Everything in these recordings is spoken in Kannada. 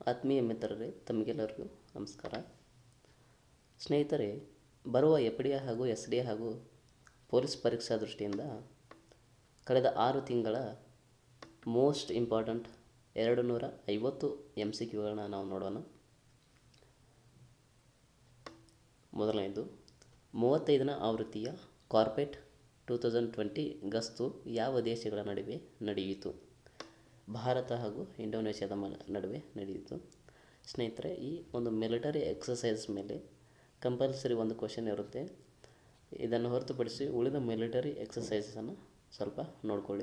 ಆತ್ಮೀಯ ಮಿತ್ರರೇ ತಮಗೆಲ್ಲರಿಗೂ ನಮಸ್ಕಾರ ಸ್ನೇಹಿತರೆ ಬರುವ ಎಫ್ ಡಿ ಎ ಹಾಗೂ ಎಸ್ ಡಿ ಎ ಹಾಗೂ ಪೊಲೀಸ್ ಪರೀಕ್ಷಾ ದೃಷ್ಟಿಯಿಂದ ಕಳೆದ ಆರು ತಿಂಗಳ ಮೋಸ್ಟ್ ಇಂಪಾರ್ಟೆಂಟ್ ಎರಡು ನೂರ ಐವತ್ತು ಎಮ್ ಸಿ ಕ್ಯೂಗಳನ್ನ ನಾವು ನೋಡೋಣ ಮೊದಲನೇದು ಮೂವತ್ತೈದನೇ ಆವೃತ್ತಿಯ ಕಾರ್ಪೆಟ್ ಟೂ ತೌಸಂಡ್ ಟ್ವೆಂಟಿ ಗಸ್ತು ಯಾವ ದೇಶಗಳ ನಡುವೆ ನಡೆಯಿತು ಭಾರತ ಹಾಗೂ ಇಂಡೋನೇಷ್ಯಾದ ಮ ನಡುವೆ ನಡೆಯಿತು ಸ್ನೇಹಿತರೆ ಈ ಒಂದು ಮಿಲಿಟರಿ ಎಕ್ಸಸೈಸ್ ಮೇಲೆ ಕಂಪಲ್ಸರಿ ಒಂದು ಕ್ವಶನ್ ಇರುತ್ತೆ ಇದನ್ನು ಹೊರತುಪಡಿಸಿ ಉಳಿದ ಮಿಲಿಟರಿ ಎಕ್ಸಸೈಸನ್ನು ಸ್ವಲ್ಪ ನೋಡ್ಕೊಳ್ಳಿ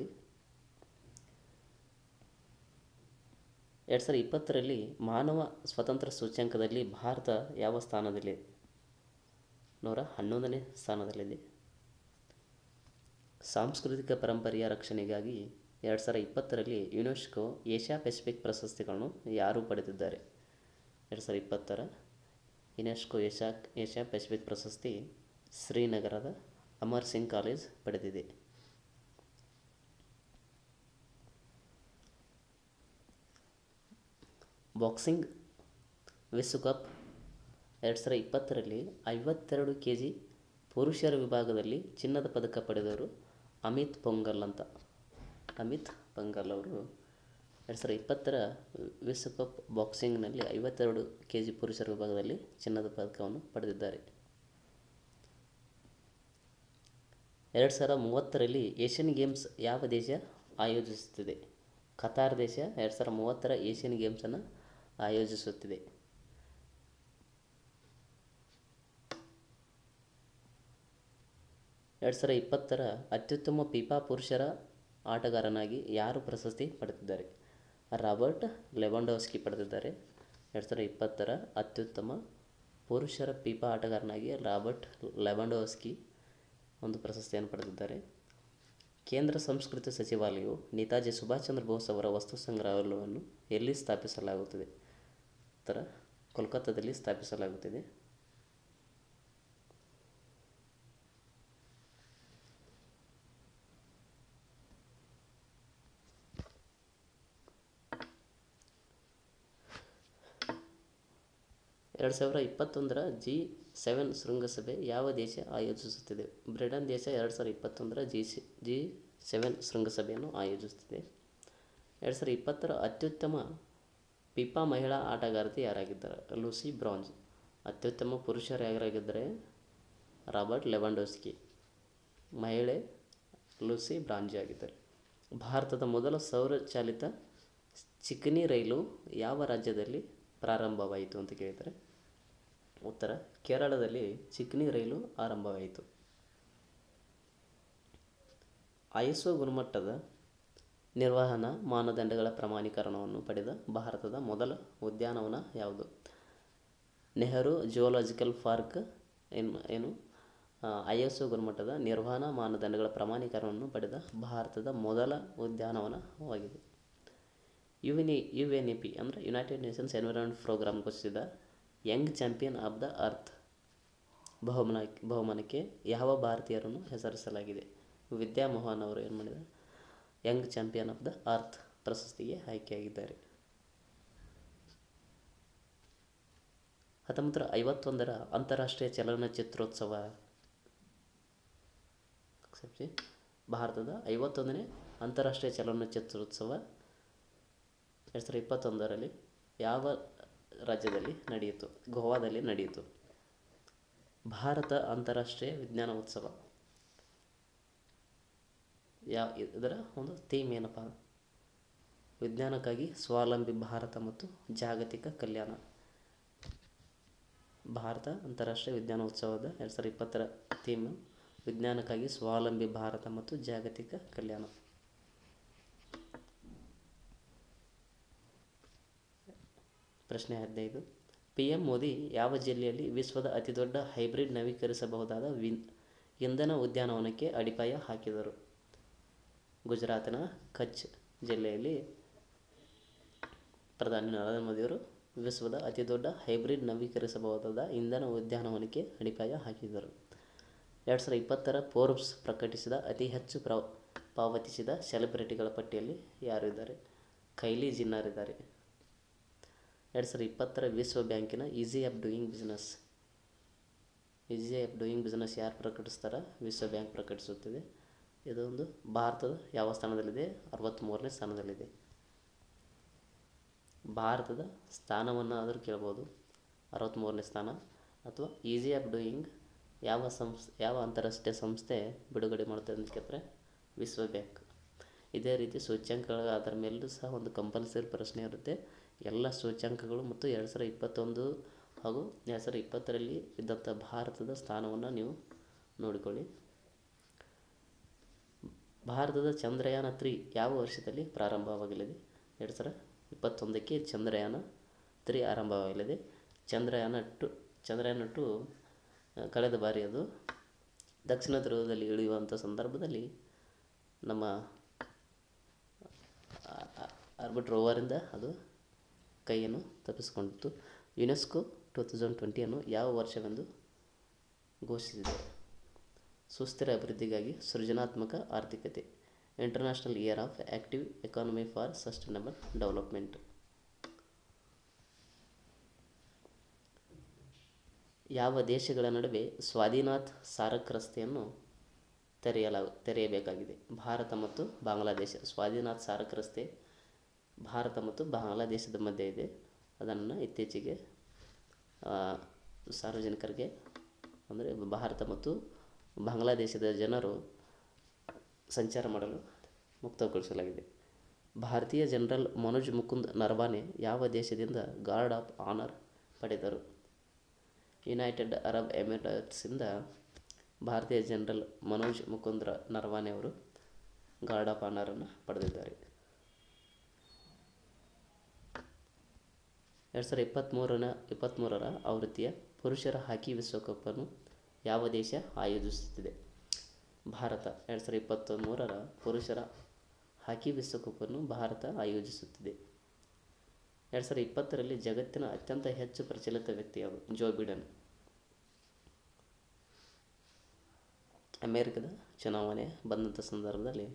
ಎರಡು ಸಾವಿರದ ಇಪ್ಪತ್ತರಲ್ಲಿ ಮಾನವ ಸ್ವತಂತ್ರ ಸೂಚ್ಯಂಕದಲ್ಲಿ ಭಾರತ ಯಾವ ಸ್ಥಾನದಲ್ಲಿದೆ ನೂರ ಹನ್ನೊಂದನೇ ಸ್ಥಾನದಲ್ಲಿದೆ ಸಾಂಸ್ಕೃತಿಕ ಪರಂಪರೆಯ ರಕ್ಷಣೆಗಾಗಿ ಎರಡು ಸಾವಿರದ ಇಪ್ಪತ್ತರಲ್ಲಿ ಯುನೆಸ್ಕೋ ಏಷ್ಯಾ ಪೆಸಿಫಿಕ್ ಪ್ರಶಸ್ತಿಗಳನ್ನು ಯಾರು ಪಡೆದಿದ್ದಾರೆ ಎರಡು ಸಾವಿರದ ಇಪ್ಪತ್ತರ ಯುನೆಸ್ಕೋ ಏಷ್ಯಾ ಏಷ್ಯಾ ಪೆಸಿಫಿಕ್ ಪ್ರಶಸ್ತಿ ಶ್ರೀನಗರದ ಅಮರ್ ಸಿಂಗ್ ಕಾಲೇಜ್ ಪಡೆದಿದೆ ಬಾಕ್ಸಿಂಗ್ ವಿಶ್ವಕಪ್ ಎರಡು ಸಾವಿರದ ಇಪ್ಪತ್ತರಲ್ಲಿ ಐವತ್ತೆರಡು ಕೆ ಜಿ ಪುರುಷರ ವಿಭಾಗದಲ್ಲಿ ಚಿನ್ನದ ಪದಕ ಪಡೆದವರು ಅಮಿತ್ ಪೊಂಗಲ್ ಅಂತ ಅಮಿತ್ ಪೊಂಗಲ್ ಅವರು ಎರಡು ಸಾವಿರದ ಇಪ್ಪತ್ತರ ವಿಶ್ವಕಪ್ ಬಾಕ್ಸಿಂಗ್ನಲ್ಲಿ ಐವತ್ತೆರಡು ಕೆ ಜಿ ಪುರುಷರ ವಿಭಾಗದಲ್ಲಿ ಚಿನ್ನದ ಪದಕವನ್ನು ಪಡೆದಿದ್ದಾರೆ ಎರಡು ಸಾವಿರದ ಮೂವತ್ತರಲ್ಲಿ ಏಷ್ಯನ್ ಗೇಮ್ಸ್ ಯಾವ ದೇಶ ಆಯೋಜಿಸುತ್ತಿದೆ ಕತಾರ್ ದೇಶ ಎರಡು ಸಾವಿರದ ಮೂವತ್ತರ ಏಷ್ಯನ್ ಗೇಮ್ಸನ್ನು ಆಯೋಜಿಸುತ್ತಿದೆ ಎರಡು ಸಾವಿರದ ಇಪ್ಪತ್ತರ ಅತ್ಯುತ್ತಮ ಫಿಫಾ ಪುರುಷರ ಆಟಗಾರನಾಗಿ ಯಾರು ಪ್ರಶಸ್ತಿ ಪಡೆದಿದ್ದಾರೆ ರಾಬರ್ಟ್ ಲೆವಾಂಡೋಸ್ಕಿ ಪಡೆದಿದ್ದಾರೆ ಎರಡು ಸಾವಿರದ ಇಪ್ಪತ್ತರ ಅತ್ಯುತ್ತಮ ಪುರುಷರ ಫಿಫಾ ಆಟಗಾರನಾಗಿ ರಾಬರ್ಟ್ ಲೆವಾಂಡೋಸ್ಕಿ ಒಂದು ಪ್ರಶಸ್ತಿಯನ್ನು ಪಡೆದಿದ್ದಾರೆ ಕೇಂದ್ರ ಸಂಸ್ಕೃತಿ ಸಚಿವಾಲಯವು ನೇತಾಜಿ ಸುಭಾಷ್ ಚಂದ್ರ ಬೋಸ್ ಅವರ ವಸ್ತು ಸಂಗ್ರಹಾಲಯವನ್ನು ಎಲ್ಲಿ ಸ್ಥಾಪಿಸಲಾಗುತ್ತದೆ ಉತ್ತರ ಕೋಲ್ಕತ್ತಾದಲ್ಲಿ ಸ್ಥಾಪಿಸಲಾಗುತ್ತಿದೆ ಎರಡು ಸಾವಿರದ ಇಪ್ಪತ್ತೊಂದರ ಜಿ ಸೆವೆನ್ ಶೃಂಗಸಭೆ ಯಾವ ದೇಶ ಆಯೋಜಿಸುತ್ತಿದೆ ಬ್ರಿಟನ್ ದೇಶ ಎರಡು ಸಾವಿರದ ಇಪ್ಪತ್ತೊಂದರ ಜಿ ಸಿ ಜಿ ಸೆವೆನ್ ಶೃಂಗಸಭೆಯನ್ನು ಆಯೋಜಿಸುತ್ತಿದೆ ಎರಡು ಸಾವಿರದ ಇಪ್ಪತ್ತರ ಅತ್ಯುತ್ತಮ ಪಿಪಾ ಮಹಿಳಾ ಆಟಗಾರ್ತಿ ಯಾರಾಗಿದ್ದಾರೆ ಲೂಸಿ ಬ್ರಾಂಜ್ ಅತ್ಯುತ್ತಮ ಪುರುಷರು ಯಾರಾಗಿದ್ದರೆ ರಾಬರ್ಟ್ ಲೆವಾಂಡೋಸ್ಕಿ ಮಹಿಳೆ ಲೂಸಿ ಬ್ರಾಂಜಿ ಆಗಿದ್ದಾರೆ ಭಾರತದ ಮೊದಲ ಸೌರಚಾಲಿತ ಚಿಕನಿ ರೈಲು ಯಾವ ರಾಜ್ಯದಲ್ಲಿ ಪ್ರಾರಂಭವಾಯಿತು ಅಂತ ಕೇಳಿದರೆ ಉತ್ತರ ಕೇರಳದಲ್ಲಿ ಚಿಕನಿ ರೈಲು ಆರಂಭವಾಯಿತು ಐಎಸ್ಒ ಗುಣಮಟ್ಟದ ನಿರ್ವಹಣಾ ಮಾನದಂಡಗಳ ಪ್ರಮಾಣೀಕರಣವನ್ನು ಪಡೆದ ಭಾರತದ ಮೊದಲ ಉದ್ಯಾನವನ ಯಾವುದು ನೆಹರು ಜಿಯೋಲಾಜಿಕಲ್ ಪಾರ್ಕ್ ಏನು ಏನು ಐ ಎಸ್ ಒ ಗುಣಮಟ್ಟದ ನಿರ್ವಹಣಾ ಮಾನದಂಡಗಳ ಪ್ರಮಾಣೀಕರಣವನ್ನು ಪಡೆದ ಭಾರತದ ಮೊದಲ ಉದ್ಯಾನವನವಾಗಿದೆ U N E U N E P ಅಂದರೆ ಯುನೈಟೆಡ್ ನೇಷನ್ಸ್ ಎನ್ವಿರಾನ್ಮೆಂಟ್ ಪ್ರೋಗ್ರಾಮ್ ಘೋಷಿಸಿದ young champion of the earth ಬಹುಮಾನ ಬಹುಮಾನಕ್ಕೆ ಯಾವ ಭಾರತೀಯರನ್ನು ಹೆಸರಿಸಲಾಗಿದೆ ವಿದ್ಯಾ ಮೋಹನ್ ಅವರು ಏನು ಮಾಡಿದ್ದಾರೆ young champion of the earth ಪ್ರಶಸ್ತಿಗೆ ಆಯ್ಕೆಯಾಗಿದ್ದಾರೆ ಹತ್ತೊಂಬತ್ತರ ಐವತ್ತೊಂದರ ಅಂತಾರಾಷ್ಟ್ರೀಯ ಚಲನಚಿತ್ರೋತ್ಸವ ಭಾರತದ ಐವತ್ತೊಂದನೇ ಅಂತಾರಾಷ್ಟ್ರೀಯ ಚಲನಚಿತ್ರೋತ್ಸವ ಎರಡು ಸಾವಿರದ ಇಪ್ಪತ್ತೊಂದರಲ್ಲಿ ಯಾವ ರಾಜ್ಯದಲ್ಲಿ ನಡೆಯಿತು ಗೋವಾದಲ್ಲಿ ನಡೆಯಿತು ಭಾರತ ಅಂತಾರಾಷ್ಟ್ರೀಯ ವಿಜ್ಞಾನ ಉತ್ಸವ ಯಾವ ಇದರ ಒಂದು ಥೀಮ್ ಏನಪ್ಪ ವಿಜ್ಞಾನಕ್ಕಾಗಿ ಸ್ವಾವಲಂಬಿ ಭಾರತ ಮತ್ತು ಜಾಗತಿಕ ಕಲ್ಯಾಣ ಭಾರತ ಅಂತಾರಾಷ್ಟ್ರೀಯ ವಿಜ್ಞಾನ ಉತ್ಸವದ ಎರಡು ಸಾವಿರದ ಇಪ್ಪತ್ತರ ಥೀಮ್ ವಿಜ್ಞಾನಕ್ಕಾಗಿ ಸ್ವಾವಲಂಬಿ ಭಾರತ ಮತ್ತು ಜಾಗತಿಕ ಕಲ್ಯಾಣ ಪ್ರಶ್ನೆ ಹದಿನೈದು ಪಿ ಎಂ ಮೋದಿ ಯಾವ ಜಿಲ್ಲೆಯಲ್ಲಿ ವಿಶ್ವದ ಅತಿದೊಡ್ಡ ಹೈಬ್ರಿಡ್ ನವೀಕರಿಸಬಹುದಾದ ವಿನ್ ಇಂಧನ ಉದ್ಯಾನವನಕ್ಕೆ ಅಡಿಪಾಯ ಹಾಕಿದರು ಗುಜರಾತಿನ ಕಚ್ ಜಿಲ್ಲೆಯಲ್ಲಿ ಪ್ರಧಾನಿ ನರೇಂದ್ರ ಮೋದಿಯವರು ವಿಶ್ವದ ಅತಿದೊಡ್ಡ ಹೈಬ್ರಿಡ್ ನವೀಕರಿಸಬಹುದಾದ ಇಂಧನ ಉದ್ಯಾನವನಕ್ಕೆ ಅಡಿಪಾಯ ಹಾಕಿದರು ಎರಡು ಸಾವಿರದ ಇಪ್ಪತ್ತರ ಫೋರ್ಬ್ಸ್ ಪ್ರಕಟಿಸಿದ ಅತಿ ಹೆಚ್ಚು ಪ್ರ ಪಾವತಿಸಿದ ಸೆಲೆಬ್ರಿಟಿಗಳ ಪಟ್ಟಿಯಲ್ಲಿ ಯಾರು ಇದ್ದಾರೆ ಕೈಲಿ ಜಿನ್ನರ್ ಇದ್ದಾರೆ ಎರಡು ಸಾವಿರದ ಇಪ್ಪತ್ತರ ವಿಶ್ವ ಬ್ಯಾಂಕಿನ ease of doing business ease of doing business ಯಾರು ಪ್ರಕಟಿಸ್ತಾರೆ ವಿಶ್ವ ಬ್ಯಾಂಕ್ ಪ್ರಕಟಿಸುತ್ತಿದೆ ಇದೊಂದು ಭಾರತದ ಯಾವ ಸ್ಥಾನದಲ್ಲಿದೆ ಅರವತ್ತ್ಮೂರನೇ ಸ್ಥಾನದಲ್ಲಿದೆ ಭಾರತದ ಸ್ಥಾನವನ್ನು ಆದರೂ ಕೇಳ್ಬೋದು ಅರವತ್ತ್ಮೂರನೇ ಸ್ಥಾನ ಅಥವಾ ಈಸಿ ಆಫ್ ಡೂಯಿಂಗ್ ಯಾವ ಸಂಸ್ ಯಾವ ಅಂತಾರಾಷ್ಟ್ರೀಯ ಸಂಸ್ಥೆ ಬಿಡುಗಡೆ ಮಾಡುತ್ತದೆ ಅಂತ ಕೇಳಿದ್ರೆ ವಿಶ್ವ ಬ್ಯಾಂಕ್ ಇದೇ ರೀತಿ ಸೂಚ್ಯಂಕಗಳ ಅದರ ಮೇಲೂ ಸಹ ಒಂದು ಕಂಪಲ್ಸರಿ ಪ್ರಶ್ನೆ ಇರುತ್ತೆ ಎಲ್ಲ ಸೂಚ್ಯಂಕಗಳು ಮತ್ತು ಎರಡು ಸಾವಿರದ ಇಪ್ಪತ್ತೊಂದು ಹಾಗೂ ಎರಡು ಸಾವಿರದ ಇಪ್ಪತ್ತರಲ್ಲಿ ಇದ್ದಂಥ ಭಾರತದ ಸ್ಥಾನವನ್ನು ನೀವು ನೋಡಿಕೊಳ್ಳಿ ಭಾರತದ ಚಂದ್ರಯಾನ ತ್ರೀ ಯಾವ ವರ್ಷದಲ್ಲಿ ಪ್ರಾರಂಭವಾಗಲಿದೆ ಎರಡು ಸಾವಿರ ಇಪ್ಪತ್ತೊಂದಕ್ಕೆ ಚಂದ್ರಯಾನ ತ್ರೀ ಆರಂಭವಾಗಲಿದೆ ಚಂದ್ರಯಾನ ಟು ಚಂದ್ರಯಾನ ಟು ಆ, ಕಳೆದ ಬಾರಿ ಅದು ದಕ್ಷಿಣ ಧ್ರುವದಲ್ಲಿ ಇಳಿಯುವಂಥ ಸಂದರ್ಭದಲ್ಲಿ ನಮ್ಮ ಆರ್ಬಿಟ್ ರೋವರಿಂದ ಅದು ಕೈಯನ್ನು ತಪ್ಪಿಸಿಕೊಂಡಿತ್ತು ಯುನೆಸ್ಕೋ ಟೂ ತೌಸಂಡ್ ಟ್ವೆಂಟಿಯನ್ನು ಯಾವ ವರ್ಷವೆಂದು ಘೋಷಿಸಿದೆ ಸುಸ್ಥಿರ ಅಭಿವೃದ್ಧಿಗಾಗಿ ಸೃಜನಾತ್ಮಕ ಆರ್ಥಿಕತೆ international year of active economy for sustainable development ಯಾವ ದೇಶಗಳ ನಡುವೆ ಸ್ವಾದಿನಾಥ್ ಸಾರಕ್ ರಸ್ತೆಯನ್ನು ತೆರೆಯಲಾಗ ತೆರೆಯಬೇಕಾಗಿದೆ ಭಾರತ ಮತ್ತು ಬಾಂಗ್ಲಾದೇಶ ಸ್ವಾದಿನಾಥ್ ಸಾರಕ್ ರಸ್ತೆ ಭಾರತ ಮತ್ತು ಬಾಂಗ್ಲಾದೇಶದ ಮಧ್ಯೆ ಇದೆ ಅದನ್ನು ಇತ್ತೀಚೆಗೆ ಆ, ಸಾರ್ವಜನಿಕರಿಗೆ ಅಂದರೆ ಭಾರತ ಮತ್ತು ಬಾಂಗ್ಲಾದೇಶದ ಜನರು ಸಂಚಾರ ಮಾಡಲು ಮುಕ್ತಗೊಳಿಸಲಾಗಿದೆ ಭಾರತೀಯ ಜನರಲ್ ಮನೋಜ್ ಮುಕುಂದ್ ನರವಾನೆ ಯಾವ ದೇಶದಿಂದ ಗಾರ್ಡ್ ಆಫ್ ಆನರ್ ಪಡೆದರು ಯುನೈಟೆಡ್ ಅರಬ್ ಎಮಿರೇಟ್ಸಿಂದ ಭಾರತೀಯ ಜನರಲ್ ಮನೋಜ್ ಮುಕುಂದ್ರ ನರವಾನೆ ಅವರು ಗಾರ್ಡ್ ಆಫ್ ಆನರನ್ನು ಪಡೆದಿದ್ದಾರೆ ಎರಡು ಸಾವಿರದ ಇಪ್ಪತ್ತ್ಮೂರನ ಇಪ್ಪತ್ತ್ಮೂರರ ಆವೃತ್ತಿಯ ಪುರುಷರ ಹಾಕಿ ವಿಶ್ವಕಪ್ಪನ್ನು ಯಾವ ದೇಶ ಆಯೋಜಿಸುತ್ತಿದೆ ಭಾರತ ಎರಡು ಸಾವಿರದ ಇಪ್ಪತ್ತ್ಮೂರರ ಪುರುಷರ ಹಾಕಿ ವಿಶ್ವಕಪ್ಪನ್ನು ಭಾರತ ಆಯೋಜಿಸುತ್ತಿದೆ ಎರಡು ಸಾವಿರದ ಇಪ್ಪತ್ತರಲ್ಲಿ ಜಗತ್ತಿನ ಅತ್ಯಂತ ಹೆಚ್ಚು ಪ್ರಚಲಿತ ವ್ಯಕ್ತಿ ಯಾರು ಜೋ ಬಿಡನ್ ಅಮೇರಿಕದ ಚುನಾವಣೆ ಬಂದಂಥ ಸಂದರ್ಭದಲ್ಲಿ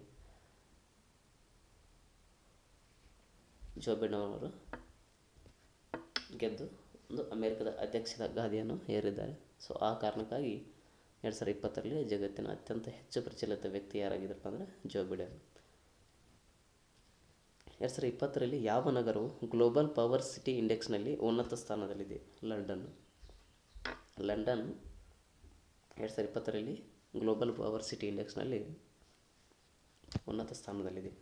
ಜೋ ಬಿಡನ್ ಅವರು ಗೆದ್ದು ಒಂದು ಅಮೇರಿಕದ ಅಧ್ಯಕ್ಷದ ಗಾದಿಯನ್ನು ಏರಿದ್ದಾರೆ ಸೊ ಆ ಕಾರಣಕ್ಕಾಗಿ ಎರಡು ಸಾವಿರದ ಇಪ್ಪತ್ತರಲ್ಲಿ ಜಗತ್ತಿನ ಅತ್ಯಂತ ಹೆಚ್ಚು ಪ್ರಚಲಿತ ವ್ಯಕ್ತಿ ಯಾರಾಗಿದ್ದರಪ್ಪ ಅಂದರೆ ಜೋ ಬಿಡನ್ ಎರಡು ಸಾವಿರದ ಇಪ್ಪತ್ತರಲ್ಲಿ ಯಾವ ನಗರವು ಗ್ಲೋಬಲ್ ಪವರ್ ಸಿಟಿ ಇಂಡೆಕ್ಸ್ನಲ್ಲಿ ಉನ್ನತ ಸ್ಥಾನದಲ್ಲಿದೆ ಲಂಡನ್ ಲಂಡನ್ ಎರಡು ಸಾವಿರದ ಇಪ್ಪತ್ತರಲ್ಲಿ ಗ್ಲೋಬಲ್ ಪವರ್ ಸಿಟಿ ಇಂಡೆಕ್ಸ್ನಲ್ಲಿ ಉನ್ನತ ಸ್ಥಾನದಲ್ಲಿದೆ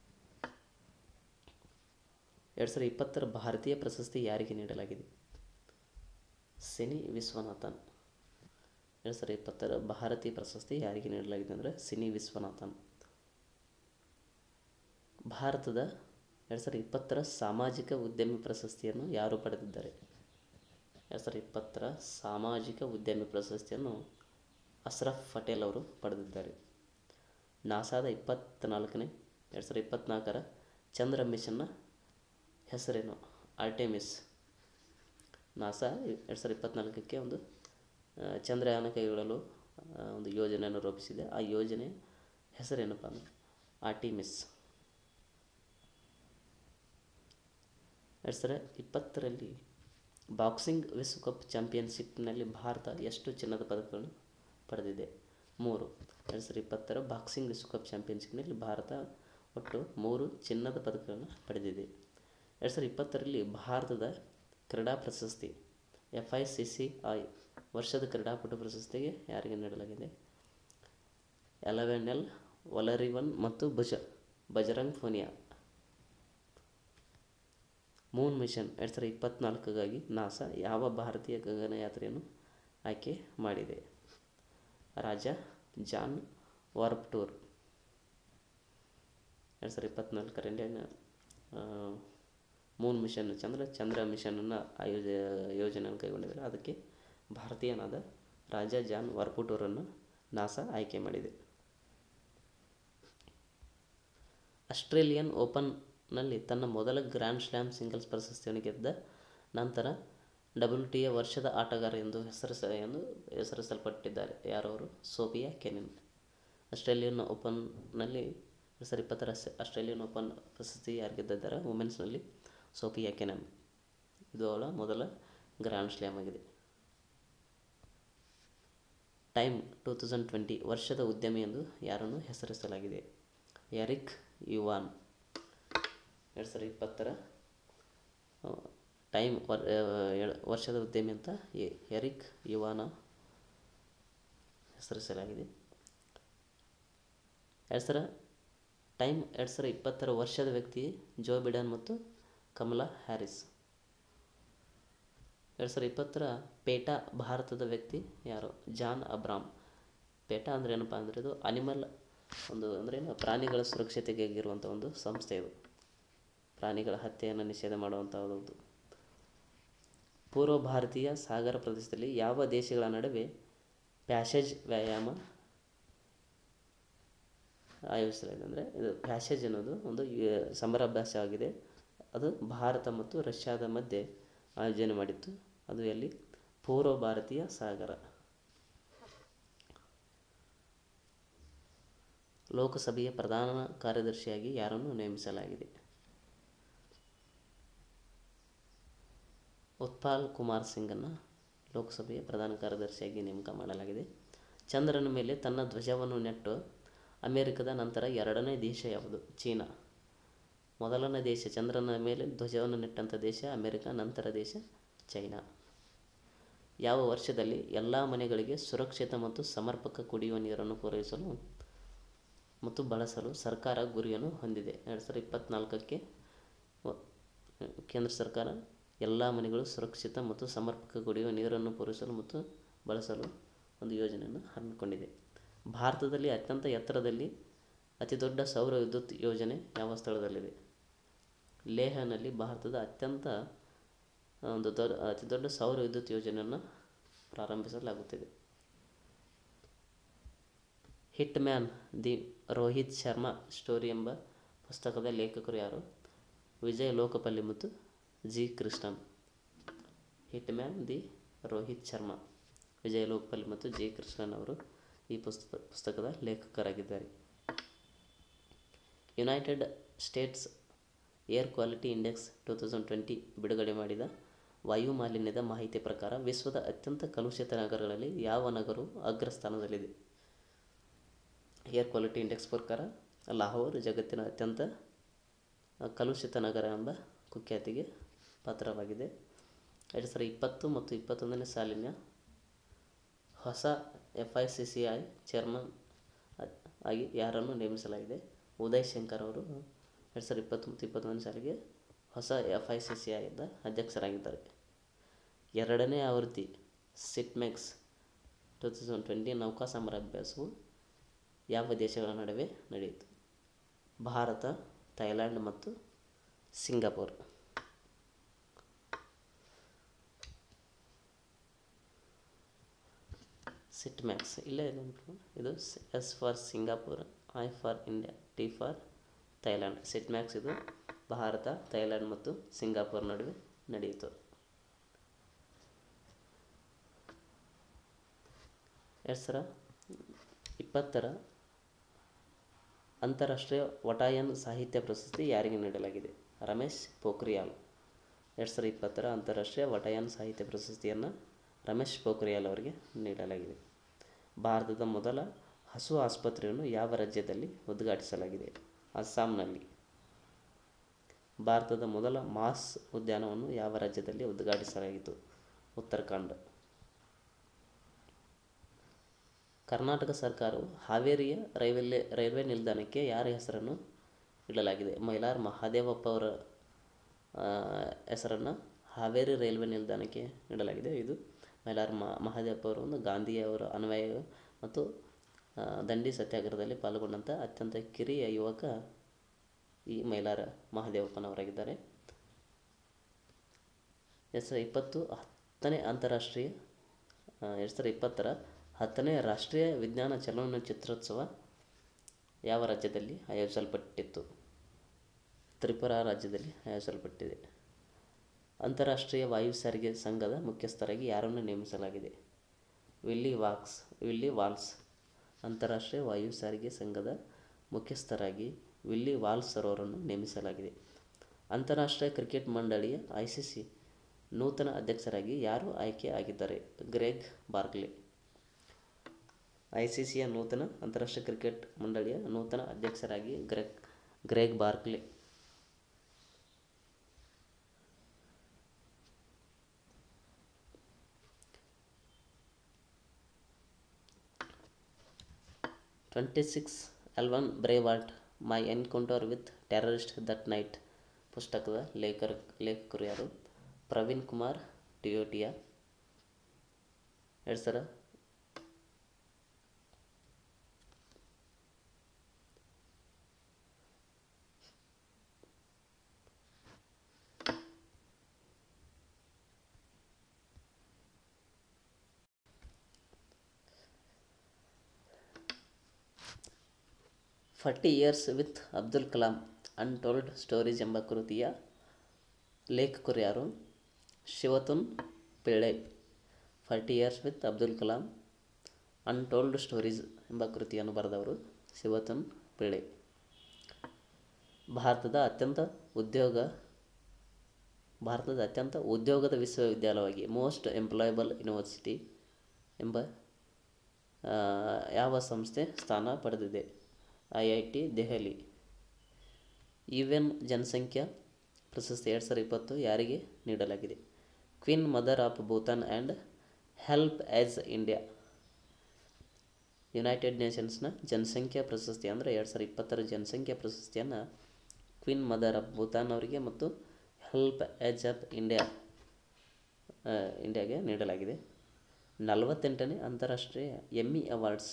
ಎರಡು ಸಾವಿರದ ಇಪ್ಪತ್ತರ ಭಾರತೀಯ ಪ್ರಶಸ್ತಿ ಯಾರಿಗೆ ನೀಡಲಾಗಿದೆ ಸಿನಿ ವಿಶ್ವನಾಥನ್ ಎರಡು ಸಾವಿರದ ಇಪ್ಪತ್ತರ ಭಾರತೀಯ ಪ್ರಶಸ್ತಿ ಯಾರಿಗೆ ನೀಡಲಾಗಿದೆ ಅಂದರೆ ಸಿನಿ ವಿಶ್ವನಾಥನ್ ಭಾರತದ ಎರಡು ಸಾವಿರದ ಇಪ್ಪತ್ತರ ಸಾಮಾಜಿಕ ಉದ್ಯಮಿ ಪ್ರಶಸ್ತಿಯನ್ನು ಯಾರು ಪಡೆದಿದ್ದಾರೆ ಎರಡು ಸಾವಿರದ ಇಪ್ಪತ್ತರ ಸಾಮಾಜಿಕ ಉದ್ಯಮಿ ಪ್ರಶಸ್ತಿಯನ್ನು ಅಶ್ರಫ್ ಪಟೇಲ್ ಅವರು ಪಡೆದಿದ್ದಾರೆ ನಾಸಾದ ಇಪ್ಪತ್ತ್ನಾಲ್ಕನೇ ಎರಡು ಸಾವಿರದ ಇಪ್ಪತ್ತ್ನಾಲ್ಕರ ಚಂದ್ರ ಮಿಷನ್ನ ಹೆಸರೇನು ಆರ್ಟೆಮಿಸ್ ನಾಸಾ ಎರಡು ಸಾವಿರದ ಇಪ್ಪತ್ತ್ನಾಲ್ಕಕ್ಕೆ ಒಂದು ಆ, ಚಂದ್ರಯಾನ ಕೈಗೊಳ್ಳಲು ಆ, ಒಂದು ಯೋಜನೆಯನ್ನು ರೂಪಿಸಿದೆ ಆ ಯೋಜನೆ ಹೆಸರೇನಪ್ಪ ಅಂದರೆ ಆರ್ಟಿಮಿಸ್ ಎರಡು ಸಾವಿರದ ಇಪ್ಪತ್ತರಲ್ಲಿ ಬಾಕ್ಸಿಂಗ್ ವಿಶ್ವಕಪ್ ಚಾಂಪಿಯನ್ಶಿಪ್ನಲ್ಲಿ ಭಾರತ ಎಷ್ಟು ಚಿನ್ನದ ಪದಕಗಳನ್ನು ಪಡೆದಿದೆ ಮೂರು ಎರಡು ಸಾವಿರದ ಇಪ್ಪತ್ತರ ಬಾಕ್ಸಿಂಗ್ ವಿಶ್ವಕಪ್ ಚಾಂಪಿಯನ್ಶಿಪ್ನಲ್ಲಿ ಭಾರತ ಒಟ್ಟು ಮೂರು ಚಿನ್ನದ ಪದಕಗಳನ್ನು ಪಡೆದಿದೆ ಎರಡು ಸಾವಿರದ ಇಪ್ಪತ್ತರಲ್ಲಿ ಭಾರತದ ಕ್ರೀಡಾ ಪ್ರಶಸ್ತಿ F I C C I ವರ್ಷದ ಕ್ರೀಡಾಪಟು ಪ್ರಶಸ್ತಿಗೆ ಯಾರಿಗೆ ನೀಡಲಾಗಿದೆ ಎಲೆವೆನ್ ಎಲ್ ಒಲರಿವನ್ ಮತ್ತು ಭುಜ ಬಜರಂಗ್ ಫೋನಿಯಾ ಮೂನ್ ಮಿಷನ್ ಎರಡು ಸಾವಿರದ ಇಪ್ಪತ್ತ್ನಾಲ್ಕಗಾಗಿ ನಾಸಾ ಯಾವ ಭಾರತೀಯ ಗಗನಯಾತ್ರೆಯನ್ನು ಆಯ್ಕೆ ಮಾಡಿದೆ ರಾಜಾ ಜಾನ್ ವಾರ್ಪ್ ಟೂರ್ ಎರಡು ಸಾವಿರದ ಇಪ್ಪತ್ತ್ನಾಲ್ಕರಲ್ಲಿ ಆ, ಮೂನ್ ಮಿಷನ್ ಚಂದ್ರ ಚಂದ್ರ ಮಿಷನನ್ನು ಆಯೋಜ ಯೋಜನೆಯನ್ನು ಕೈಗೊಂಡಿದ್ದಾರೆ ಅದಕ್ಕೆ ಭಾರತೀಯನಾದ ರಾಜಾ ಜಾನ್ ವಾರ್ಪುಟೂರನ್ನು ನಾಸಾ ಆಯ್ಕೆ ಮಾಡಿದೆ ಆಸ್ಟ್ರೇಲಿಯನ್ ಓಪನ್ನಲ್ಲಿ ತನ್ನ ಮೊದಲ ಗ್ರ್ಯಾಂಡ್ ಸ್ಲ್ಯಾಮ್ ಸಿಂಗಲ್ಸ್ ಪ್ರಶಸ್ತಿಯನ್ನು ಗೆದ್ದ ನಂತರ ಡಬ್ಲ್ಯೂ ಟಿಯ ವರ್ಷದ ಆಟಗಾರ ಎಂದು ಹೆಸರಿಸ ಎಂದು ಹೆಸರಿಸಲ್ಪಟ್ಟಿದ್ದಾರೆ ಯಾರವರು ಸೋಫಿಯಾ ಕೆನಿನ್ ಆಸ್ಟ್ರೇಲಿಯನ್ ಓಪನ್ನಲ್ಲಿ ಎರಡು ಸಾವಿರದ ಇಪ್ಪತ್ತರ ಆಸ್ಟ್ರೇಲಿಯನ್ ಓಪನ್ ಪ್ರಶಸ್ತಿ ಯಾರು ಗೆದ್ದಿದ್ದಾರೆ ವುಮೆನ್ಸ್ನಲ್ಲಿ ಸೋಫಿಯಾ ಕೆನನ್ ಇದು ಅವಳ ಮೊದಲ ಗ್ರ್ಯಾಂಡ್ ಸ್ಲ್ಯಾಮ್ ಆಗಿದೆ ಟೈಮ್ ಟೂ ತೌಸಂಡ್ ಟ್ವೆಂಟಿ ವರ್ಷದ ಉದ್ಯಮಿ ಎಂದು ಯಾರನ್ನು ಹೆಸರಿಸಲಾಗಿದೆ ಎರಿಕ್ ಯುವಾನ್ ಎರಡು ಸಾವಿರದ ಇಪ್ಪತ್ತರ ಆ, ಟೈಮ್ ವರ್ ಆ, ಎ- ವರ್ಷದ ಉದ್ಯಮಿ ಅಂತ ಎ- ಎರಿಕ್ ಯುವಾನ ಹೆಸರಿಸಲಾಗಿದೆ ಎರಡು ಸಾವಿರ ಟೈಮ್ ಎರಡು ಸಾವಿರ ಇಪ್ಪತ್ತರ ವರ್ಷದ ವ್ಯಕ್ತಿ ಜೋ ಬಿಡನ್ ಮತ್ತು ಕಮಲಾ ಹ್ಯಾರಿಸ್ ಎರಡು ಸಾವಿರ ಇಪ್ಪತ್ತರ ಪೇಟಾ ಭಾರತದ ವ್ಯಕ್ತಿ ಯಾರು ಜಾನ್ ಅಬ್ರಾಮ್ ಪೇಟಾ ಅಂದರೆ ಏನಪ್ಪ ಅಂದರೆ ಇದು ಅನಿಮಲ್ ಒಂದು ಅಂದರೆ ಏನು ಪ್ರಾಣಿಗಳ ಸುರಕ್ಷತೆಗಾಗಿರುವಂಥ ಒಂದು ಸಂಸ್ಥೆ ಇದು ಪ್ರಾಣಿಗಳ ಹತ್ಯೆಯನ್ನು ನಿಷೇಧ ಮಾಡುವಂಥದ್ದು ಪೂರ್ವ ಭಾರತೀಯ ಸಾಗರ ಪ್ರದೇಶದಲ್ಲಿ ಯಾವ ದೇಶಗಳ ನಡುವೆ ಪ್ಯಾಸೇಜ್ ವ್ಯಾಯಾಮ ಆಯೋಜಿಸಲಾಗಿದೆ ಅಂದರೆ ಇದು ಪ್ಯಾಸೇಜ್ ಅನ್ನೋದು ಒಂದು ಯು- ಸಮರಾಭ್ಯಾಸವಾಗಿದೆ ಅದು ಭಾರತ ಮತ್ತು ರಷ್ಯಾದ ಮಧ್ಯೆ ಆಯೋಜನೆ ಮಾಡಿತ್ತು ಅದು ಎಲ್ಲಿ ಪೂರ್ವ ಭಾರತೀಯ ಸಾಗರ ಲೋಕಸಭೆಯ ಪ್ರಧಾನ ಕಾರ್ಯದರ್ಶಿಯಾಗಿ ಯಾರನ್ನು ನೇಮಿಸಲಾಗಿದೆ ಉತ್ಪಾಲ್ ಕುಮಾರ್ ಸಿಂಗನ್ನು ಲೋಕಸಭೆಯ ಪ್ರಧಾನ ಕಾರ್ಯದರ್ಶಿಯಾಗಿ ನೇಮಕ ಮಾಡಲಾಗಿದೆ ಚಂದ್ರನ ಮೇಲೆ ತನ್ನ ಧ್ವಜವನ್ನು ನೆಟ್ಟು ಅಮೆರಿಕದ ನಂತರ ಎರಡನೇ ದೇಶ ಯಾವುದು ಚೀನಾ ಮೊದಲನೇ ದೇಶ ಚಂದ್ರನ ಮೇಲೆ ಧ್ವಜವನ್ನು ನೆಟ್ಟಂಥ ದೇಶ ಅಮೆರಿಕ ನಂತರ ದೇಶ ಚೈನಾ ಯಾವ ವರ್ಷದಲ್ಲಿ ಎಲ್ಲ ಮನೆಗಳಿಗೆ ಸುರಕ್ಷಿತ ಮತ್ತು ಸಮರ್ಪಕ ಕುಡಿಯುವ ನೀರನ್ನು ಪೂರೈಸಲು ಮತ್ತು ಬಳಸಲು ಸರ್ಕಾರ ಗುರಿಯನ್ನು ಹೊಂದಿದೆ ಎರಡು ಸಾವಿರದ ಇಪ್ಪತ್ತ್ನಾಲ್ಕಕ್ಕೆ ವ- ಕೇಂದ್ರ ಸರ್ಕಾರ ಎಲ್ಲ ಮನೆಗಳು ಸುರಕ್ಷಿತ ಮತ್ತು ಸಮರ್ಪಕ ಕುಡಿಯುವ ನೀರನ್ನು ಪೂರೈಸಲು ಮತ್ತು ಬಳಸಲು ಒಂದು ಯೋಜನೆಯನ್ನು ಹಮ್ಮಿಕೊಂಡಿದೆ ಭಾರತದಲ್ಲಿ ಅತ್ಯಂತ ಎತ್ತರದಲ್ಲಿ ಅತಿ ದೊಡ್ಡ ಸೌರ ವಿದ್ಯುತ್ ಯೋಜನೆ ಯಾವ ಸ್ಥಳದಲ್ಲಿದೆ ಲೇಹನಲ್ಲಿ ಭಾರತದ ಅತ್ಯಂತ ಆ, ಒಂದು ದೊಡ್ಡ ಅತಿ ದೊಡ್ಡ ಸೌರ ವಿದ್ಯುತ್ ಯೋಜನೆಯನ್ನು ಪ್ರಾರಂಭಿಸಲಾಗುತ್ತಿದೆ hit man the Rohit Sharma story ಎಂಬ ಪುಸ್ತಕದ ಲೇಖಕರು ಯಾರು ವಿಜಯ್ ಲೋಕಪಲ್ಲಿ ಮತ್ತು G Krishnan hit man the Rohit Sharma Vijay Lokapally ಮತ್ತು ಜಿ ಕೃಷ್ಣನ್ ಅವರು ಈ ಪುಸ್ತಕ ಪುಸ್ತಕದ ಲೇಖಕರಾಗಿದ್ದಾರೆ United States air quality index two thousand twenty ಬಿಡುಗಡೆ ಮಾಡಿದ ವಾಯು ಮಾಲಿನ್ಯದ ಮಾಹಿತಿ ಪ್ರಕಾರ ವಿಶ್ವದ ಅತ್ಯಂತ ಕಲುಷಿತ ನಗರಗಳಲ್ಲಿ ಯಾವ ನಗರವು ಅಗ್ರಸ್ಥಾನದಲ್ಲಿದೆ ಏರ್ ಕ್ವಾಲಿಟಿ ಇಂಡೆಕ್ಸ್ ಪ್ರಕಾರ ಲಾಹೋರ್ ಜಗತ್ತಿನ ಅತ್ಯಂತ ಆ, ಕಲುಷಿತ ನಗರ ಎಂಬ ಕುಖ್ಯಾತಿಗೆ ಪಾತ್ರವಾಗಿದೆ ಎರಡು ಸಾವಿರದ ಇಪ್ಪತ್ತು ಮತ್ತು ಇಪ್ಪತ್ತೊಂದನೇ ಸಾಲಿನ ಹೊಸ F I C C I chairman ಆಗಿ ಯಾರನ್ನು ನೇಮಿಸಲಾಗಿದೆ ಉದಯ್ ಶಂಕರ್ ಅವರು ಎರಡು ಸಾವಿರದ ಇಪ್ಪತ್ತು ಮತ್ತು ಇಪ್ಪತ್ತೊಂದನೇ ಸಾಲಿಗೆ ಹೊಸ ಎಫ್ ಐ ಸಿ ಸಿ ಐದ ಅಧ್ಯಕ್ಷರಾಗಿದ್ದಾರೆ ಎರಡನೇ ಆವೃತ್ತಿ ಸಿಟ್ಮೆಕ್ಸ್ ಟೂ ತೌಸಂಡ್ ಟ್ವೆಂಟಿ ನೌಕಾ ಸಮರಾಭ್ಯಾಸವು ಯಾವ ದೇಶಗಳ ನಡುವೆ ನಡೆಯಿತು ಭಾರತ ಥೈಲ್ಯಾಂಡ್ ಮತ್ತು ಸಿಂಗಾಪುರ್ ಸಿಟ್ ಮ್ಯಾಕ್ಸ್ ಇಲ್ಲೇ ಇದೆ ಉಂಟು. ಇದು S for Singapore I for India T for Thailand SITMEX ಇದು ಭಾರತ ಥೈಲ್ಯಾಂಡ್ ಮತ್ತು ಸಿಂಗಾಪುರ್ ನಡುವೆ ನಡೆಯಿತು ಎರಡು ಸಾವಿರ ಇಪ್ಪತ್ತರ ಅಂತಾರಾಷ್ಟ್ರೀಯ ವಟಾಯನ್ ಸಾಹಿತ್ಯ ಪ್ರಶಸ್ತಿ ಯಾರಿಗೆ ನೀಡಲಾಗಿದೆ ರಮೇಶ್ ಪೋಖ್ರಿಯಾಲ್ ಎರಡು ಸಾವಿರದ ಇಪ್ಪತ್ತರ ಅಂತಾರಾಷ್ಟ್ರೀಯ ವಟಾಯನ್ ಸಾಹಿತ್ಯ ಪ್ರಶಸ್ತಿಯನ್ನು ರಮೇಶ್ ಪೋಖ್ರಿಯಾಲ್ ಅವರಿಗೆ ನೀಡಲಾಗಿದೆ ಭಾರತದ ಮೊದಲ ಹಸು ಆಸ್ಪತ್ರೆಯನ್ನು ಯಾವ ರಾಜ್ಯದಲ್ಲಿ ಉದ್ಘಾಟಿಸಲಾಗಿದೆ ಅಸ್ಸಾಂನಲ್ಲಿ ಭಾರತದ ಮೊದಲ ಮಾಸ್ ಉದ್ಯಾನವನ್ನು ಯಾವ ರಾಜ್ಯದಲ್ಲಿ ಉದ್ಘಾಟಿಸಲಾಯಿತು ಉತ್ತರಾಖಂಡ್ ಕರ್ನಾಟಕ ಸರ್ಕಾರವು ಹಾವೇರಿಯ ರೈಲ್ವೆ ರೈಲ್ವೆ ನಿಲ್ದಾಣಕ್ಕೆ ಯಾರ ಹೆಸರನ್ನು ಇಡಲಾಗಿದೆ ಮೈಲಾರ್ ಮಹಾದೇವಪ್ಪ ಅವರ ಆ, ಹೆಸರನ್ನು ಹಾವೇರಿ ರೈಲ್ವೆ ನಿಲ್ದಾಣಕ್ಕೆ ನೀಡಲಾಗಿದೆ ಇದು ಮೈಲಾರ್ ಮ ಮಹಾದೇವಪ್ಪ ಅವರು ಒಂದು ಗಾಂಧಿಯವರ ಅನ್ವಯ ಮತ್ತು ಆ, ದಂಡಿ ಸತ್ಯಾಗ್ರಹದಲ್ಲಿ ಪಾಲ್ಗೊಂಡಂಥ ಅತ್ಯಂತ ಕಿರಿಯ ಯುವಕ ಈ ಮೈಲಾರ ಮಹಾದೇವಪ್ಪನವರಾಗಿದ್ದಾರೆ ಎರಡು ಸಾವಿರದ ಇಪ್ಪತ್ತು ಹತ್ತನೇ ಅಂತಾರಾಷ್ಟ್ರೀಯ ಆ, ಎರಡು ಸಾವಿರದ ಇಪ್ಪತ್ತರ ಹತ್ತನೇ ರಾಷ್ಟ್ರೀಯ ವಿಜ್ಞಾನ ಚಲನಚಿತ್ರೋತ್ಸವ ಯಾವ ರಾಜ್ಯದಲ್ಲಿ ಆಯೋಜಿಸಲ್ಪಟ್ಟಿತ್ತು ತ್ರಿಪುರಾ ರಾಜ್ಯದಲ್ಲಿ ಆಯೋಜಿಸಲ್ಪಟ್ಟಿದೆ ಅಂತಾರಾಷ್ಟ್ರೀಯ ವಾಯು ಸಾರಿಗೆ ಸಂಘದ ಮುಖ್ಯಸ್ಥರಾಗಿ ಯಾರನ್ನು ನೇಮಿಸಲಾಗಿದೆ ವಿಲ್ಲಿ ವಾಕ್ಸ್ ವಿಲ್ಲಿ ವಾಲ್ಸ್ ಅಂತಾರಾಷ್ಟ್ರೀಯ ವಾಯು ಸಾರಿಗೆ ಸಂಘದ ಮುಖ್ಯಸ್ಥರಾಗಿ ವಿಲ್ಲಿ ವಾಲ್ಸ್ ಅವರನ್ನು ನೇಮಿಸಲಾಗಿದೆ ಅಂತಾರಾಷ್ಟ್ರೀಯ ಕ್ರಿಕೆಟ್ ಮಂಡಳಿಯ ಐ ಸಿ ಸಿ ನೂತನ ಅಧ್ಯಕ್ಷರಾಗಿ ಯಾರು ಆಯ್ಕೆ ಆಗಿದ್ದಾರೆ ಗ್ರೆಗ್ ಬಾರ್ಕ್ಲೆ ಐ ಸಿ ಸಿಯ ನೂತನ ಅಂತಾರಾಷ್ಟ್ರೀಯ ಕ್ರಿಕೆಟ್ ಮಂಡಳಿಯ ನೂತನ ಅಧ್ಯಕ್ಷರಾಗಿ Greg Greg Barclay twenty six eleven braveheart my encounter with terrorist that night ಪುಸ್ತಕದ ಲೇಖರ ಲೇಖಕರು ಯಾರು ಪ್ರವೀಣ್ ಕುಮಾರ್ ಟಿಯೋಟಿಯಾ ಎರಡು ಸರ forty years with Abdul Kalam untold stories ಎಂಬ ಕೃತಿಯ ಲೇಖಕರು ಯಾರು Sivathanu Pillai forty years with Abdul Kalam untold stories ಎಂಬ ಕೃತಿಯನ್ನು ಬರೆದವರು ಶಿವತುನ್ ಪಿಳ್ಳೆ ಭಾರತದ ಅತ್ಯಂತ ಉದ್ಯೋಗ ಭಾರತದ ಅತ್ಯಂತ ಉದ್ಯೋಗದ ವಿಶ್ವವಿದ್ಯಾಲಯವಾಗಿ ಮೋಸ್ಟ್ ಎಂಪ್ಲಾಯಬಲ್ ಯೂನಿವರ್ಸಿಟಿ ಎಂಬ ಆ, ಯಾವ ಸಂಸ್ಥೆ ಸ್ಥಾನ ಪಡೆದಿದೆ I I T Delhi UN ಜನಸಂಖ್ಯಾ ಪ್ರಶಸ್ತಿ ಎರಡು ಸಾವಿರದ ಇಪ್ಪತ್ತು ಯಾರಿಗೆ ನೀಡಲಾಗಿದೆ queen mother of Bhutan and help age India United ನೇಷನ್ಸ್ನ ಜನಸಂಖ್ಯಾ ಪ್ರಶಸ್ತಿ ಅಂದರೆ ಎರಡು ಸಾವಿರದ ಇಪ್ಪತ್ತರ ಜನಸಂಖ್ಯಾ ಪ್ರಶಸ್ತಿಯನ್ನು ಕ್ವೀನ್ ಮದರ್ ಆಫ್ ಭೂತಾನ್ ಅವರಿಗೆ ಮತ್ತು ಹೆಲ್ಪ್ ಆ್ಯಸ್ ಆಫ್ ಇಂಡಿಯಾ ಆ, ಇಂಡಿಯಾಗೆ ನೀಡಲಾಗಿದೆ ನಲವತ್ತೆಂಟನೇ ಅಂತಾರಾಷ್ಟ್ರೀಯ ಎಮ್ಮಿ ಅವಾರ್ಡ್ಸ್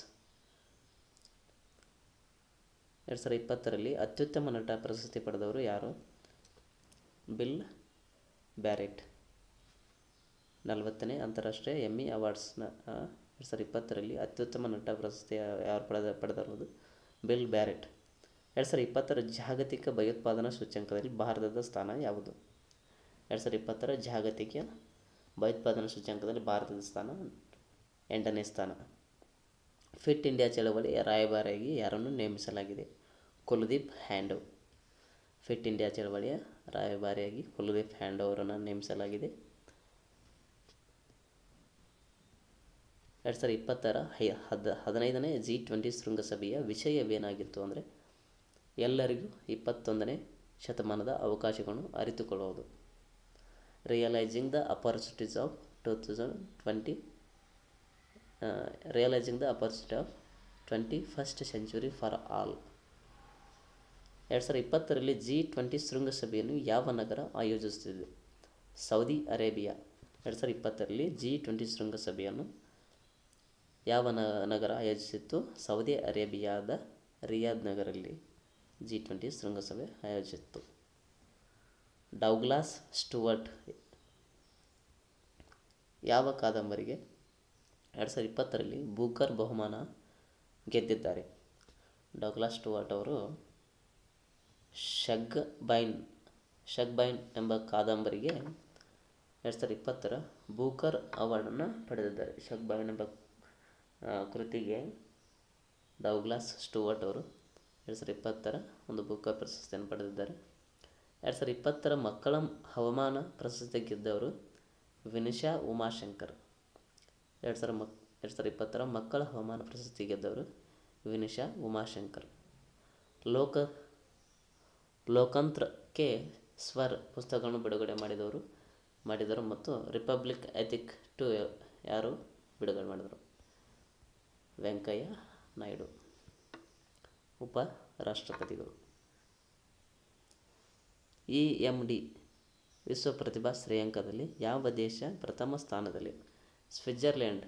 ಎರಡು ಸಾವಿರದ ಇಪ್ಪತ್ತರಲ್ಲಿ ಅತ್ಯುತ್ತಮ ನಟ ಪ್ರಶಸ್ತಿ ಪಡೆದವರು ಯಾರು ಬಿಲ್ ಬ್ಯಾರೆಟ್ ನಲವತ್ತನೇ ಅಂತಾರಾಷ್ಟ್ರೀಯ ಎಮ್ಮಿ ಅವಾರ್ಡ್ಸ್ನ ಎರಡು ಸಾವಿರದ ಇಪ್ಪತ್ತರಲ್ಲಿ ಅತ್ಯುತ್ತಮ ನಟ ಪ್ರಶಸ್ತಿ ಯಾ- ಯಾರು ಪಡೆದ ಪಡೆದಿರುವುದು ಬಿಲ್ ಬ್ಯಾರೆಟ್ ಎರಡು ಸಾವಿರದ ಇಪ್ಪತ್ತರ ಜಾಗತಿಕ ಭಯೋತ್ಪಾದನಾ ಸೂಚ್ಯಂಕದಲ್ಲಿ ಭಾರತದ ಸ್ಥಾನ ಯಾವುದು ಎರಡು ಸಾವಿರದ ಇಪ್ಪತ್ತರ ಜಾಗತಿಕ ಭಯೋತ್ಪಾದನಾ ಸೂಚ್ಯಂಕದಲ್ಲಿ ಭಾರತದ ಸ್ಥಾನ ಎಂಟನೇ ಸ್ಥಾನ ಫಿಟ್ ಇಂಡಿಯಾ ಚಳವಳಿಯ ರಾಯಭಾರಿಯಾಗಿ ಯಾರನ್ನು ನೇಮಿಸಲಾಗಿದೆ ಕುಲದೀಪ್ ಹ್ಯಾಂಡವ್ ಫಿಟ್ ಇಂಡಿಯಾ ಚಳವಳಿಯ ರಾಯಭಾರಿಯಾಗಿ ಕುಲದೀಪ್ ಹ್ಯಾಂಡವ್ ಅವರನ್ನು ನೇಮಿಸಲಾಗಿದೆ ಎರಡು ಸಾವಿರದ ಇಪ್ಪತ್ತರ ಹೈ ಹದ ಹದಿನೈದನೇ ಜಿ ಟ್ವೆಂಟಿ ಶೃಂಗಸಭೆಯ ವಿಷಯವೇನಾಗಿತ್ತು ಅಂದರೆ ಎಲ್ಲರಿಗೂ ಇಪ್ಪತ್ತೊಂದನೇ ಶತಮಾನದ ಅವಕಾಶಗಳನ್ನು ಅರಿತುಕೊಳ್ಳುವುದು realising the opportunities of two thousand twenty realising the opportunity of twenty first century for all ಎರಡು ಸಾವಿರದ ಇಪ್ಪತ್ತರಲ್ಲಿ ಜಿ ಟ್ವೆಂಟಿ ಶೃಂಗಸಭೆಯನ್ನು ಯಾವ ನಗರ ಆಯೋಜಿಸುತ್ತಿದೆ ಸೌದಿ ಅರೇಬಿಯಾ ಎರಡು ಸಾವಿರದ ಇಪ್ಪತ್ತರಲ್ಲಿ ಜಿ ಟ್ವೆಂಟಿ ಶೃಂಗಸಭೆಯನ್ನು ಯಾವ ನ ನಗರ ಆಯೋಜಿಸಿತ್ತು ಸೌದಿ ಅರೇಬಿಯಾದ ರಿಯಾದ್ ನಗರಲ್ಲಿ ಜಿ ಟ್ವೆಂಟಿ ಶೃಂಗಸಭೆ ಆಯೋಜಿಸಿತ್ತು ಡೌಗ್ಲಾಸ್ ಸ್ಟುವರ್ಟ್ ಯಾವ ಕಾದಂಬರಿಗೆ ಎರಡು ಸಾವಿರದ ಇಪ್ಪತ್ತರಲ್ಲಿ ಬೂಕರ್ ಬಹುಮಾನ ಗೆದ್ದಿದ್ದಾರೆ ಡೌಗ್ಲಾಸ್ ಸ್ಟುವರ್ಟ್ ಅವರು ಶಗ್ ಬೈನ್ ಶಗ್ ಬೈನ್ ಎಂಬ ಕಾದಂಬರಿಗೆ ಎರಡು ಸಾವಿರದ ಇಪ್ಪತ್ತರ ಬೂಕರ್ ಅವಾರ್ಡನ್ನು ಪಡೆದಿದ್ದಾರೆ ಶಗ್ ಬೈನ್ ಎಂಬ ಆ, ಕೃತಿಗೆ ಡೌಗ್ಲಾಸ್ ಸ್ಟುವರ್ಟ್ ಅವರು ಎರಡು ಸಾವಿರದ ಇಪ್ಪತ್ತರ ಒಂದು ಬೂಕರ್ ಪ್ರಶಸ್ತಿಯನ್ನು ಪಡೆದಿದ್ದಾರೆ ಎರಡು ಸಾವಿರದ ಇಪ್ಪತ್ತರ ಮಕ್ಕಳ ಹವಾಮಾನ ಪ್ರಶಸ್ತಿ ಗೆದ್ದವರು ವಿನಿಶಾ ಉಮಾಶಂಕರ್ ಎರಡು ಸಾವಿರ ಮಕ್ ಎರಡು ಸಾವಿರದ ಇಪ್ಪತ್ತರ ಮಕ್ಕಳ ಹವಾಮಾನ ಪ್ರಶಸ್ತಿ ಗೆದ್ದವರು ವಿನಿಶಾ ಉಮಾಶಂಕರ್ ಲೋಕ ಲೋಕಾಂತ್ರಕ್ಕೆ ಸ್ವರ್ ಪುಸ್ತಕಗಳನ್ನು ಬಿಡುಗಡೆ ಮಾಡಿದವರು ಮಾಡಿದರು ಮತ್ತು ರಿಪಬ್ಲಿಕ್ ಎಥಿಕ್ ಟು ಯಾರು ಬಿಡುಗಡೆ ಮಾಡಿದರು ವೆಂಕಯ್ಯ ನಾಯ್ಡು ಉಪ ರಾಷ್ಟ್ರಪತಿಗಳು ಇ ಎಮ್ ಡಿ ವಿಶ್ವ ಪ್ರತಿಭಾ ಶ್ರೇಯಾಂಕದಲ್ಲಿ ಯಾವ ದೇಶ ಪ್ರಥಮ ಸ್ಥಾನದಲ್ಲಿ ಸ್ವಿಟ್ಜರ್ಲ್ಯಾಂಡ್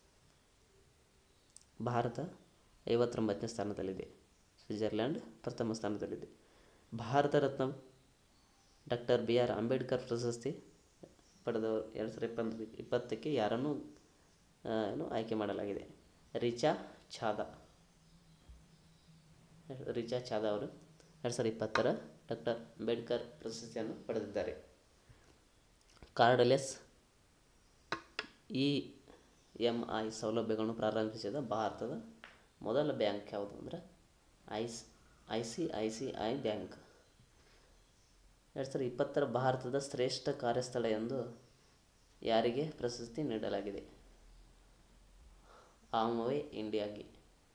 ಭಾರತ ಐವತ್ತೊಂಬತ್ತನೇ ಸ್ಥಾನದಲ್ಲಿದೆ ಸ್ವಿಟ್ಜರ್ಲ್ಯಾಂಡ್ ಪ್ರಥಮ ಸ್ಥಾನದಲ್ಲಿದೆ Bharat Ratna doctor B R Ambedkar ಪ್ರಶಸ್ತಿ ಪಡೆದವರು ಎರಡು ಸಾವಿರದ ಇಪ್ಪತ್ತು ಇಪ್ಪತ್ತಕ್ಕೆ ಯಾರನ್ನು ಆ, ಏನು ಆಯ್ಕೆ ಮಾಡಲಾಗಿದೆ ರಿಚಾ ಛಾದಾ ರಿಚಾ ಛಾದಾ ಅವರು ಎರಡು ಸಾವಿರದ ಇಪ್ಪತ್ತರ ಡಾಕ್ಟರ್ ಅಂಬೇಡ್ಕರ್ ಪ್ರಶಸ್ತಿಯನ್ನು ಪಡೆದಿದ್ದಾರೆ ಕಾರ್ಡ್ಲೆಸ್ ಇ ಎಮ್ ಐ ಸೌಲಭ್ಯಗಳನ್ನು ಪ್ರಾರಂಭಿಸಿದ ಭಾರತದ ಮೊದಲ ಬ್ಯಾಂಕ್ ಯಾವುದು ಅಂದರೆ I I C I C I bank ಎರಡು ಸಾವಿರದ ಇಪ್ಪತ್ತರ ಭಾರತದ ಶ್ರೇಷ್ಠ ಕಾರ್ಯಸ್ಥಳ ಎಂದು ಯಾರಿಗೆ ಪ್ರಶಸ್ತಿ ನೀಡಲಾಗಿದೆ ಆಮವೆ ಇಂಡಿಯಾಗೆ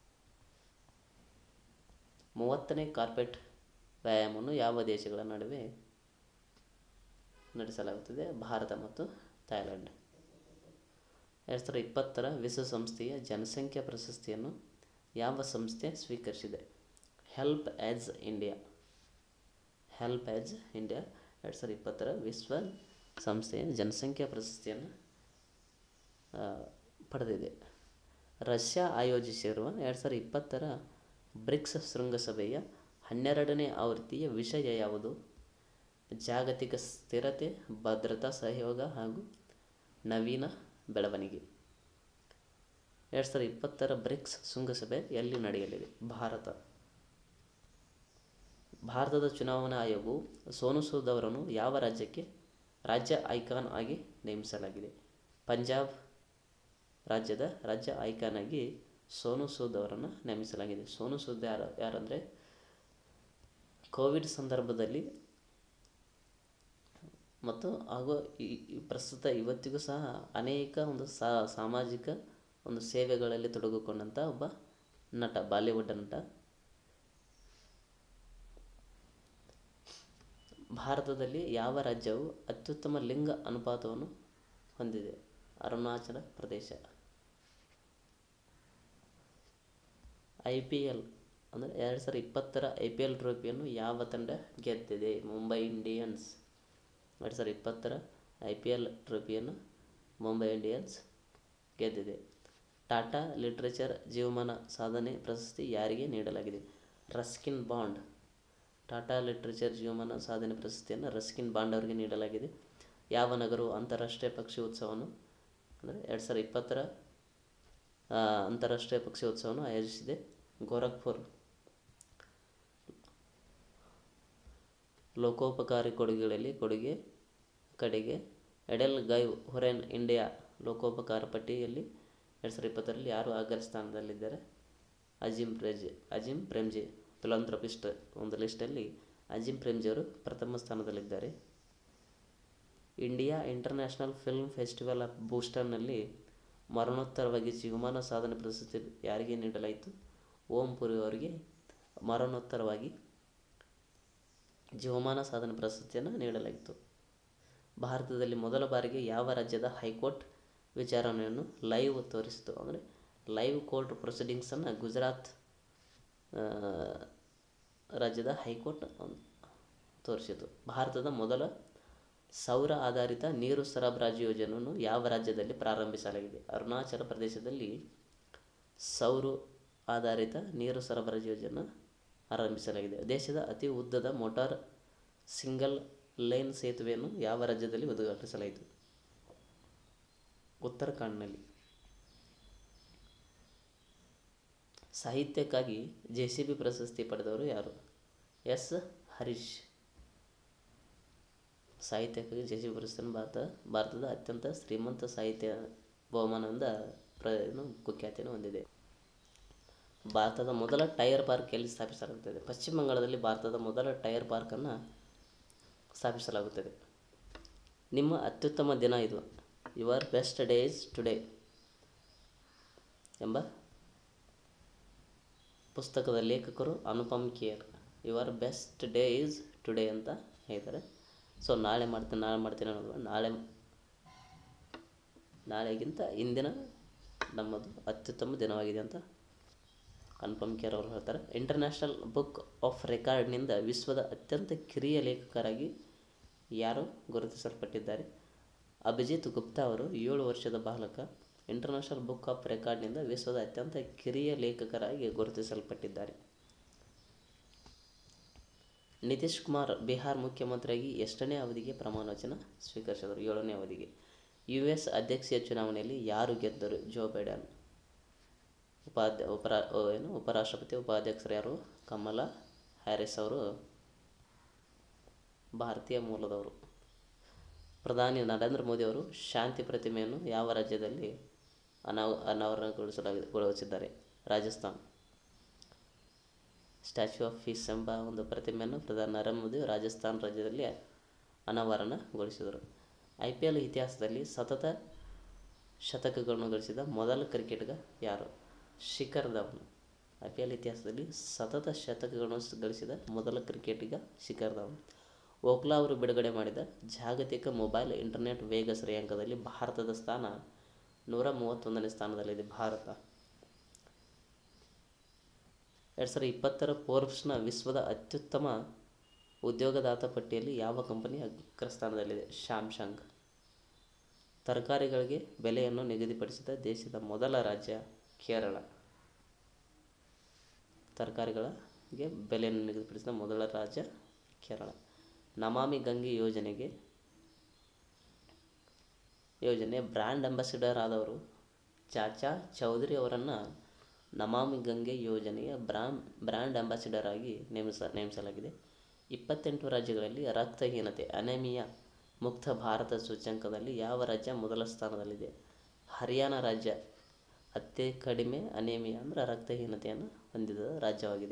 ಮೂವತ್ತನೇ ಕಾರ್ಪೆಟ್ ವ್ಯಾಯಾಮವನ್ನು ಯಾವ ದೇಶಗಳ ನಡುವೆ ನಡೆಸಲಾಗುತ್ತದೆ ಭಾರತ ಮತ್ತು ಥಾಯ್ಲೆಂಡ್ ಎರಡು ಸಾವಿರದ ಇಪ್ಪತ್ತರ ವಿಶ್ವಸಂಸ್ಥೆಯ ಜನಸಂಖ್ಯಾ ಪ್ರಶಸ್ತಿಯನ್ನು ಯಾವ ಸಂಸ್ಥೆ ಸ್ವೀಕರಿಸಿದೆ help age India help age India ಎರಡು ಸಾವಿರದ ಇಪ್ಪತ್ತರ ವಿಶ್ವ ಸಂಸ್ಥೆಯ ಜನಸಂಖ್ಯಾ ಪ್ರಶಸ್ತಿಯನ್ನು ಆ, ಪಡೆದಿದೆ ರಷ್ಯಾ ಆಯೋಜಿಸಿರುವ ಎರಡು ಸಾವಿರದ ಇಪ್ಪತ್ತರ ಬ್ರಿಕ್ಸ್ ಶೃಂಗಸಭೆಯ ಹನ್ನೆರಡನೇ ಆವೃತ್ತಿಯ ವಿಷಯ ಯಾವುದು ಜಾಗತಿಕ ಸ್ಥಿರತೆ ಭದ್ರತಾ ಸಹಯೋಗ ಹಾಗೂ ನವೀನ ಬೆಳವಣಿಗೆ ಎರಡು ಸಾವಿರದ ಇಪ್ಪತ್ತರ ಬ್ರಿಕ್ಸ್ ಶೃಂಗಸಭೆ ಎಲ್ಲಿ ನಡೆಯಲಿದೆ ಭಾರತ ಭಾರತದ ಚುನಾವಣಾ ಆಯೋಗವು ಸೋನು ಸೂದ್ ಅವರನ್ನು ಯಾವ ರಾಜ್ಯಕ್ಕೆ ರಾಜ್ಯ ಐಕಾನ್ ಆಗಿ ನೇಮಿಸಲಾಗಿದೆ ಪಂಜಾಬ್ ರಾಜ್ಯದ ರಾಜ್ಯ ಐಕಾನ್ ಆಗಿ ಸೋನು ಸೂದ್ ಅವರನ್ನು ನೇಮಿಸಲಾಗಿದೆ ಸೋನು ಸೂದ್ ಯಾರು ಯಾರಂದರೆ ಕೋವಿಡ್ ಸಂದರ್ಭದಲ್ಲಿ ಮತ್ತು ಹಾಗೂ ಈ ಈ ಪ್ರಸ್ತುತ ಇವತ್ತಿಗೂ ಸಹ ಅನೇಕ ಒಂದು ಸಾ ಸಾಮಾಜಿಕ ಒಂದು ಸೇವೆಗಳಲ್ಲಿ ತೊಡಗಿಕೊಂಡಂಥ ಒಬ್ಬ ನಟ ಬಾಲಿವುಡ್ ನಟ ಭಾರತದಲ್ಲಿ ಯಾವ ರಾಜ್ಯವು ಅತ್ಯುತ್ತಮ ಲಿಂಗ ಅನುಪಾತವನ್ನು ಹೊಂದಿದೆ ಅರುಣಾಚಲ ಪ್ರದೇಶ ಐ ಪಿ ಎಲ್ ಅಂದರೆ ಎರಡು ಸಾವಿರದ ಇಪ್ಪತ್ತರ ಐ ಪಿ ಎಲ್ ಟ್ರೋಫಿಯನ್ನು ಯಾವ ತಂಡ ಗೆದ್ದಿದೆ ಮುಂಬೈ ಇಂಡಿಯನ್ಸ್ ಎರಡು ಸಾವಿರದ ಇಪ್ಪತ್ತರ ಐ ಪಿ ಎಲ್ ಟ್ರೋಫಿಯನ್ನು ಮುಂಬೈ ಇಂಡಿಯನ್ಸ್ ಗೆದ್ದಿದೆ ಟಾಟಾ ಲಿಟ್ರೇಚರ್ ಜೀವಮಾನ ಸಾಧನೆ ಪ್ರಶಸ್ತಿ ಯಾರಿಗೆ ನೀಡಲಾಗಿದೆ ರಸ್ಕಿನ್ ಬಾಂಡ್ ಟಾಟಾ ಲಿಟ್ರೇಚರ್ ಜೀವಮಾನ ಸಾಧನೆ ಪ್ರಶಸ್ತಿಯನ್ನು ರಸ್ಕಿನ್ ಬಾಂಡ್ ಅವರಿಗೆ ನೀಡಲಾಗಿದೆ ಯಾವ ನಗರವು ಅಂತಾರಾಷ್ಟ್ರೀಯ ಪಕ್ಷಿ ಉತ್ಸವವನ್ನು ಅಂದರೆ ಎರಡು ಸಾವಿರದ ಇಪ್ಪತ್ತರ ಆ, ಅಂತಾರಾಷ್ಟ್ರೀಯ ಪಕ್ಷಿ ಉತ್ಸವವನ್ನು ಆಯೋಜಿಸಿದೆ ಗೋರಖ್ಪುರ್ ಲೋಕೋಪಕಾರಿ ಕೊಡುಗೆಗಳಲ್ಲಿ ಕೊಡುಗೆ ಕಡೆಗೆ ಎಡೆಲ್ ಗೈವ್ ಹೊರೆನ್ ಇಂಡಿಯಾ ಲೋಕೋಪಕಾರ ಪಟ್ಟಿಯಲ್ಲಿ ಎರಡು ಸಾವಿರದ ಇಪ್ಪತ್ತರಲ್ಲಿ ಯಾರು ಅಗ್ರ ಸ್ಥಾನದಲ್ಲಿದ್ದಾರೆ ಅಜಿಮ್ ಪ್ರೇಜಿ ಅಜಿಮ್ ಪ್ರೇಮ್ಜಿ ಫಿಲಾಂಥ್ರಪಿಸ್ಟ್ ಒಂದು ಲಿಸ್ಟಲ್ಲಿ ಅಜಿಮ್ ಪ್ರೇಮ್ಜಿ ಅವರು ಪ್ರಥಮ ಸ್ಥಾನದಲ್ಲಿದ್ದಾರೆ India international film festival of ಬೂಸ್ಟನ್ನಲ್ಲಿ ಮರಣೋತ್ತರವಾಗಿ ಜೀವಮಾನ ಸಾಧನೆ ಪ್ರಶಸ್ತಿ ಯಾರಿಗೆ ನೀಡಲಾಯಿತು ಓಂ ಪುರಿ ಅವರಿಗೆ ಮರಣೋತ್ತರವಾಗಿ ಜೀವಮಾನ ಸಾಧನೆ ಪ್ರಶಸ್ತಿಯನ್ನು ನೀಡಲಾಯಿತು ಭಾರತದಲ್ಲಿ ಮೊದಲ ಬಾರಿಗೆ ಯಾವ ರಾಜ್ಯದ ಹೈಕೋರ್ಟ್ ವಿಚಾರಣೆಯನ್ನು ಲೈವ್ ತೋರಿಸಿತು ಅಂದರೆ ಲೈವ್ ಕೋರ್ಟ್ ಪ್ರೊಸೀಡಿಂಗ್ಸನ್ನು ಗುಜರಾತ್ ಆ, ರಾಜ್ಯದ ಹೈಕೋರ್ಟ್ ಒಂದು ತೋರಿಸಿತು ಭಾರತದ ಮೊದಲ ಸೌರ ಆಧಾರಿತ ನೀರು ಸರಬರಾಜು ಯೋಜನೆಯನ್ನು ಯಾವ ರಾಜ್ಯದಲ್ಲಿ ಪ್ರಾರಂಭಿಸಲಾಗಿದೆ ಅರುಣಾಚಲ ಪ್ರದೇಶದಲ್ಲಿ ಸೌರ ಆಧಾರಿತ ನೀರು ಸರಬರಾಜು ಯೋಜನೆ ಆರಂಭಿಸಲಾಗಿದೆ ದೇಶದ ಅತಿ ಉದ್ದದ ಮೋಟಾರ್ ಸಿಂಗಲ್ ಲೈನ್ ಸೇತುವೆಯನ್ನು ಯಾವ ರಾಜ್ಯದಲ್ಲಿ ಉದ್ಘಾಟಿಸಲಾಯಿತು ಉತ್ತರಾಖಂಡ್ನಲ್ಲಿ ಸಾಹಿತ್ಯಕ್ಕಾಗಿ ಜೆ ಸಿ ಬಿ ಪ್ರಶಸ್ತಿ ಪಡೆದವರು ಯಾರು ಎಸ್ ಹರೀಶ್ ಸಾಹಿತ್ಯಕ್ಕಾಗಿ ಜೆ ಸಿ ಬಿ ಪ್ರಶಸ್ತಿಯನ್ನು ಭಾರತ ಭಾರತದ ಅತ್ಯಂತ ಶ್ರೀಮಂತ ಸಾಹಿತ್ಯ ಬಹುಮಾನದಿಂದ ಪ್ರ ಏನು ಕುಖ್ಯಾತಿಯನ್ನು ಹೊಂದಿದೆ ಭಾರತದ ಮೊದಲ ಟೈರ್ ಪಾರ್ಕ್ ಎಲ್ಲಿ ಸ್ಥಾಪಿಸಲಾಗುತ್ತದೆ ಪಶ್ಚಿಮ ಬಂಗಾಳದಲ್ಲಿ ಭಾರತದ ಮೊದಲ ಟೈರ್ ಪಾರ್ಕನ್ನು ಸ್ಥಾಪಿಸಲಾಗುತ್ತದೆ ನಿಮ್ಮ ಅತ್ಯುತ್ತಮ ದಿನ ಇದು your best day is today ಎಂಬ ಪುಸ್ತಕದ ಲೇಖಕರು Anupam Kher your best day is today ಅಂತ ಹೇಳ್ತಾರೆ ಸೊ ನಾಳೆ ಮಾಡ್ತೀನಿ ನಾಳೆ ಮಾಡ್ತೀನಿ ಅನ್ನೋದು ನಾಳೆ ನಾಳೆಗಿಂತ ಇಂದಿನ ನಮ್ಮದು ಅತ್ಯುತ್ತಮ ದಿನವಾಗಿದೆ ಅಂತ ಅನುಪಮ್ ಖೇರ್ ಅವರು ಹೇಳ್ತಾರೆ ಇಂಟರ್ನ್ಯಾಷನಲ್ ಬುಕ್ ಆಫ್ ರೆಕಾರ್ಡ್ನಿಂದ ವಿಶ್ವದ ಅತ್ಯಂತ ಕಿರಿಯ ಲೇಖಕರಾಗಿ ಯಾರು ಗುರುತಿಸಲ್ಪಟ್ಟಿದ್ದಾರೆ ಅಭಿಜಿತ್ ಗುಪ್ತಾ ಅವರು ಏಳು ವರ್ಷದ ಬಾಲಕ ಇಂಟರ್ನ್ಯಾಷನಲ್ ಬುಕ್ ಆಫ್ ರೆಕಾರ್ಡ್ನಿಂದ ವಿಶ್ವದ ಅತ್ಯಂತ ಕಿರಿಯ ಲೇಖಕರಾಗಿ ಗುರುತಿಸಲ್ಪಟ್ಟಿದ್ದಾರೆ ನಿತೀಶ್ ಕುಮಾರ್ ಬಿಹಾರ್ ಮುಖ್ಯಮಂತ್ರಿಯಾಗಿ ಎಷ್ಟನೇ ಅವಧಿಗೆ ಪ್ರಮಾಣ ವಚನ ಸ್ವೀಕರಿಸಿದರು ಏಳನೇ ಅವಧಿಗೆ ಯು ಎಸ್ ಅಧ್ಯಕ್ಷೀಯ ಚುನಾವಣೆಯಲ್ಲಿ ಯಾರು ಗೆದ್ದರು ಜೋ ಬೈಡನ್ ಉಪಾಧ್ಯ ಉಪರಾ ಓ, ಏನು ಉಪರಾಷ್ಟ್ರಪತಿ ಉಪಾಧ್ಯಕ್ಷರು ಯಾರು ಕಮಲಾ ಹ್ಯಾರಿಸ್ ಅವರು ಭಾರತೀಯ ಮೂಲದವರು ಪ್ರಧಾನಿ ನರೇಂದ್ರ ಮೋದಿ ಅವರು ಶಾಂತಿ ಪ್ರತಿಮೆಯನ್ನು ಯಾವ ರಾಜ್ಯದಲ್ಲಿ ಅನಾವ ಅನಾವರಣಗೊಳಿಸಲಾಗಿದೆ ಗೊಳಿಸಿದ್ದಾರೆ ರಾಜಸ್ಥಾನ್ ಸ್ಟ್ಯಾಚ್ಯೂ ಆಫ್ ಪೀಸ್ ಎಂಬ ಒಂದು ಪ್ರತಿಮೆಯನ್ನು ಪ್ರಧಾನಿ ನರೇಂದ್ರ ಮೋದಿ ರಾಜಸ್ಥಾನ್ ರಾಜ್ಯದಲ್ಲಿ ಅನಾವರಣಗೊಳಿಸಿದರು ಐ ಪಿ ಎಲ್ ಇತಿಹಾಸದಲ್ಲಿ ಸತತ ಶತಕಗಳನ್ನು ಗಳಿಸಿದ ಮೊದಲ ಕ್ರಿಕೆಟಿಗ ಯಾರು Shikhar Dhawan I P L ಇತಿಹಾಸದಲ್ಲಿ ಸತತ ಶತಕಗಳನ್ನು ಗಳಿಸಿದ ಮೊದಲ ಕ್ರಿಕೆಟಿಗ ಶಿಖರ್ ಧವನ್ ಓಕ್ಲಾ ಅವರು ಬಿಡುಗಡೆ ಮಾಡಿದ ಜಾಗತಿಕ ಮೊಬೈಲ್ ಇಂಟರ್ನೆಟ್ ವೇಗ ಶ್ರೇಯಾಂಕದಲ್ಲಿ ಭಾರತದ ಸ್ಥಾನ ನೂರ ಮೂವತ್ತೊಂದನೇ ಸ್ಥಾನದಲ್ಲಿದೆ ಭಾರತ ಎರಡು ಸಾವಿರದ ಇಪ್ಪತ್ತರ ಫೋರ್ಬ್ಸ್ನ ವಿಶ್ವದ ಅತ್ಯುತ್ತಮ ಉದ್ಯೋಗದಾತ ಪಟ್ಟಿಯಲ್ಲಿ ಯಾವ ಕಂಪನಿ ಅಗ್ರಸ್ಥಾನದಲ್ಲಿದೆ ಸ್ಯಾಮ್ಸಂಗ್ ತರಕಾರಿಗಳಿಗೆ ಬೆಲೆಯನ್ನು ನಿಗದಿಪಡಿಸಿದ ದೇಶದ ಮೊದಲ ರಾಜ್ಯ ಕೇರಳ ತರಕಾರಿಗಳಿಗೆ ಬೆಲೆಯನ್ನು ನಿಗದಿಪಡಿಸಿದ ಮೊದಲ ರಾಜ್ಯ ಕೇರಳ ನಮಾಮಿ ಗಂಗೆ ಯೋಜನೆಗೆ ಯೋಜನೆ ಬ್ರ್ಯಾಂಡ್ ಅಂಬಾಸಿಡರ್ ಆದವರು ಚಾಚಾ ಚೌಧರಿ ಅವರನ್ನು ನಮಾಮಿ ಗಂಗೆ ಯೋಜನೆಯ ಬ್ರಾಮ್ ಬ್ರ್ಯಾಂಡ್ ಅಂಬಾಸಿಡರ್ ಆಗಿ ನೇಮಿಸ ನೇಮಿಸಲಾಗಿದೆ ಇಪ್ಪತ್ತೆಂಟು ರಾಜ್ಯಗಳಲ್ಲಿ ರಕ್ತಹೀನತೆ ಅನೆಮಿಯಾ ಮುಕ್ತ ಭಾರತ ಸೂಚ್ಯಂಕದಲ್ಲಿ ಯಾವ ರಾಜ್ಯ ಮೊದಲ ಸ್ಥಾನದಲ್ಲಿದೆ ಹರಿಯಾಣ ರಾಜ್ಯ ಅತಿ ಕಡಿಮೆ ಅನೇಮಿಯಾ ಅಂದರೆ ರಕ್ತಹೀನತೆಯನ್ನು ಹೊಂದಿದ ರಾಜ್ಯವಾಗಿದೆ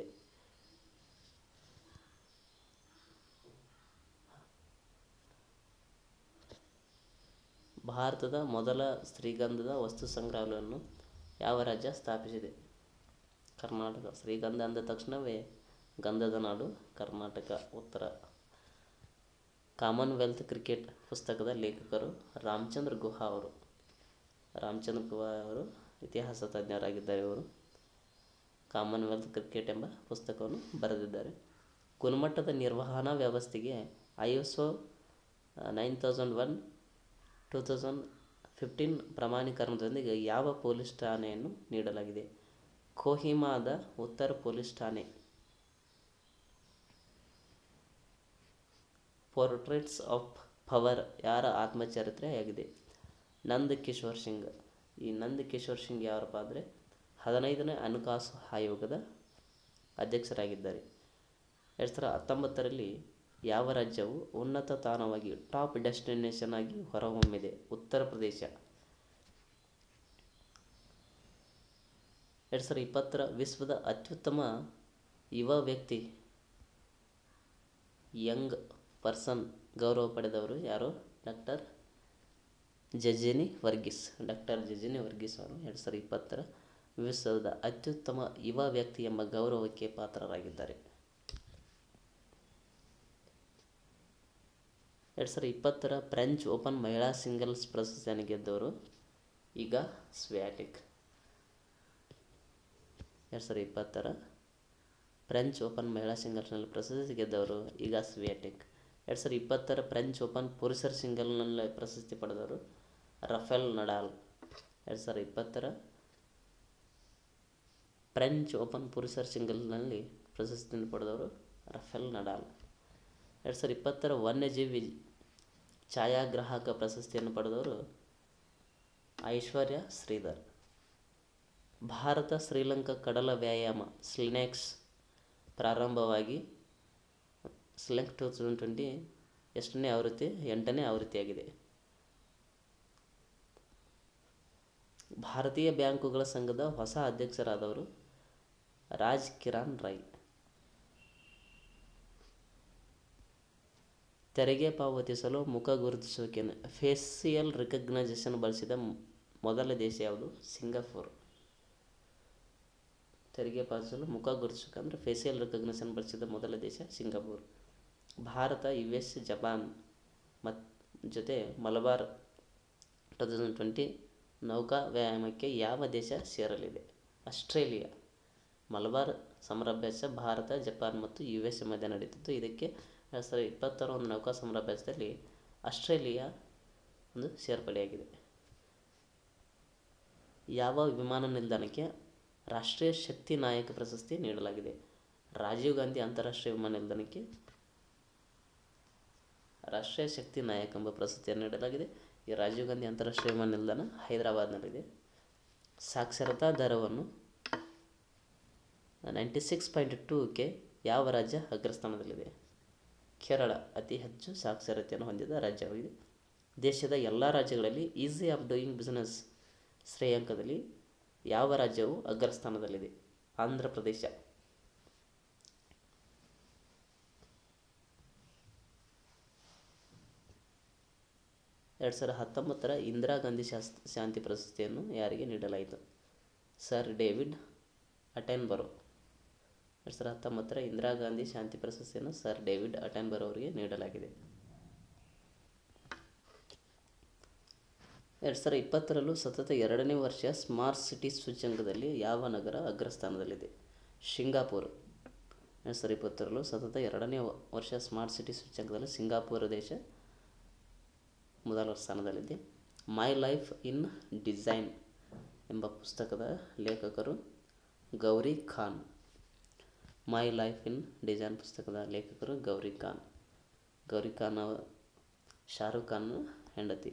ಭಾರತದ ಮೊದಲ ಶ್ರೀಗಂಧದ ವಸ್ತು ಸಂಗ್ರಹಾಲಯವನ್ನು ಯಾವ ರಾಜ್ಯ ಸ್ಥಾಪಿಸಿದೆ ಕರ್ನಾಟಕ ಶ್ರೀಗಂಧ ಅಂದ ತಕ್ಷಣವೇ ಗಂಧದ ನಾಡು ಕರ್ನಾಟಕ ಉತ್ತರ ಕಾಮನ್ವೆಲ್ತ್ ಕ್ರಿಕೆಟ್ ಪುಸ್ತಕದ ಲೇಖಕರು ರಾಮಚಂದ್ರ ಗುಹಾ ಅವರು ರಾಮಚಂದ್ರ ಗುಹಾ ಅವರು ಇತಿಹಾಸ ತಜ್ಞರಾಗಿದ್ದಾರೆ ಇವರು ಕಾಮನ್ವೆಲ್ತ್ ಕ್ರಿಕೆಟ್ ಎಂಬ ಪುಸ್ತಕವನ್ನು ಬರೆದಿದ್ದಾರೆ ಗುಣಮಟ್ಟದ ನಿರ್ವಹಣಾ ವ್ಯವಸ್ಥೆಗೆ I S O nine thousand one two thousand fifteen ಪ್ರಮಾಣೀಕರಣದೊಂದಿಗೆ ಯಾವ ಪೊಲೀಸ್ ಠಾಣೆಯನ್ನು ನೀಡಲಾಗಿದೆ ಕೋಹಿಮಾದ ಉತ್ತರ ಪೊಲೀಸ್ ಠಾಣೆ ಪೋರ್ಟ್ರೇಟ್ಸ್ ಆಫ್ ಪವರ್ ಯಾರ ಆತ್ಮಚರಿತ್ರೆಯಾಗಿದೆ ನಂದ್ ಕಿಶೋರ್ ಸಿಂಗ್ ಈ ನಂದ್ ಕಿಶೋರ್ ಸಿಂಗ್ ಯಾರಪ್ಪ ಅಂದರೆ ಹದಿನೈದನೇ ಹಣಕಾಸು ಆಯೋಗದ ಅಧ್ಯಕ್ಷರಾಗಿದ್ದಾರೆ ಎರಡು ಸಾವಿರದ ಹತ್ತೊಂಬತ್ತರಲ್ಲಿ ಯಾವ ರಾಜ್ಯವು ಉನ್ನತ ತಾಣವಾಗಿ ಟಾಪ್ ಡೆಸ್ಟಿನೇಷನ್ ಆಗಿ ಹೊರಹೊಮ್ಮಿದೆ ಉತ್ತರ ಪ್ರದೇಶ ಎರಡು ಸಾವಿರದ ಇಪ್ಪತ್ತರ ವಿಶ್ವದ ಅತ್ಯುತ್ತಮ ಯುವ ವ್ಯಕ್ತಿ ಯಂಗ್ ಪರ್ಸನ್ ಗೌರವ ಪಡೆದವರು ಯಾರು ಡಾಕ್ಟರ್ ಜಜಿನಿ ವರ್ಗೀಸ್ ಡಾಕ್ಟರ್ ಜಜಿನಿ ವರ್ಗೀಸ್ ಅವರು ಎರಡು ಸಾವಿರದ ಇಪ್ಪತ್ತರ ವಿಶ್ವದ ಅತ್ಯುತ್ತಮ ಯುವ ವ್ಯಕ್ತಿ ಎಂಬ ಗೌರವಕ್ಕೆ ಪಾತ್ರರಾಗಿದ್ದಾರೆ ಎರಡು ಸಾವಿರದ ಇಪ್ಪತ್ತರ ಫ್ರೆಂಚ್ ಓಪನ್ ಮಹಿಳಾ ಸಿಂಗಲ್ಸ್ ಪ್ರಶಸ್ತಿಯನ್ನು ಗೆದ್ದವರು ಈಗ ಸ್ವ್ಯಾಟಿಕ್ ಎರಡು ಸಾವಿರದ ಇಪ್ಪತ್ತರ ಫ್ರೆಂಚ್ ಓಪನ್ ಮಹಿಳಾ ಸಿಂಗಲ್ಸ್ನಲ್ಲಿ ಪ್ರಶಸ್ತಿ ಗೆದ್ದವರು ಈಗ ಸ್ವಿಯಾಟಿಕ್ ಎರಡು ಸಾವಿರದ ಇಪ್ಪತ್ತರ ಫ್ರೆಂಚ್ ಓಪನ್ ಪುರುಷರ ಸಿಂಗಲ್ನಲ್ಲಿ ಪ್ರಶಸ್ತಿ ಪಡೆದವರು ರಫೇಲ್ ನಡಾಲ್ ಎರಡು ಸಾವಿರದ ಇಪ್ಪತ್ತರ ಫ್ರೆಂಚ್ ಓಪನ್ ಪುರುಷರ ಸಿಂಗಲ್ನಲ್ಲಿ ಪ್ರಶಸ್ತಿಯನ್ನು ಪಡೆದವರು ರಫೇಲ್ ನಡಾಲ್ ಎರಡು ಸಾವಿರದ ಇಪ್ಪತ್ತರ ವನ್ಯಜೀವಿ ಛಾಯಾಗ್ರಾಹಕ ಪ್ರಶಸ್ತಿಯನ್ನು ಪಡೆದವರು ಐಶ್ವರ್ಯ ಶ್ರೀಧರ್ ಭಾರತ ಶ್ರೀಲಂಕಾ ಕಡಲ ವ್ಯಾಯಾಮ ಸ್ಲಿನೆಕ್ಸ್ ಪ್ರಾರಂಭವಾಗಿ ಸ್ಲೆಂಕ್ ಟೂ ತೌಸಂಡ್ ಟ್ವೆಂಟಿ ಎಷ್ಟನೇ ಆವೃತ್ತಿ ಎಂಟನೇ ಆವೃತ್ತಿಯಾಗಿದೆ ಭಾರತೀಯ ಬ್ಯಾಂಕುಗಳ ಸಂಘದ ಹೊಸ ಅಧ್ಯಕ್ಷರಾದವರು ರಾಜ್ ಕಿರಾನ್ ರೈ ತೆರಿಗೆ ಪಾವತಿಸಲು ಮುಖ ಗುರುತಿಸುವಿಕೆಯನ್ನು ಫೇಸಿಯಲ್ ರಿಕಗ್ನೈಸೇಷನ್ ಬಳಸಿದ ಮೊದಲ ದೇಶ ಯಾವುದು ಸಿಂಗಾಪುರ್ ತೆರಿಗೆ ಪಾವತಿಸಲು ಮುಖ ಗುರುತಿಸುವಿಕೆ ಅಂದರೆ ಫೇಸಿಯಲ್ ರಿಕಗ್ನಿಷನ್ ಬಳಸಿದ ಮೊದಲ ದೇಶ Singapore Bharat U S Japan ಮತ್ ಜೊತೆ ಮಲಬಾರ್ ಟೂ ತೌಸಂಡ್ ಟ್ವೆಂಟಿ ನೌಕಾ ವ್ಯಾಯಾಮಕ್ಕೆ ಯಾವ ದೇಶ ಸೇರಲಿದೆ ಆಸ್ಟ್ರೇಲಿಯಾ ಮಲಬಾರ್ ಸಮರಾಭ್ಯಾಸ ಭಾರತ ಜಪಾನ್ ಮತ್ತು ಯು ಎಸ್ ಎ ಮಧ್ಯೆ ನಡೀತಿತ್ತು ಇದಕ್ಕೆ ಎರಡು ಸಾವಿರದ ಇಪ್ಪತ್ತರ ಒಂದು ನೌಕಾ ಸಮರಾಭ್ಯಾಸದಲ್ಲಿ ಆಸ್ಟ್ರೇಲಿಯಾ ಒಂದು ಸೇರ್ಪಡೆಯಾಗಿದೆ ಯಾವ ವಿಮಾನ ನಿಲ್ದಾಣಕ್ಕೆ ರಾಷ್ಟ್ರೀಯ ಶಕ್ತಿ ನಾಯಕ ಪ್ರಶಸ್ತಿ ನೀಡಲಾಗಿದೆ ರಾಜೀವ್ ಗಾಂಧಿ ಅಂತಾರಾಷ್ಟ್ರೀಯ ವಿಮಾನ ನಿಲ್ದಾಣಕ್ಕೆ ರಾಷ್ಟ್ರೀಯ ಶಕ್ತಿ ನಾಯಕ ಎಂಬ ಪ್ರಶಸ್ತಿಯನ್ನು ನೀಡಲಾಗಿದೆ ಈ ರಾಜೀವ್ ಗಾಂಧಿ ಅಂತಾರಾಷ್ಟ್ರೀಯ ವಿಮಾನ ನಿಲ್ದಾಣ ಹೈದರಾಬಾದ್ನಲ್ಲಿದೆ ಸಾಕ್ಷರತಾ ದರವನ್ನು ನೈಂಟಿ ಸಿಕ್ಸ್ ಪಾಯಿಂಟ್ ಟೂಗೆ ಯಾವ ರಾಜ್ಯ ಅಗ್ರಸ್ಥಾನದಲ್ಲಿದೆ ಕೇರಳ ಅತಿ ಹೆಚ್ಚು ಸಾಕ್ಷರತೆಯನ್ನು ಹೊಂದಿದ ರಾಜ್ಯವಾಗಿದೆ ದೇಶದ ಎಲ್ಲ ರಾಜ್ಯಗಳಲ್ಲಿ ಈಸಿ ಆಫ್ ಡೂಯಿಂಗ್ ಬಿಸ್ನೆಸ್ ಶ್ರೇಯಾಂಕದಲ್ಲಿ ಯಾವ ರಾಜ್ಯವು ಅಗ್ರಸ್ಥಾನದಲ್ಲಿದೆ ಆಂಧ್ರ ಪ್ರದೇಶ ಎರಡು ಸಾವಿರದ ಹತ್ತೊಂಬತ್ತರ ಇಂದಿರಾ ಗಾಂಧಿ ಶಾಸ್ ಶಾಂತಿ ಪ್ರಶಸ್ತಿಯನ್ನು ಯಾರಿಗೆ ನೀಡಲಾಯಿತು ಸರ್ ಡೇವಿಡ್ ಅಟೆನ್ಬರೋ ಎರಡು ಸಾವಿರದ ಹತ್ತೊಂಬತ್ತರ ಇಂದಿರಾ ಗಾಂಧಿ ಶಾಂತಿ ಪ್ರಶಸ್ತಿಯನ್ನು ಸರ್ ಡೇವಿಡ್ ಅಟೆನ್ಬರೋ ಅವರಿಗೆ ನೀಡಲಾಗಿದೆ ಎರಡು ಸಾವಿರದ ಇಪ್ಪತ್ತರಲ್ಲೂ ಸತತ ಎರಡನೇ ವರ್ಷ ಸ್ಮಾರ್ಟ್ ಸಿಟಿ ಸೂಚ್ಯಂಕದಲ್ಲಿ ಯಾವ ನಗರ ಅಗ್ರಸ್ಥಾನದಲ್ಲಿದೆ ಸಿಂಗಾಪುರ್ ಎರಡು ಸಾವಿರದ ಇಪ್ಪತ್ತರಲ್ಲೂ ಸತತ ಎರಡನೇ ವ- ವರ್ಷ ಸ್ಮಾರ್ಟ್ ಸಿಟಿ ಸೂಚ್ಯಂಕದಲ್ಲಿ ಸಿಂಗಾಪುರ ದೇಶ ಮೊದಲ ಸ್ಥಾನದಲ್ಲಿದೆ ಮೈ ಲೈಫ್ ಇನ್ ಡಿಸೈನ್ ಎಂಬ ಪುಸ್ತಕದ ಲೇಖಕರು Gauri Khan my life in design ಪುಸ್ತಕದ ಲೇಖಕರು ಗೌರಿ ಖಾನ್ ಗೌರಿ ಖಾನ್ ಅವ ಶಾರುಖ್ ಖಾನ್ ಹೆಂಡತಿ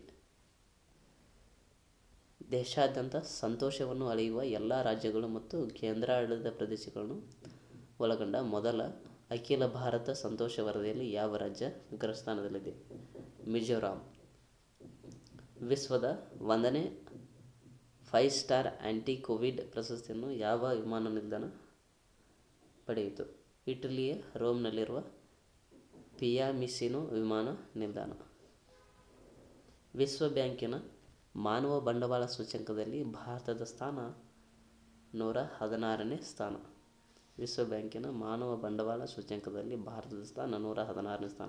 ದೇಶಾದ್ಯಂತ ಸಂತೋಷವನ್ನು ಅಳೆಯುವ ಎಲ್ಲ ರಾಜ್ಯಗಳು ಮತ್ತು ಕೇಂದ್ರಾಡಳಿತ ಪ್ರದೇಶಗಳನ್ನು ಒಳಗೊಂಡ ಮೊದಲ ಅಖಿಲ ಭಾರತ ಸಂತೋಷ ವರದಿಯಲ್ಲಿ ಯಾವ ರಾಜ್ಯ ಅಗ್ರಸ್ಥಾನದಲ್ಲಿದೆ ಮಿಜೋರಾಂ ವಿಶ್ವದ ಒಂದನೇ ಫೈವ್ ಸ್ಟಾರ್ ಆ್ಯಂಟಿ ಕೋವಿಡ್ ಪ್ರಶಸ್ತಿಯನ್ನು ಯಾವ ವಿಮಾನ ನಿಲ್ದಾಣ ಪಡೆಯಿತು ಇಟಲಿಯ ರೋಮ್ನಲ್ಲಿರುವ ಪಿಯಾಮಿಸಿನೋ ವಿಮಾನ ನಿಲ್ದಾಣ ವಿಶ್ವ ಬ್ಯಾಂಕಿನ ಮಾನವ ಬಂಡವಾಳ ಸೂಚ್ಯಂಕದಲ್ಲಿ ಭಾರತದ ಸ್ಥಾನ ನೂರ ಹದಿನಾರನೇ ಸ್ಥಾನ ವಿಶ್ವ ಬ್ಯಾಂಕಿನ ಮಾನವ ಬಂಡವಾಳ ಸೂಚ್ಯಂಕದಲ್ಲಿ ಭಾರತದ ಸ್ಥಾನ ನೂರ ಹದಿನಾರನೇ ಸ್ಥಾನ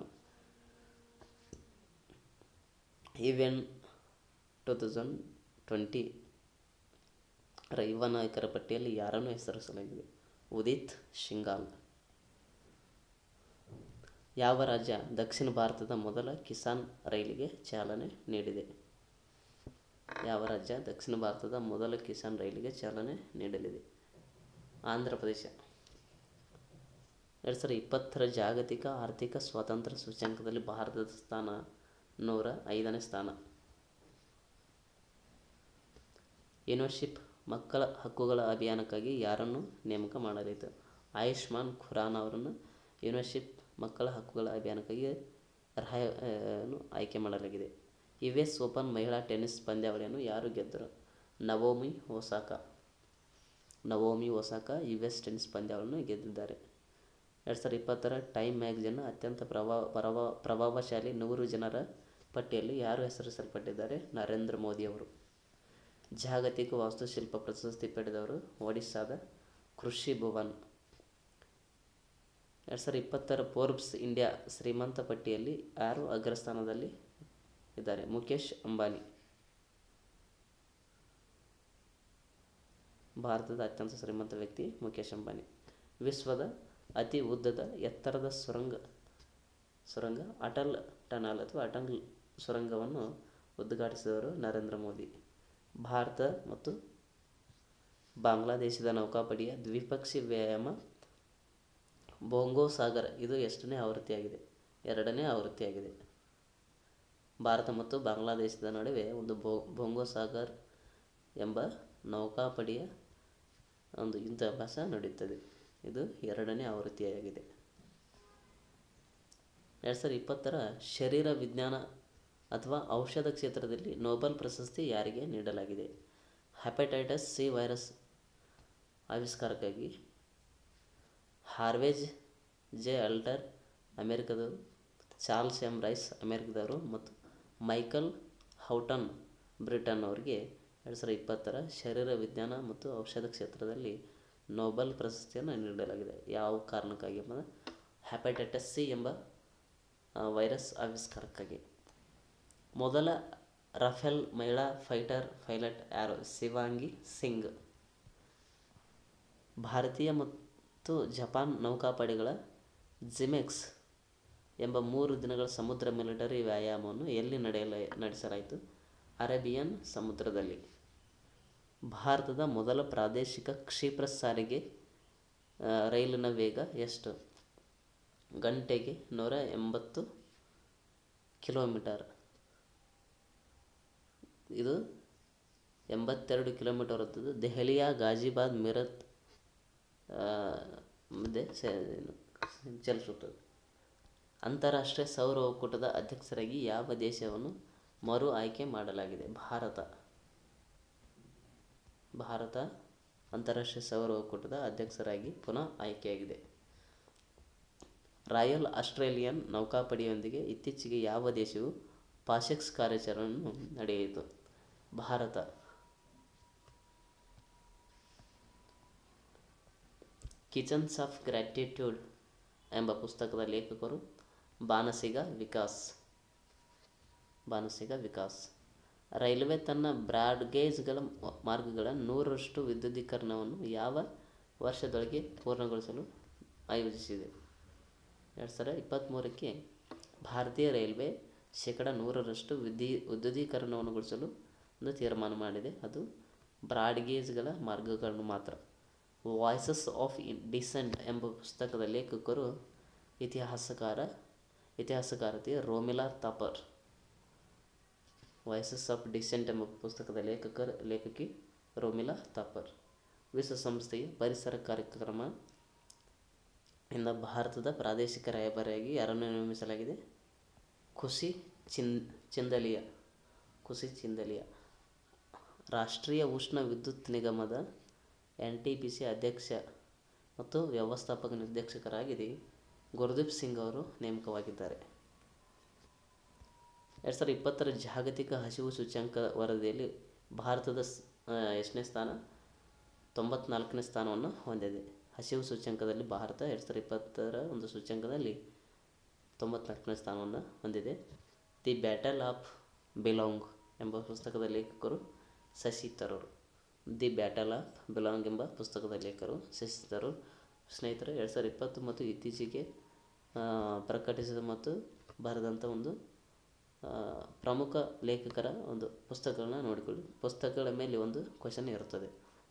ಈವೆನ್ ಟು ತೌಸಂಡ್ ಟ್ವೆಂಟಿ ರ ಯುವ ನಾಯಕರ ಪಟ್ಟಿಯಲ್ಲಿ ಯಾರನ್ನು ಹೆಸರಿಸಲಾಗಿದೆ ಉದಿತ್ ಶಿಂಗಾಲ್ ಯಾವ ರಾಜ್ಯ ದಕ್ಷಿಣ ಭಾರತದ ಮೊದಲ ಕಿಸಾನ್ ರೈಲಿಗೆ ಚಾಲನೆ ನೀಡಿದೆ ಯಾವ ರಾಜ್ಯ ದಕ್ಷಿಣ ಭಾರತದ ಮೊದಲ ಕಿಸಾನ್ ರೈಲಿಗೆ ಚಾಲನೆ ನೀಡಲಿದೆ ಆಂಧ್ರ ಪ್ರದೇಶ ಎರಡು ಸಾವಿರದ ಇಪ್ಪತ್ತರ ಜಾಗತಿಕ ಆರ್ಥಿಕ ಸ್ವಾತಂತ್ರ್ಯ ಸೂಚ್ಯಂಕದಲ್ಲಿ ಭಾರತದ ಸ್ಥಾನ ನೂರ ಐದನೇ ಸ್ಥಾನ ಯೂನಿವರ್ಶಿಪ್ ಮಕ್ಕಳ ಹಕ್ಕುಗಳ ಅಭಿಯಾನಕ್ಕಾಗಿ ಯಾರನ್ನು ನೇಮಕ ಮಾಡಲಾಯಿತು ಆಯುಷ್ಮಾನ್ ಖುರಾನ್ ಅವರನ್ನು ಯೂನಿವರ್ಶಿಪ್ ಮಕ್ಕಳ ಹಕ್ಕುಗಳ ಅಭಿಯಾನಕ್ಕಾಗಿ ರಾಯ ಆ, ನು ಆಯ್ಕೆ ಮಾಡಲಾಗಿದೆ ಯು ಎಸ್ ಓಪನ್ ಮಹಿಳಾ ಟೆನ್ನಿಸ್ ಪಂದ್ಯಾವಳಿಯನ್ನು ಯಾರು ಗೆದ್ದರು Naomi Osaka Naomi Osaka U S tennis ಪಂದ್ಯಾವಳಿಯನ್ನು ಗೆದ್ದಿದ್ದಾರೆ ಎರಡು ಸಾವಿರದ ಇಪ್ಪತ್ತರ ಟೈಮ್ ಮ್ಯಾಗಜಿನ್ನ ಅತ್ಯಂತ ಪ್ರಭಾವ ಪ್ರಭಾವ ಪ್ರಭಾವಶಾಲಿ ನೂರು ಜನರ ಪಟ್ಟಿಯಲ್ಲಿ ಯಾರು ಹೆಸರಿಸಲ್ಪಟ್ಟಿದ್ದಾರೆ ನರೇಂದ್ರ ಮೋದಿ ಅವರು ಜಾಗತಿಕ ವಾಸ್ತುಶಿಲ್ಪ ಪ್ರಶಸ್ತಿ ಪಡೆದವರು ಒಡಿಸ್ಸಾದ ಕೃಷಿ ಭುವನ್ ಎರಡು ಸಾವಿರದ ಇಪ್ಪತ್ತರ ಫೋರ್ಬ್ಸ್ ಇಂಡಿಯಾ ಶ್ರೀಮಂತ ಪಟ್ಟಿಯಲ್ಲಿ ಯಾರು ಅಗ್ರಸ್ಥಾನದಲ್ಲಿ ಇದ್ದಾರೆ ಮುಖೇಶ್ ಅಂಬಾನಿ ಭಾರತದ ಅತ್ಯಂತ ಶ್ರೀಮಂತ ವ್ಯಕ್ತಿ ಮುಖೇಶ್ ಅಂಬಾನಿ ವಿಶ್ವದ ಅತಿ ಉದ್ದದ ಎತ್ತರದ ಸುರಂಗ ಸುರಂಗ ಅಟಲ್ ಟನಲ್ ಅಥವಾ ಅಟಲ್ ಸುರಂಗವನ್ನು ಉದ್ಘಾಟಿಸಿದವರು ನರೇಂದ್ರ ಮೋದಿ ಭಾರತ ಮತ್ತು ಬಾಂಗ್ಲಾದೇಶದ ನೌಕಾಪಡೆಯ ದ್ವಿಪಕ್ಷಿ ವ್ಯಾಯಾಮ ಬೊಂಗೋ ಸಾಗರ್ ಇದು ಎಷ್ಟನೇ ಆವೃತ್ತಿಯಾಗಿದೆ ಎರಡನೇ ಆವೃತ್ತಿಯಾಗಿದೆ ಭಾರತ ಮತ್ತು ಬಾಂಗ್ಲಾದೇಶದ ನಡುವೆ ಒಂದು ಬೊ ಬೊಂಗೋ ಸಾಗರ್ ಎಂಬ ನೌಕಾಪಡೆಯ ಒಂದು ಯುದ್ಧಾಭ್ಯಾಸ ನಡೆಯುತ್ತದೆ ಇದು ಎರಡನೇ ಆವೃತ್ತಿಯಾಗಿದೆ ಎರಡು ಸಾವಿರದ ಇಪ್ಪತ್ತರ ಶರೀರ ವಿಜ್ಞಾನ ಅಥವಾ ಔಷಧ ಕ್ಷೇತ್ರದಲ್ಲಿ ನೊಬೆಲ್ ಪ್ರಶಸ್ತಿ ಯಾರಿಗೆ ನೀಡಲಾಗಿದೆ ಹೆಪಟೈಟಿಸ್ ಸಿ ವೈರಸ್ ಆವಿಷ್ಕಾರಕ್ಕಾಗಿ ಹಾರ್ವೇಜ್ ಜೆ ಅಲ್ಟರ್ ಅಮೆರಿಕದವರು ಚಾರ್ಲ್ಸ್ ಎಮ್ ರೈಸ್ ಅಮೆರಿಕದವರು ಮತ್ತು ಮೈಕಲ್ ಹೌಟನ್ ಬ್ರಿಟನ್ ಅವರಿಗೆ ಎರಡು ಸಾವಿರದ ಇಪ್ಪತ್ತರ ಶರೀರ ವಿಜ್ಞಾನ ಮತ್ತು ಔಷಧ ಕ್ಷೇತ್ರದಲ್ಲಿ ನೊಬೆಲ್ ಪ್ರಶಸ್ತಿಯನ್ನು ನೀಡಲಾಗಿದೆ ಯಾವ ಕಾರಣಕ್ಕಾಗಿ ಎಂಬುದು ಹೆಪಟೈಟಿಸ್ ಸಿ ಎಂಬ ಆ, ವೈರಸ್ ಆವಿಷ್ಕಾರಕ್ಕಾಗಿ ಮೊದಲ ರಫೇಲ್ ಮಹಿಳಾ ಫೈಟರ್ ಪೈಲಟ್ ಯಾರು ಶಿವಾಂಗಿ ಸಿಂಗ್ ಭಾರತೀಯ ಮತ್ತು ಜಪಾನ್ ನೌಕಾಪಡೆಗಳ ಜಿಮೆಕ್ಸ್ ಎಂಬ ಮೂರು ದಿನಗಳ ಸಮುದ್ರ ಮಿಲಿಟರಿ ವ್ಯಾಯಾಮವನ್ನು ಎಲ್ಲಿ ನಡೆಯಲ ನಡೆಸಲಾಯಿತು ಅರೇಬಿಯನ್ ಸಮುದ್ರದಲ್ಲಿ ಭಾರತದ ಮೊದಲ ಪ್ರಾದೇಶಿಕ ಕ್ಷಿಪ್ರ ಸಾರಿಗೆ ಆ, ರೈಲಿನ ವೇಗ ಎಷ್ಟು ಗಂಟೆಗೆ ನೂರ ಎಂಬತ್ತು ಕಿಲೋಮೀಟರ್ ಇದು ಎಂಬತ್ತೆರಡು ಕಿಲೋಮೀಟರ್ ಇರುತ್ತದೆ ದೆಹಲಿಯ ಗಾಜಿಬಾದ್ ಮೀರತ್ ಆ, ಮಧ್ಯೆ ಸೆ- ಚಲಿಸುತ್ತದೆ ಅಂತಾರಾಷ್ಟ್ರೀಯ ಸೌರ ಒಕ್ಕೂಟದ ಅಧ್ಯಕ್ಷರಾಗಿ ಯಾವ ದೇಶವನ್ನು ಮರು ಆಯ್ಕೆ ಮಾಡಲಾಗಿದೆ ಭಾರತ ಭಾರತ ಅಂತಾರಾಷ್ಟ್ರೀಯ ಸೌರ ಒಕ್ಕೂಟದ ಅಧ್ಯಕ್ಷರಾಗಿ ಪುನಃ ಆಯ್ಕೆಯಾಗಿದೆ ರಾಯಲ್ ಆಸ್ಟ್ರೇಲಿಯನ್ ನೌಕಾಪಡೆಯೊಂದಿಗೆ ಇತ್ತೀಚೆಗೆ ಯಾವ ದೇಶವು ಪಾಶೆಕ್ಸ್ ಕಾರ್ಯಾಚರಣೆಯನ್ನು ನಡೆಯಿತು ಭಾರತ ಕಿಚನ್ಸ್ ಆಫ್ ಗ್ರ್ಯಾಟಿಟ್ಯೂಡ್ ಎಂಬ ಪುಸ್ತಕದ ಲೇಖಕರು ಬಾನಸಿಗ ವಿಕಾಸ್ ಬಾನಸಿಗ ವಿಕಾಸ್ ರೈಲ್ವೆ ತನ್ನ ಬ್ರಾಡ್ಗೇಜ್ಗಳ ಮಾರ್ಗಗಳ ನೂರರಷ್ಟು ವಿದ್ಯುದೀಕರಣವನ್ನು ಯಾವ ವರ್ಷದೊಳಗೆ ಪೂರ್ಣಗೊಳಿಸಲು ಆಯೋಜಿಸಿದೆ ಎರಡು ಸಾವಿರ ಇಪ್ಪತ್ತ್ಮೂರಕ್ಕೆ ಭಾರತೀಯ ರೈಲ್ವೆ ಶೇಕಡ ನೂರರಷ್ಟು ವಿದ್ಯು ವಿದ್ಯುದೀಕರಣವನ್ನು ಗೊಳಿಸಲು ಒಂದು ತೀರ್ಮಾನ ಮಾಡಿದೆ ಅದು ಬ್ರಾಡ್ಗೇಜ್ಗಳ ಮಾರ್ಗಗಳನ್ನು ಮಾತ್ರ ವಾಯ್ಸಸ್ ಆಫ್ ಡಿಸೆಂಟ್ ಎಂಬ ಪುಸ್ತಕದ ಲೇಖಕರು ಇತಿಹಾಸಕಾರ ಇತಿಹಾಸಕಾರತಿ Romila Thapar voices of dissent ಎಂಬ ಪುಸ್ತಕದ ಲೇಖಕರ ಲೇಖಕಿ ರೋಮಿಲಾ ತಾಪರ್ ವಿಶ್ವಸಂಸ್ಥೆಯ ಪರಿಸರ ಕಾರ್ಯಕ್ರಮ ಇಂದ ಭಾರತದ ಪ್ರಾದೇಶಿಕ ರಾಯಭಾರಿಯಾಗಿ ಯಾರನ್ನು ನೇಮಿಸಲಾಗಿದೆ ಖುಷಿ ಚಿನ್ ಚಿಂದಲಿಯ ಖುಷಿ ಚಿಂದಲಿಯ ರಾಷ್ಟ್ರೀಯ ಉಷ್ಣ ವಿದ್ಯುತ್ ನಿಗಮದ ಎನ್ ಟಿ ಪಿ ಸಿ ಅಧ್ಯಕ್ಷ ಮತ್ತು ವ್ಯವಸ್ಥಾಪಕ ನಿರ್ದೇಶಕರಾಗಿ ಗುರುದೀಪ್ ಸಿಂಗ್ ಅವರು ನೇಮಕವಾಗಿದ್ದಾರೆ ಎರಡು ಸಾವಿರದ ಇಪ್ಪತ್ತರ ಜಾಗತಿಕ ಹಸಿವು ಸೂಚ್ಯಂಕ ವರದಿಯಲ್ಲಿ ಭಾರತದ ಸ್- ಆ, ಎಷ್ಟನೇ ಸ್ಥಾನ ತೊಂಬತ್ನಾಲ್ಕನೇ ಸ್ಥಾನವನ್ನು ಹೊಂದಿದೆ ಹಸಿವು ಸೂಚ್ಯಂಕದಲ್ಲಿ ಭಾರತ ಎರಡು ಸಾವಿರದ ಇಪ್ಪತ್ತರ ಒಂದು ಸೂಚ್ಯಂಕದಲ್ಲಿ ತೊಂಬತ್ನಾಲ್ಕನೇ ಸ್ಥಾನವನ್ನು ಹೊಂದಿದೆ ದಿ ಬ್ಯಾಟಲ್ ಆಫ್ ಬಿಲಾಂಗ್ ಎಂಬ ಪುಸ್ತಕದ ಲೇಖಕರು Shashi Tharoor the battle of belong ಎಂಬ ಪುಸ್ತಕದ ಲೇಖಕರು ಶಶಿ ತರೂರ್ ಸ್ನೇಹಿತರೆ ಎರಡು ಸಾವಿರದ ಇಪ್ಪತ್ತು ಮತ್ತು ಇತ್ತೀಚೆಗೆ ಆ, ಪ್ರಕಟಿಸಿದ ಮತ್ತು ಬರೆದಂಥ ಒಂದು ಆ, ಪ್ರಮುಖ ಲೇಖಕರ ಒಂದು ಪುಸ್ತಕಗಳನ್ನ ನೋಡಿಕೊಳ್ಳಿ ಪುಸ್ತಕಗಳ ಮೇಲೆ ಒಂದು ಕ್ವಶನ್ ಇರುತ್ತದೆ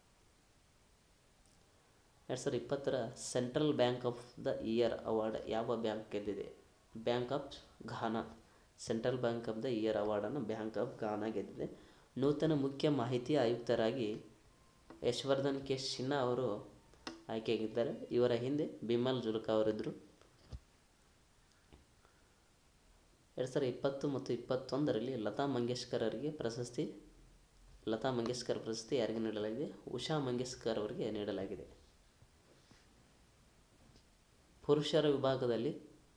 ಎರಡು ಸಾವಿರದ ಇಪ್ಪತ್ತರ central bank of the year award ಯಾವ ಬ್ಯಾಂಕ್ ಗೆದ್ದಿದೆ bank of Ghana central bank of the year ಅವಾರ್ಡನ್ನು ಬ್ಯಾಂಕ್ ಆಫ್ ಘಾನಾ ಗೆದ್ದಿದೆ ನೂತನ ಮುಖ್ಯ ಮಾಹಿತಿ ಆಯುಕ್ತರಾಗಿ ಯಶವರ್ಧನ್ ಕೆ ಸಿನ್ಹಾ ಅವರು ಆಯ್ಕೆಯಾಗಿದ್ದಾರೆ ಇವರ ಹಿಂದೆ ಬಿಮಲ್ ಜುಲ್ಕಾ ಅವರಿದ್ದರು ಎರಡು ಸಾವಿರದ ಇಪ್ಪತ್ತು ಮತ್ತು ಇಪ್ಪತ್ತೊಂದರಲ್ಲಿ ಲತಾ ಮಂಗೇಶ್ಕರ್ ಅವರಿಗೆ ಪ್ರಶಸ್ತಿ ಲತಾ ಮಂಗೇಶ್ಕರ್ ಪ್ರಶಸ್ತಿ ಯಾರಿಗೆ ನೀಡಲಾಗಿದೆ ಉಷಾ ಮಂಗೇಶ್ಕರ್ ಅವರಿಗೆ ನೀಡಲಾಗಿದೆ ಪುರುಷರ ವಿಭಾಗದಲ್ಲಿ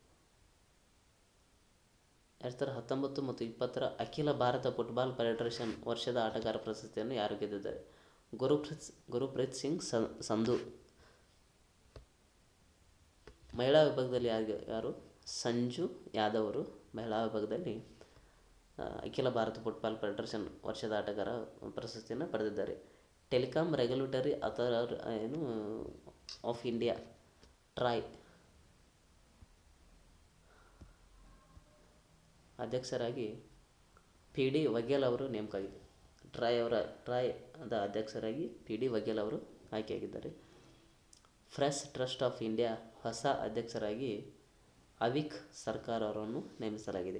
ಎರಡು ಸಾವಿರದ ಹತ್ತೊಂಬತ್ತು ಮತ್ತು ಇಪ್ಪತ್ತರ ಅಖಿಲ ಭಾರತ ಫುಟ್ಬಾಲ್ ಫೆಡರೇಷನ್ ವರ್ಷದ ಆಟಗಾರ ಪ್ರಶಸ್ತಿಯನ್ನು ಯಾರು ಗೆದ್ದಿದ್ದಾರೆ ಗುರುಪ್ರೀತ್ ಗುರುಪ್ರೀತ್ ಸಿಂಗ್ ಸಂ- ಸಂಧು ಮಹಿಳಾ ವಿಭಾಗದಲ್ಲಿ ಯಾರು ಯಾರು ಸಂಜು ಯಾದವ್ ಅವರು ಮಹಿಳಾ ವಿಭಾಗದಲ್ಲಿ ಆ, ಅಖಿಲ ಭಾರತ ಫುಟ್ಬಾಲ್ ಫೆಡರೇಷನ್ ವರ್ಷದ ಆಟಗಾರ ಪ್ರಶಸ್ತಿಯನ್ನು ಪಡೆದಿದ್ದಾರೆ telecom regulatory authority of India TRAI ಅಧ್ಯಕ್ಷರಾಗಿ ಪಿ ಡಿ ವಘೇಲ್ ಅವರು ನೇಮಕಾಗಿದೆ ಟ್ರಾಯ್ ಅವರ ಟ್ರಾಯ್ ಅದ ಅಧ್ಯಕ್ಷರಾಗಿ ಪಿ ಡಿ ವಘೇಲ್ ಅವರು ಆಯ್ಕೆಯಾಗಿದ್ದಾರೆ ಫ್ರೆಶ್ ಟ್ರಸ್ಟ್ ಆಫ್ ಇಂಡಿಯಾ ಹೊಸ ಅಧ್ಯಕ್ಷರಾಗಿ ಅವಿಕ್ ಸರ್ಕಾರ್ ಅವರನ್ನು ನೇಮಿಸಲಾಗಿದೆ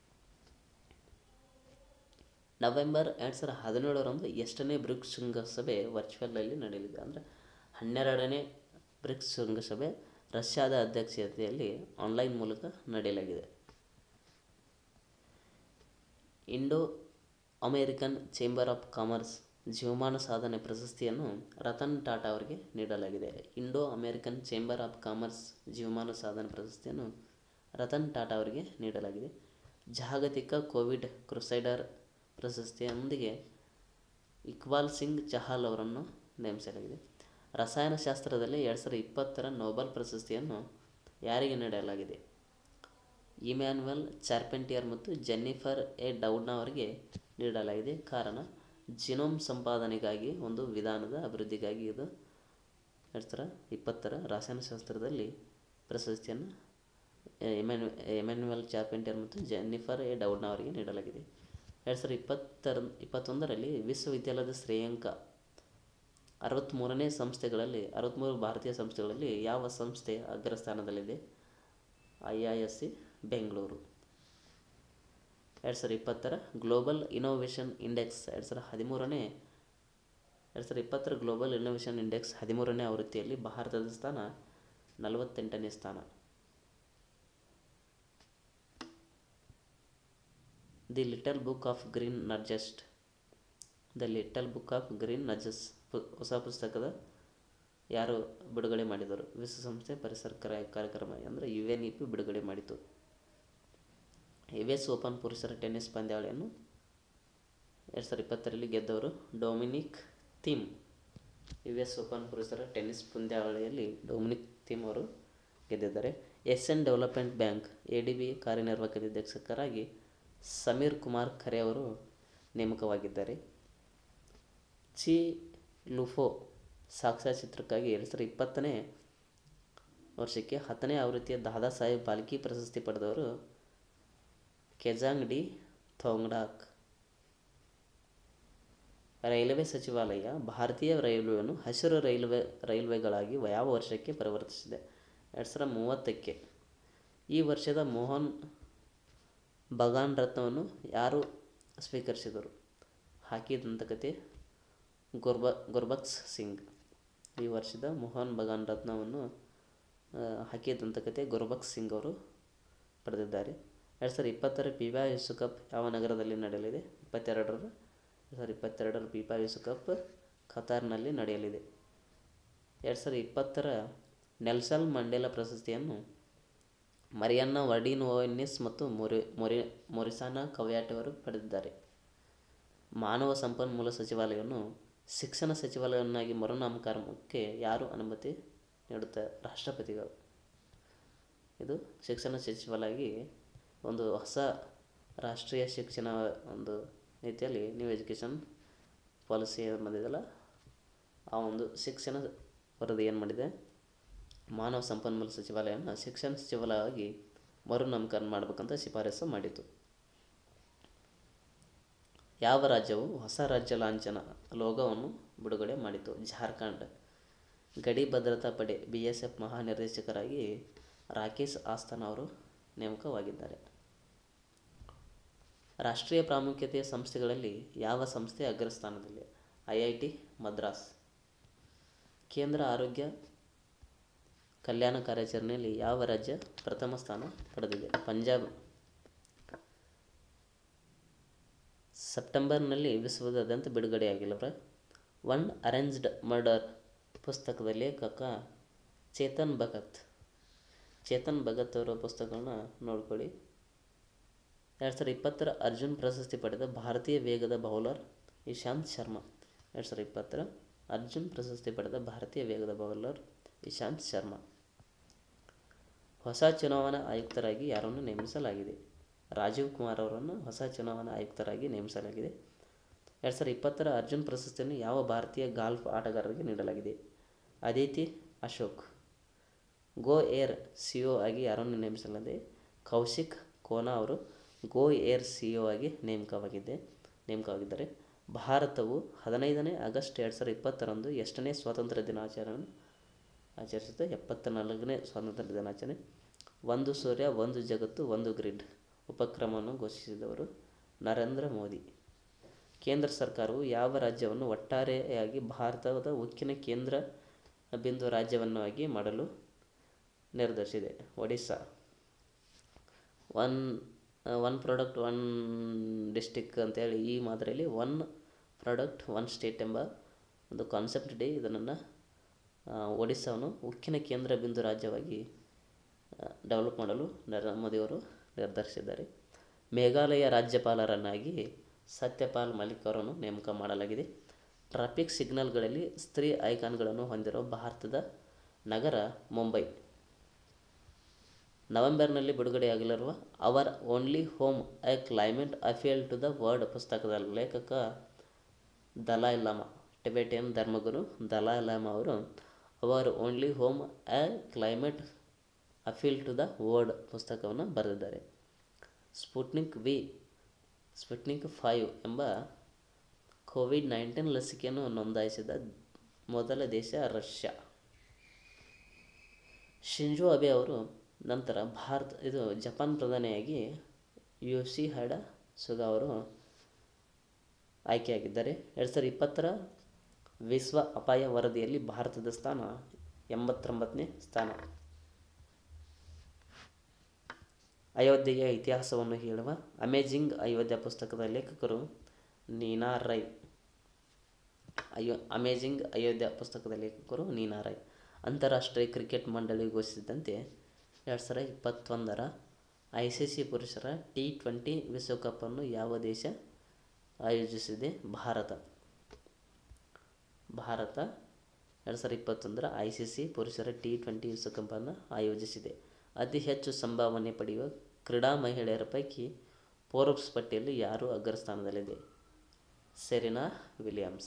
ನವೆಂಬರ್ ಎರಡು ಸಾವಿರದ ಹದಿನೇಳರಂದು ಎಷ್ಟನೇ ಬ್ರಿಕ್ಸ್ ಶೃಂಗಸಭೆ ವರ್ಚುವಲಲ್ಲಿ ನಡೆಯಲಿದೆ ಅಂದರೆ ಹನ್ನೆರಡನೇ ಬ್ರಿಕ್ಸ್ ಶೃಂಗಸಭೆ ರಷ್ಯಾದ ಅಧ್ಯಕ್ಷತೆಯಲ್ಲಿ ಆನ್ಲೈನ್ ಮೂಲಕ ನಡೆಯಲಾಗಿದೆ Indo American chamber of commerce ಜೀವಮಾನ ಸಾಧನೆ ಪ್ರಶಸ್ತಿಯನ್ನು ರತನ್ ಟಾಟಾ ಅವರಿಗೆ ನೀಡಲಾಗಿದೆ Indo American chamber of commerce ಜೀವಮಾನ ಸಾಧನೆ ಪ್ರಶಸ್ತಿಯನ್ನು ರತನ್ ಟಾಟಾ ಅವರಿಗೆ ನೀಡಲಾಗಿದೆ ಜಾಗತಿಕ ಕೋವಿಡ್ ಕ್ರುಸೈಡರ್ ಪ್ರಶಸ್ತಿಯೊಂದಿಗೆ ಇಕ್ಬಾಲ್ ಸಿಂಗ್ ಚಹಲ್ ಅವರನ್ನು ನೇಮಿಸಲಾಗಿದೆ ರಸಾಯನಶಾಸ್ತ್ರದಲ್ಲಿ ಎರಡು ಸಾವಿರದ ಇಪ್ಪತ್ತರ ನೊಬೆಲ್ ಪ್ರಶಸ್ತಿಯನ್ನು ಯಾರಿಗೆ ನೀಡಲಾಗಿದೆ ಇಮ್ಯಾನ್ಯುವಲ್ ಚಾರ್ಪೆಂಟಿಯರ್ ಮತ್ತು ಜೆನ್ನಿಫರ್ ಎ ಡೌಡ್ನ ಅವರಿಗೆ ನೀಡಲಾಗಿದೆ ಕಾರಣ ಜಿನೋಮ್ ಸಂಪಾದನೆಗಾಗಿ ಒಂದು ವಿಧಾನದ ಅಭಿವೃದ್ಧಿಗಾಗಿ ಇದು ಎರಡು ಸಾವಿರ ಇಪ್ಪತ್ತರ ರಸಾಯನಶಾಸ್ತ್ರದಲ್ಲಿ ಪ್ರಶಸ್ತಿಯನ್ನು ಎಮ್ಯಾನು ಎಮ್ಯಾನ್ಯುವಲ್ ಚಾರ್ಪೆಂಟಿಯರ್ ಮತ್ತು ಜೆನ್ನಿಫರ್ ಎ ಡೌಡ್ನ ಅವರಿಗೆ ನೀಡಲಾಗಿದೆ ಎರಡು ಸಾವಿರದ ಇಪ್ಪತ್ತರ ಇಪ್ಪತ್ತೊಂದರಲ್ಲಿ ವಿಶ್ವವಿದ್ಯಾಲಯದ ಶ್ರೇಯಾಂಕ ಅರವತ್ತ್ಮೂರನೇ ಸಂಸ್ಥೆಗಳಲ್ಲಿ ಅರವತ್ತ್ಮೂರು ಭಾರತೀಯ ಸಂಸ್ಥೆಗಳಲ್ಲಿ ಯಾವ ಸಂಸ್ಥೆ ಅಗ್ರಸ್ಥಾನದಲ್ಲಿದೆ I I S C Bengaluru ಎರಡು ಸಾವಿರದ ಇಪ್ಪತ್ತರ ಗ್ಲೋಬಲ್ ಇನೋವೇಷನ್ ಇಂಡೆಕ್ಸ್ ಎರಡು ಸಾವಿರದ ಹದಿಮೂರನೇ ಎರಡು ಸಾವಿರದ ಇಪ್ಪತ್ತರ ಗ್ಲೋಬಲ್ ಇನೋವೇಷನ್ ಇಂಡೆಕ್ಸ್ ಹದಿಮೂರನೇ ಆವೃತ್ತಿಯಲ್ಲಿ ಭಾರತದ ಸ್ಥಾನ ನಲವತ್ತೆಂಟನೇ ಸ್ಥಾನ the little book of green nudges the little book of green nudges ಹೊಸ ಪುಸ್ತಕದ ಯಾರು ಬಿಡುಗಡೆ ಮಾಡಿದರು ವಿಶ್ವಸಂಸ್ಥೆ ಪರಿಸರ ಕಾರ್ಯ- ಕಾರ್ಯಕ್ರಮ ಅಂದರೆ ಯು ಎನ್ ಇ ಪಿ ಬಿಡುಗಡೆ ಮಾಡಿತು ಯು ಎಸ್ ಓಪನ್ ಪುರುಷರ ಟೆನ್ನಿಸ್ ಪಂದ್ಯಾವಳಿಯನ್ನು ಎರಡು ಸಾವಿರದ ಇಪ್ಪತ್ತರಲ್ಲಿ ಗೆದ್ದವರು Dominic Thiem U S open ಪುರುಷರ ಟೆನ್ನಿಸ್ ಪಂದ್ಯಾವಳಿಯಲ್ಲಿ ಡೊಮಿನಿಕ್ ಥೀಮ್ ಅವರು ಗೆದ್ದಿದ್ದಾರೆ Asian development bank A D B ಕಾರ್ಯನಿರ್ವಾಹಕ ನಿರ್ದೇಶಕರಾಗಿ ಸಮೀರ್ ಕುಮಾರ್ ಖರೆ ಅವರು ನೇಮಕವಾಗಿದ್ದಾರೆ ಚಿ ಲುಫೋ ಸಾಕ್ಷ್ಯಚಿತ್ರಕ್ಕಾಗಿ ಎರಡು ಸಾವಿರದ ಇಪ್ಪತ್ತನೇ ವರ್ಷಕ್ಕೆ ಹತ್ತನೇ ಆವೃತ್ತಿಯ ದಾದಾ ಸಾಹೇಬ್ ಬಾಲ್ಕಿ ಪ್ರಶಸ್ತಿ ಪಡೆದವರು ಕೆಜಾಂಗ್ ಡಿ ಥೋಂಗ್ಡಾಕ್ ರೈಲ್ವೆ ಸಚಿವಾಲಯ ಭಾರತೀಯ ರೈಲ್ವೆಯನ್ನು ಹಸಿರು ರೈಲ್ವೆ ರೈಲ್ವೆಗಳಾಗಿ ಯಾವ ವರ್ಷಕ್ಕೆ ಪರಿವರ್ತಿಸಿದೆ ಎರಡು ಸಾವಿರದ ಮೂವತ್ತಕ್ಕೆ ಈ ವರ್ಷದ ಮೋಹನ್ ಬಗಾನ್ ರತ್ನವನ್ನು ಯಾರು ಸ್ವೀಕರಿಸಿದರು ಹಾಕಿ ದಂತಕತೆ ಗುರ್ಬ ಗುರ್ಬಕ್ಸ್ ಸಿಂಗ್ ಈ ವರ್ಷದ ಮೋಹನ್ ಬಗಾನ್ ರತ್ನವನ್ನು ಹಾಕಿ ದಂತಕತೆ ಗುರ್ಬಕ್ಸ್ ಸಿಂಗ್ ಅವರು ಪಡೆದಿದ್ದಾರೆ ಎರಡು ಸಾವಿರದ ಇಪ್ಪತ್ತರ ಪಿಬಾ ವಿಶ್ವಕಪ್ ಯಾವ ನಗರದಲ್ಲಿ ನಡೆಯಲಿದೆ ಇಪ್ಪತ್ತೆರಡರ ಎರಡು ಸಾವಿರದ ಇಪ್ಪತ್ತೆರಡರ ಪಿಬಾ ವಿಶ್ವಕಪ್ ಖತಾರ್ನಲ್ಲಿ ನಡೆಯಲಿದೆ ಎರಡು ಸಾವಿರದ ಇಪ್ಪತ್ತರ ನೆಲ್ಸನ್ ಮಂಡೇಲ ಪ್ರಶಸ್ತಿಯನ್ನು ಮರಿಯನ್ನ ವರ್ಡಿನೋವೆನ್ನಿಸ್ ಮತ್ತು ಮೊರಿ ಮೊರಿ ಮೊರಿಸಾನಾ ಕವಯಾಟ್ ಅವರು ಪಡೆದಿದ್ದಾರೆ ಮಾನವ ಸಂಪನ್ಮೂಲ ಸಚಿವಾಲಯವನ್ನು ಶಿಕ್ಷಣ ಸಚಿವಾಲಯವನ್ನಾಗಿ ಮರುನಾಮಕರಣಕ್ಕೆ ಯಾರು ಅನುಮತಿ ನೀಡುತ್ತಾರೆ ರಾಷ್ಟ್ರಪತಿಗಳು ಇದು ಶಿಕ್ಷಣ ಸಚಿವಾಲಯವಾಗಿ ಒಂದು ಹೊಸ ರಾಷ್ಟ್ರೀಯ ಶಿಕ್ಷಣ ಒಂದು ರೀತಿಯಲ್ಲಿ ನ್ಯೂ ಎಜುಕೇಷನ್ ಪಾಲಿಸಿ ಬಂದಿದೆಯಲ್ಲ ಆ ಒಂದು ಶಿಕ್ಷಣ ವರದಿ ಏನು ಮಾಡಿದೆ ಮಾನವ ಸಂಪನ್ಮೂಲ ಸಚಿವಾಲಯನ ಶಿಕ್ಷಣ ಸಚಿವಾಲಯವಾಗಿ ಮರುನಾಮಕರಣ ಮಾಡಬೇಕಂತ ಶಿಫಾರಸು ಮಾಡಿತು ಯಾವ ರಾಜ್ಯವು ಹೊಸ ರಾಜ್ಯ ಲಾಂಛನ ಲೋಗೋವನ್ನು ಬಿಡುಗಡೆ ಮಾಡಿತು ಜಾರ್ಖಂಡ್ ಗಡಿ ಭದ್ರತಾ ಪಡೆ ಬಿ ಎಸ್ ಎಫ್ ಮಹಾನಿರ್ದೇಶಕರಾಗಿ ರಾಕೇಶ್ ಆಸ್ಥಾನ್ ಅವರು ನೇಮಕವಾಗಿದ್ದಾರೆ ರಾಷ್ಟ್ರೀಯ ಪ್ರಾಮುಖ್ಯತೆಯ ಸಂಸ್ಥೆಗಳಲ್ಲಿ ಯಾವ ಸಂಸ್ಥೆ ಅಗ್ರಸ್ಥಾನದಲ್ಲಿ ಐ ಐ ಟಿ ಮದ್ರಾಸ್ ಕೇಂದ್ರ ಆರೋಗ್ಯ ಕಲ್ಯಾಣ ಕಾರ್ಯಾಚರಣೆಯಲ್ಲಿ ಯಾವ ರಾಜ್ಯ ಪ್ರಥಮ ಸ್ಥಾನ ಪಡೆದಿದೆ ಪಂಜಾಬ್ ಸೆಪ್ಟೆಂಬರ್ನಲ್ಲಿ ವಿಶ್ವದಾದ್ಯಂತ ಬಿಡುಗಡೆಯಾಗಿಲ್ಲವ್ರ ಒನ್ ಅರೇಂಜ್ಡ್ ಮರ್ಡರ್ ಪುಸ್ತಕದ ಲೇಖಕ ಚೇತನ್ ಭಗತ್ ಚೇತನ್ ಭಗತ್ ಅವರ ಪುಸ್ತಕಗಳನ್ನ ನೋಡ್ಕೊಳ್ಳಿ ಎರಡು ಸಾವಿರದ ಇಪ್ಪತ್ತರ ಅರ್ಜುನ್ ಪ್ರಶಸ್ತಿ ಪಡೆದ ಭಾರತೀಯ ವೇಗದ ಬೌಲರ್ ಇಶಾಂತ್ ಶರ್ಮಾ ಎರಡು ಸಾವಿರದ ಇಪ್ಪತ್ತರ ಅರ್ಜುನ್ ಪ್ರಶಸ್ತಿ ಪಡೆದ ಭಾರತೀಯ ವೇಗದ ಬೌಲರ್ ಇಶಾಂತ್ ಶರ್ಮಾ ಹೊಸ ಚುನಾವಣಾ ಆಯುಕ್ತರಾಗಿ ಯಾರನ್ನು ನೇಮಿಸಲಾಗಿದೆ ರಾಜೀವ್ ಕುಮಾರ್ ಅವರನ್ನು ಹೊಸ ಚುನಾವಣಾ ಆಯುಕ್ತರಾಗಿ ನೇಮಿಸಲಾಗಿದೆ ಎರಡು ಸಾವಿರದ ಇಪ್ಪತ್ತರ ಅರ್ಜುನ್ ಪ್ರಶಸ್ತಿಯನ್ನು ಯಾವ ಭಾರತೀಯ ಗಾಲ್ಫ್ ಆಟಗಾರರಿಗೆ ನೀಡಲಾಗಿದೆ Aditi Ashok Go Air C O ಆಗಿ ಯಾರನ್ನು ನೇಮಿಸಲಾಗಿದೆ ಕೌಶಿಕ್ ಕೋನಾ ಅವರು ಗೋ ಏರ್ ಸಿ ಒ ಆಗಿ ನೇಮಕವಾಗಿದ್ದೆ ನೇಮಕವಾಗಿದ್ದಾರೆ ಭಾರತವು ಹದಿನೈದನೇ ಆಗಸ್ಟ್ ಎರಡು ಸಾವಿರದ ಇಪ್ಪತ್ತರಂದು ಎಷ್ಟನೇ ಸ್ವಾತಂತ್ರ್ಯ ದಿನಾಚರಣೆ ಆಚರಿಸುತ್ತೆ ಎಪ್ಪತ್ತ ನಾಲ್ಕನೇ ಸ್ವಾತಂತ್ರ್ಯ ದಿನಾಚರಣೆ ಒಂದು ಸೂರ್ಯ ಒಂದು ಜಗತ್ತು ಒಂದು ಗ್ರಿಡ್ ಉಪಕ್ರಮವನ್ನು ಘೋಷಿಸಿದವರು ನರೇಂದ್ರ ಮೋದಿ ಕೇಂದ್ರ ಸರ್ಕಾರವು ಯಾವ ರಾಜ್ಯವನ್ನು ಒಟ್ಟಾರೆಯಾಗಿ ಭಾರತದ ಉಕ್ಕಿನ ಕೇಂದ್ರ ಬಿಂದು ರಾಜ್ಯವನ್ನಾಗಿ ಮಾಡಲು ನಿರ್ಧರಿಸಿದೆ Odisha one one product one district ಅಂತೇಳಿ ಈ ಮಾದರಿಯಲ್ಲಿ ಒನ್ ಪ್ರಾಡಕ್ಟ್ ಒನ್ ಸ್ಟೇಟ್ ಎಂಬ ಒಂದು ಕಾನ್ಸೆಪ್ಟ್ ಇದೆ ಇದನ್ನು ಒಡಿಸ್ಸಾವನ್ನು ಉಕ್ಕಿನ ಕೇಂದ್ರ ಬಿಂದು ರಾಜ್ಯವಾಗಿ ಡೆವಲಪ್ ಮಾಡಲು ನರೇಂದ್ರ ಮೋದಿಯವರು ನಿರ್ಧರಿಸಿದ್ದಾರೆ ಮೇಘಾಲಯ ರಾಜ್ಯಪಾಲರನ್ನಾಗಿ ಸತ್ಯಪಾಲ್ ಮಲಿಕ್ ಅವರನ್ನು ನೇಮಕ ಮಾಡಲಾಗಿದೆ ಟ್ರಾಫಿಕ್ ಸಿಗ್ನಲ್ಗಳಲ್ಲಿ ಸ್ತ್ರೀ ಐಕಾನ್ಗಳನ್ನು ಹೊಂದಿರುವ ಭಾರತದ ನಗರ ಮುಂಬೈ ನವೆಂಬರ್ನಲ್ಲಿ ಬಿಡುಗಡೆಯಾಗಲಿರುವ our only home a climate appeal to the world ಪುಸ್ತಕದ ಲೇಖಕ ದಲಾಯ್ ಲಾಮಾ ಟಿಬೆಟಿಯನ್ ಧರ್ಮಗುರು ದಲಾಯ್ ಲಾಮಾ ಅವರು our only home a climate appeal to the world ಪುಸ್ತಕವನ್ನು ಬರೆದಿದ್ದಾರೆ ಸ್ಪುಟ್ನಿಕ್ ವಿ ಸ್ಪುಟ್ನಿಕ್ ಫೈವ್ ಎಂಬ ಕೋವಿಡ್ ನೈನ್ಟೀನ್ ಲಸಿಕೆಯನ್ನು ನೋಂದಾಯಿಸಿದ ಮೊದಲ ದೇಶ ರಷ್ಯಾ ಶಿಂಜೋ ಅಬೆ ಅವರು ನಂತರ ಭಾರತ ಇದು ಜಪಾನ್ ಪ್ರಧಾನಿಯಾಗಿ ಯೋಶಿ ಹೈಡ ಸುಗಾ ಅವರು ಆಯ್ಕೆಯಾಗಿದ್ದಾರೆ ಎರಡು ಸಾವಿರದ ಇಪ್ಪತ್ತರ ವಿಶ್ವ ಅಪಾಯ ವರದಿಯಲ್ಲಿ ಭಾರತದ ಸ್ಥಾನ ಎಂಬತ್ತೊಂಬತ್ತನೇ ಸ್ಥಾನ ಅಯೋಧ್ಯೆಯ ಇತಿಹಾಸವನ್ನು ಹೇಳುವ ಅಮೇಜಿಂಗ್ ಅಯೋಧ್ಯ ಪುಸ್ತಕದ ಲೇಖಕರು ನೀನಾ ರೈ ಅಯೋ ಅಮೇಜಿಂಗ್ ಅಯೋಧ್ಯ ಪುಸ್ತಕದ ಲೇಖಕರು ನೀನಾ ರೈ ಅಂತಾರಾಷ್ಟ್ರೀಯ ಕ್ರಿಕೆಟ್ ಮಂಡಳಿ ಘೋಷಿಸಿದಂತೆ ಎರಡು ಸಾವಿರದ ಇಪ್ಪತ್ತೊಂದರ ಐ ಸಿ ಸಿ ಪುರುಷರ ಟಿ ಟ್ವೆಂಟಿ ವಿಶ್ವಕಪ್ಪನ್ನು ಯಾವ ದೇಶ ಆಯೋಜಿಸಿದೆ ಭಾರತ ಭಾರತ ಎರಡು ಸಾವಿರದ ಇಪ್ಪತ್ತೊಂದರ ಐ ಸಿ ಸಿ ಪುರುಷರ ಟಿ ಟ್ವೆಂಟಿ ವಿಶ್ವಕಪ್ಪನ್ನು ಆಯೋಜಿಸಿದೆ ಅತಿ ಹೆಚ್ಚು ಸಂಭಾವನೆ ಪಡೆಯುವ ಕ್ರೀಡಾ ಮಹಿಳೆಯರ ಪೈಕಿ ಫೋರ್ಬ್ಸ್ ಪಟ್ಟಿಯಲ್ಲಿ ಯಾರು ಅಗ್ರಸ್ಥಾನದಲ್ಲಿದೆ ಸೆರೆನಾ ವಿಲಿಯಮ್ಸ್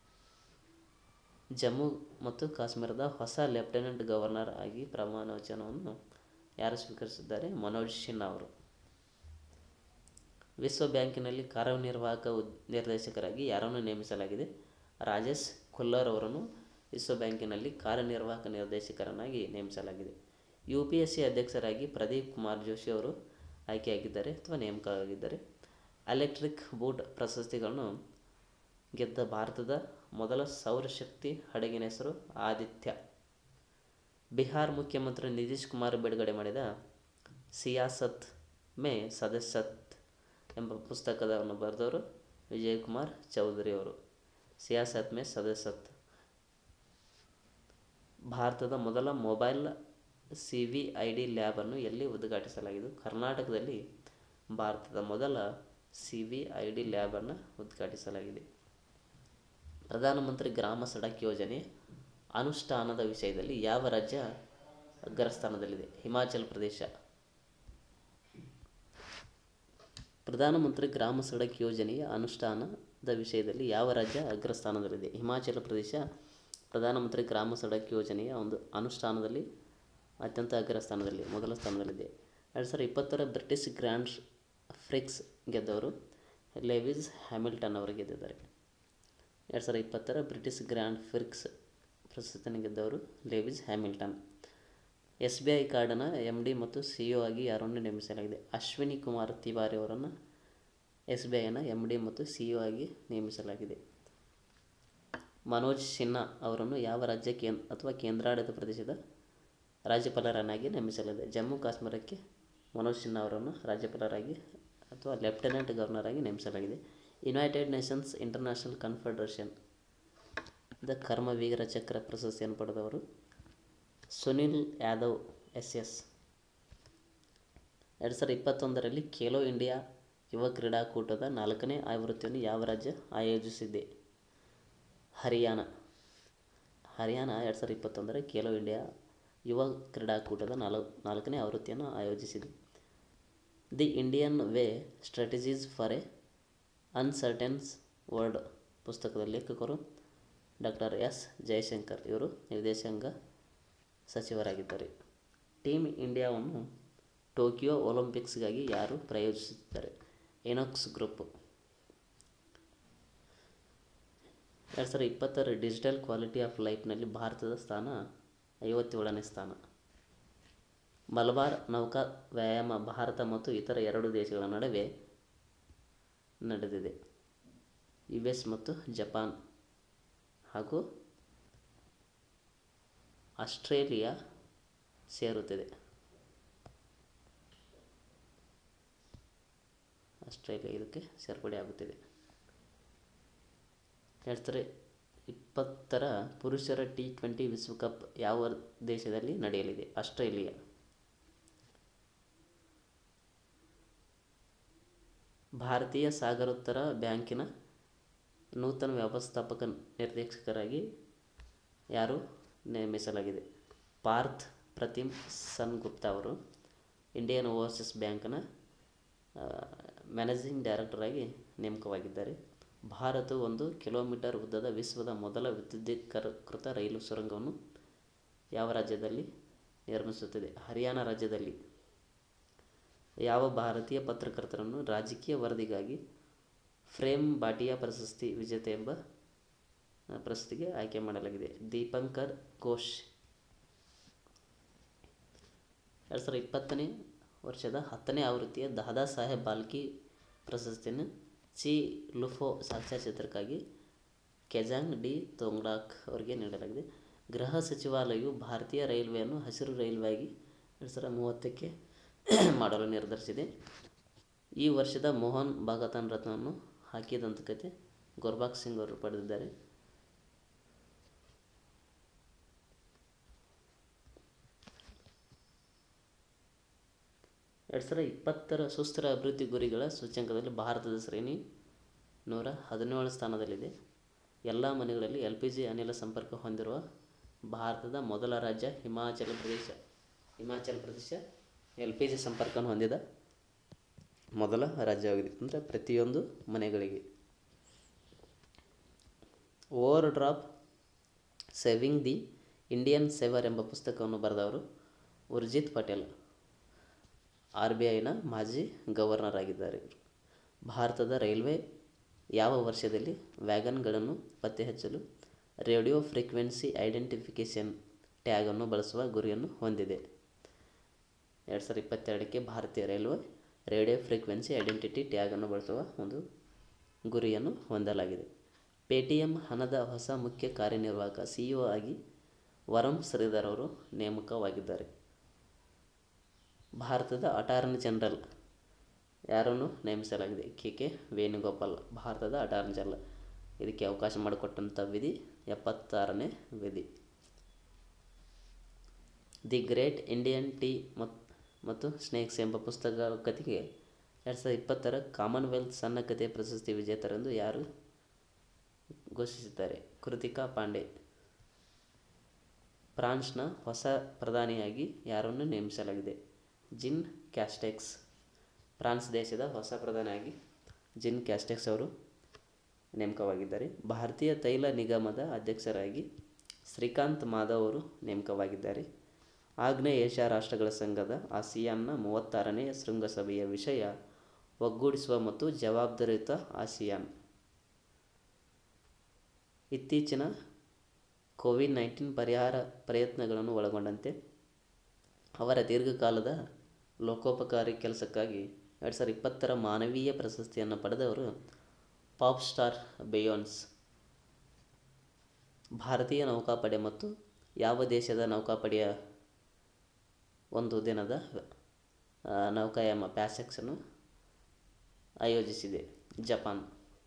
ಜಮ್ಮು ಮತ್ತು ಕಾಶ್ಮೀರದ ಹೊಸ ಲೆಫ್ಟಿನೆಂಟ್ ಗವರ್ನರ್ ಆಗಿ ಪ್ರಮಾಣ ವಚನವನ್ನು ಯಾರು ಸ್ವೀಕರಿಸಿದ್ದಾರೆ ಮನೋಜ್ ಸಿನ್ಹಾ ಅವರು ವಿಶ್ವ ಬ್ಯಾಂಕಿನಲ್ಲಿ ಕಾರ್ಯನಿರ್ವಾಹಕ ಉದ್ ನಿರ್ದೇಶಕರಾಗಿ ಯಾರನ್ನು ನೇಮಿಸಲಾಗಿದೆ ರಾಜೇಶ್ ಖುಲ್ಲರ್ ಅವರನ್ನು ವಿಶ್ವ ಬ್ಯಾಂಕಿನಲ್ಲಿ ಕಾರ್ಯನಿರ್ವಾಹಕ ನಿರ್ದೇಶಕರನ್ನಾಗಿ ನೇಮಿಸಲಾಗಿದೆ ಯು ಪಿ ಎಸ್ ಸಿ ಅಧ್ಯಕ್ಷರಾಗಿ ಪ್ರದೀಪ್ ಕುಮಾರ್ ಜೋಶಿ ಅವರು ಆಯ್ಕೆಯಾಗಿದ್ದಾರೆ ಅಥವಾ ನೇಮಕವಾಗಿದ್ದಾರೆ ಎಲೆಕ್ಟ್ರಿಕ್ ಬೂಟ್ ಪ್ರಶಸ್ತಿಗಳನ್ನು ಗೆದ್ದ ಭಾರತದ ಮೊದಲ ಸೌರಶಕ್ತಿ ಹಡಗಿನ ಹೆಸರು ಆದಿತ್ಯ ಬಿಹಾರ್ ಮುಖ್ಯಮಂತ್ರಿ ನಿತೀಶ್ ಕುಮಾರ್ ಬಿಡುಗಡೆ ಮಾಡಿದ ಸಿಯಾಸತ್ ಮೇ ಸದಸ್ಯತ್ ಎಂಬ ಪುಸ್ತಕವನ್ನು ಬರೆದವರು ವಿಜಯ್ ಕುಮಾರ್ ಚೌಧರಿ ಅವರು ಸಿಯಾಸತ್ ಮೇ ಸದಸ್ಯತ್ ಭಾರತದ ಮೊದಲ mobile C V I D ಲ್ಯಾಬನ್ನು ಎಲ್ಲಿ ಉದ್ಘಾಟಿಸಲಾಗಿದೆ ಕರ್ನಾಟಕದಲ್ಲಿ ಭಾರತದ ಮೊದಲ ಸಿ ವಿ ಐ ಡಿ ಲ್ಯಾಬನ್ನು ಉದ್ಘಾಟಿಸಲಾಗಿದೆ ಪ್ರಧಾನಮಂತ್ರಿ ಗ್ರಾಮ ಸಡಕ್ ಯೋಜನೆ ಅನುಷ್ಠಾನದ ವಿಷಯದಲ್ಲಿ ಯಾವ ರಾಜ್ಯ ಅಗ್ರಸ್ಥಾನದಲ್ಲಿದೆ ಹಿಮಾಚಲ ಪ್ರದೇಶ ಪ್ರಧಾನಮಂತ್ರಿ ಗ್ರಾಮ ಸಡಕ್ ಯೋಜನೆಯ ಅನುಷ್ಠಾನದ ವಿಷಯದಲ್ಲಿ ಯಾವ ರಾಜ್ಯ ಅಗ್ರಸ್ಥಾನದಲ್ಲಿದೆ ಹಿಮಾಚಲ ಪ್ರದೇಶ ಪ್ರಧಾನಮಂತ್ರಿ ಗ್ರಾಮ ಸಡಕ್ ಯೋಜನೆಯ ಒಂದು ಅನುಷ್ಠಾನದಲ್ಲಿ ಅತ್ಯಂತ ಅಗ್ರಸ್ಥಾನದಲ್ಲಿ ಮೊದಲ ಸ್ಥಾನದಲ್ಲಿದೆ ಎರಡು ಸಾವಿರದ ಇಪ್ಪತ್ತರ ಬ್ರಿಟಿಷ್ ಗ್ರ್ಯಾಂಡ್ ಫ್ರಿಕ್ಸ್ ಗೆದ್ದವರು ಲೆವಿಸ್ ಹ್ಯಾಮಿಲ್ಟನ್ ಅವರು ಗೆದ್ದಿದ್ದಾರೆ ಎರಡು ಸಾವಿರದ ಇಪ್ಪತ್ತರ ಬ್ರಿಟಿಷ್ ಗ್ರ್ಯಾಂಡ್ ಫಿರ್ಕ್ಸ್ ಪ್ರಶಸ್ತಿಯನ್ನು ಗೆದ್ದವರು Lewis Hamilton S B I ಕಾರ್ಡ್ನ ಎಮ್ ಡಿ ಮತ್ತು ಸಿ ಇ ಆಗಿ ಯಾರನ್ನು ನೇಮಿಸಲಾಗಿದೆ ಅಶ್ವಿನಿ ಕುಮಾರ್ ತಿವಾರಿ ಅವರನ್ನು ಎಸ್ ಬಿ ಐನ ಎಮ್ ಡಿ ಮತ್ತು ಸಿ ಇ ಆಗಿ ನೇಮಿಸಲಾಗಿದೆ ಮನೋಜ್ ಸಿನ್ಹಾ ಅವರನ್ನು ಯಾವ ರಾಜ್ಯ ಕೇಂದ್ರ ಅಥವಾ ಕೇಂದ್ರಾಡಳಿತ ಪ್ರದೇಶದ ರಾಜ್ಯಪಾಲರನ್ನಾಗಿ ನೇಮಿಸಲಾಗಿದೆ ಜಮ್ಮು ಕಾಶ್ಮೀರಕ್ಕೆ ಮನೋಜ್ ಸಿನ್ಹಾ ಅವರನ್ನು ರಾಜ್ಯಪಾಲರಾಗಿ ಅಥವಾ ಲೆಫ್ಟಿನೆಂಟ್ ಗವರ್ನರ್ ಆಗಿ ನೇಮಿಸಲಾಗಿದೆ United Nations international confederation the Karmaveer Chakra ಪ್ರಶಸ್ತಿಯನ್ನು ಪಡೆದವರು ಸುನಿಲ್ ಯಾದವ್ ಎಸ್ ಎಸ್ ಎರಡು ಸಾವಿರದ ಇಪ್ಪತ್ತೊಂದರಲ್ಲಿ ಖೇಲೋ ಇಂಡಿಯಾ ಯುವ ಕ್ರೀಡಾಕೂಟದ ನಾಲ್ಕನೇ ಆವೃತ್ತಿಯನ್ನು ಯಾವ ರಾಜ್ಯ ಆಯೋಜಿಸಿದೆ ಹರಿಯಾಣ ಹರಿಯಾಣ ಎರಡು ಸಾವಿರದ ಇಪ್ಪತ್ತೊಂದರ ಖೇಲೋ ಇಂಡಿಯಾ ಯುವ ಕ್ರೀಡಾಕೂಟದ ನಾಲ್ ನಾಲ್ಕನೇ ಆವೃತ್ತಿಯನ್ನು ಆಯೋಜಿಸಿದೆ the Indian way strategies for a uncertain world ಪುಸ್ತಕದ ಲೇಖಕರು ಡಾಕ್ಟರ್ ಎಸ್ ಜಯಶಂಕರ್ ಇವರು ವಿದೇಶಾಂಗ ಸಚಿವರಾಗಿದ್ದಾರೆ ಟೀಮ್ ಇಂಡಿಯಾವನ್ನು ಟೋಕಿಯೋ ಒಲಿಂಪಿಕ್ಸ್ಗಾಗಿ ಯಾರು ಪ್ರಯೋಜಿಸುತ್ತಿದ್ದಾರೆ ಎನೋಕ್ಸ್ ಗ್ರೂಪ್ ಎರಡು ಸಾವಿರದ ಇಪ್ಪತ್ತರ ಡಿಜಿಟಲ್ ಕ್ವಾಲಿಟಿ ಆಫ್ ಲೈಫ್ನಲ್ಲಿ ಭಾರತದ ಸ್ಥಾನ ಐವತ್ತೇಳನೇ ಸ್ಥಾನ ಮಲಬಾರ್ ನೌಕಾ ವ್ಯಾಯಾಮ ಭಾರತ ಮತ್ತು ಇತರ ಎರಡು ದೇಶಗಳ ನಡುವೆ ನಡೆದಿದೆ ಯು ಎಸ್ ಮತ್ತು ಜಪಾನ್ ಹಾಗೂ ಆಸ್ಟ್ರೇಲಿಯಾ ಸೇರುತ್ತಿದೆ ಆಸ್ಟ್ರೇಲಿಯಾ ಇದಕ್ಕೆ ಸೇರ್ಪಡೆ ಆಗುತ್ತಿದೆ ಎರಡು ಸಾವಿರದ ಇಪ್ಪತ್ತರ ಪುರುಷರ ಟಿ ಟ್ವೆಂಟಿ ವಿಶ್ವಕಪ್ ಯಾವ ದೇಶದಲ್ಲಿ ನಡೆಯಲಿದೆ ಆಸ್ಟ್ರೇಲಿಯಾ ಭಾರತೀಯ ಸಾಗರೋತ್ತರ ಬ್ಯಾಂಕಿನ ನೂತನ ವ್ಯವಸ್ಥಾಪಕ ನಿರ್ದೇಶಕರಾಗಿ ಯಾರು ನೇಮಿಸಲಾಗಿದೆ ಪಾರ್ಥ್ ಪ್ರತಿಮ್ ಸನ್ ಗುಪ್ತಾ ಅವರು ಇಂಡಿಯನ್ ಓವರ್ಸೀಸ್ ಬ್ಯಾಂಕ್ನ ಮ್ಯಾನೇಜಿಂಗ್ ಡೈರೆಕ್ಟರ್ ಆಗಿ ನೇಮಕವಾಗಿದ್ದಾರೆ ಭಾರತವು ಒಂದು ಕಿಲೋಮೀಟರ್ ಉದ್ದದ ವಿಶ್ವದ ಮೊದಲ ವಿದ್ಯುದೀಕೃತ ರೈಲು ಸುರಂಗವನ್ನು ಯಾವ ರಾಜ್ಯದಲ್ಲಿ ನಿರ್ಮಿಸುತ್ತಿದೆ ಹರಿಯಾಣ ರಾಜ್ಯದಲ್ಲಿ ಯಾವ ಭಾರತೀಯ ಪತ್ರಕರ್ತರನ್ನು ರಾಜಕೀಯ ವರದಿಗಾಗಿ ಫ್ರೇಮ್ ಬಾಟಿಯಾ ಪ್ರಶಸ್ತಿ ವಿಜೇತೆ ಎಂಬ ಪ್ರಶಸ್ತಿಗೆ ಆಯ್ಕೆ ಮಾಡಲಾಗಿದೆ ದೀಪಂಕರ್ ಘೋಷ್ ಎರಡು ಸಾವಿರದ ಇಪ್ಪತ್ತನೇ ವರ್ಷದ ಹತ್ತನೇ ಆವೃತ್ತಿಯ ದಾದಾ ಸಾಹೇಬ್ ಬಾಲ್ಕಿ ಪ್ರಶಸ್ತಿಯನ್ನು ಚಿ ಲುಫೋ ಸಾಕ್ಷ್ಯಚಿತ್ರಕ್ಕಾಗಿ ಕೆಜಾಂಗ್ ಡಿ ತೋಂಗ್ಡಾಕ್ ಅವರಿಗೆ ನೀಡಲಾಗಿದೆ ಗೃಹ ಸಚಿವಾಲಯವು ಭಾರತೀಯ ರೈಲ್ವೆಯನ್ನು ಹಸಿರು ರೈಲ್ವೆ ಆಗಿ ಎರಡು ಸಾವಿರದ ಮೂವತ್ತಕ್ಕೆ ಮಾಡಲು ನಿರ್ಧರಿಸಿದೆ ಈ ವರ್ಷದ ಮೋಹನ್ ಬಾಗತಾನ್ ರತ್ನವನ್ನು ಹಾಕಿ ದಂತಕತೆ ಗುರ್ಬಾಕ್ ಸಿಂಗ್ ಅವರು ಪಡೆದಿದ್ದಾರೆ ಎರಡು ಸಾವಿರದ ಇಪ್ಪತ್ತರ ಸುಸ್ಥಿರ ಅಭಿವೃದ್ಧಿ ಗುರಿಗಳ ಸೂಚ್ಯಂಕದಲ್ಲಿ ಭಾರತದ ಶ್ರೇಣಿ ನೂರ ಹದಿನೇಳು ಸ್ಥಾನದಲ್ಲಿದೆ ಎಲ್ಲ ಮನೆಗಳಲ್ಲಿ ಎಲ್ ಪಿ ಜಿ ಅನಿಲ ಸಂಪರ್ಕ ಹೊಂದಿರುವ ಭಾರತದ ಮೊದಲ ರಾಜ್ಯ ಹಿಮಾಚಲ ಪ್ರದೇಶ ಹಿಮಾಚಲ ಪ್ರದೇಶ ಎಲ್ ಪಿ ಜಿ ಸಂಪರ್ಕವನ್ನು ಹೊಂದಿದ ಮೊದಲ ರಾಜ್ಯವಾಗಿದೆ ಅಂದರೆ ಪ್ರತಿಯೊಂದು ಮನೆಗಳಿಗೆ over drop saving the Indian saver ಎಂಬ ಪುಸ್ತಕವನ್ನು ಬರೆದವರು ಉರ್ಜಿತ್ ಪಟೇಲ್ ಆರ್ ಬಿ ಐನ ಮಾಜಿ ಗವರ್ನರ್ ಆಗಿದ್ದಾರೆ ಇವರು ಭಾರತದ ರೈಲ್ವೆ ಯಾವ ವರ್ಷದಲ್ಲಿ ವ್ಯಾಗನ್ಗಳನ್ನು ಪತ್ತೆ ಹಚ್ಚಲು ರೇಡಿಯೋ ಫ್ರೀಕ್ವೆನ್ಸಿ ಐಡೆಂಟಿಫಿಕೇಷನ್ ಟ್ಯಾಗನ್ನು ಬಳಸುವ ಗುರಿಯನ್ನು ಹೊಂದಿದೆ ಎರಡು ಸಾವಿರದ ಇಪ್ಪತ್ತೆರಡಕ್ಕೆ ಭಾರತೀಯ ರೈಲ್ವೆ ರೇಡಿಯೋ ಫ್ರೀಕ್ವೆನ್ಸಿ ಐಡೆಂಟಿಟಿ ಟ್ಯಾಗನ್ನು ಬಳಸುವ ಒಂದು ಗುರಿಯನ್ನು ಹೊಂದಲಾಗಿದೆ ಪೇಟಿಎಂ ಹಣದ ಹೊಸ ಮುಖ್ಯ ಕಾರ್ಯನಿರ್ವಾಹಕ ಸಿ ಇ ಆಗಿ ವರಂ ಶ್ರೀಧರ್ ಅವರು ನೇಮಕವಾಗಿದ್ದಾರೆ ಭಾರತದ ಅಟಾರ್ನಿ ಜನರಲ್ ಯಾರನ್ನು ನೇಮಿಸಲಾಗಿದೆ ಕೆ ಕೆ ವೇಣುಗೋಪಾಲ್ ಭಾರತದ ಅಟಾರ್ನಿ ಜನರಲ್ ಇದಕ್ಕೆ ಅವಕಾಶ ಮಾಡಿಕೊಟ್ಟಂಥ ವಿಧಿ ಎಪ್ಪತ್ತಾರನೇ ವಿಧಿ ದಿ ಗ್ರೇಟ್ ಇಂಡಿಯನ್ ಟೀ ಮತ್ತು ಸ್ನೇಕ್ಸ್ ಎಂಬ ಪುಸ್ತಕ ಕಥೆಗೆ ಎರಡು ಸಾವಿರದ ಇಪ್ಪತ್ತರ ಕಾಮನ್ವೆಲ್ತ್ ಸಣ್ಣ ಕಥೆ ಪ್ರಶಸ್ತಿ ವಿಜೇತರೆಂದು ಯಾರು ಘೋಷಿಸಿದ್ದಾರೆ ಕೃತಿಕಾ ಪಾಂಡೆ ಫ್ರಾನ್ಸ್ನ ಹೊಸ ಪ್ರಧಾನಿಯಾಗಿ ಯಾರನ್ನು ನೇಮಿಸಲಾಗಿದೆ ಜಿನ್ ಕ್ಯಾಸ್ಟೆಕ್ಸ್ ಫ್ರಾನ್ಸ್ ದೇಶದ ಹೊಸ ಪ್ರಧಾನಿಯಾಗಿ ಜಿನ್ ಕ್ಯಾಸ್ಟೆಕ್ಸ್ ಅವರು ನೇಮಕವಾಗಿದ್ದಾರೆ ಭಾರತೀಯ ತೈಲ ನಿಗಮದ ಅಧ್ಯಕ್ಷರಾಗಿ ಶ್ರೀಕಾಂತ್ ಮಾಧವ್ ಅವರು ನೇಮಕವಾಗಿದ್ದಾರೆ ಆಗ್ನೇಯ ಏಷ್ಯಾ ರಾಷ್ಟ್ರಗಳ ಸಂಘದ ಆಸಿಯಾನ್ನ ಮೂವತ್ತಾರನೇ ಶೃಂಗಸಭೆಯ ವಿಷಯ ಒಗ್ಗೂಡಿಸುವ ಮತ್ತು ಜವಾಬ್ದಾರಿಯುತ ಆಸಿಯಾನ್ ಇತ್ತೀಚಿನ ಕೋವಿಡ್ ನೈನ್ಟೀನ್ ಪರಿಹಾರ ಪ್ರಯತ್ನಗಳನ್ನು ಒಳಗೊಂಡಂತೆ ಅವರ ದೀರ್ಘಕಾಲದ ಲೋಕೋಪಕಾರಿ ಕೆಲಸಕ್ಕಾಗಿ ಎರಡು ಸಾವಿರದ ಇಪ್ಪತ್ತರ ಮಾನವೀಯ ಪ್ರಶಸ್ತಿಯನ್ನು ಪಡೆದವರು ಪಾಪ್ ಸ್ಟಾರ್ ಬೇಯೋನ್ಸ್ ಭಾರತೀಯ ನೌಕಾಪಡೆ ಮತ್ತು ಯಾವ ದೇಶದ ನೌಕಾಪಡೆಯ ಒಂದು ದಿನದ ಆ, ನೌಕಾಯಾಮ ಪ್ಯಾಸೆಕ್ಸನ್ನು ಆಯೋಜಿಸಿದೆ ಜಪಾನ್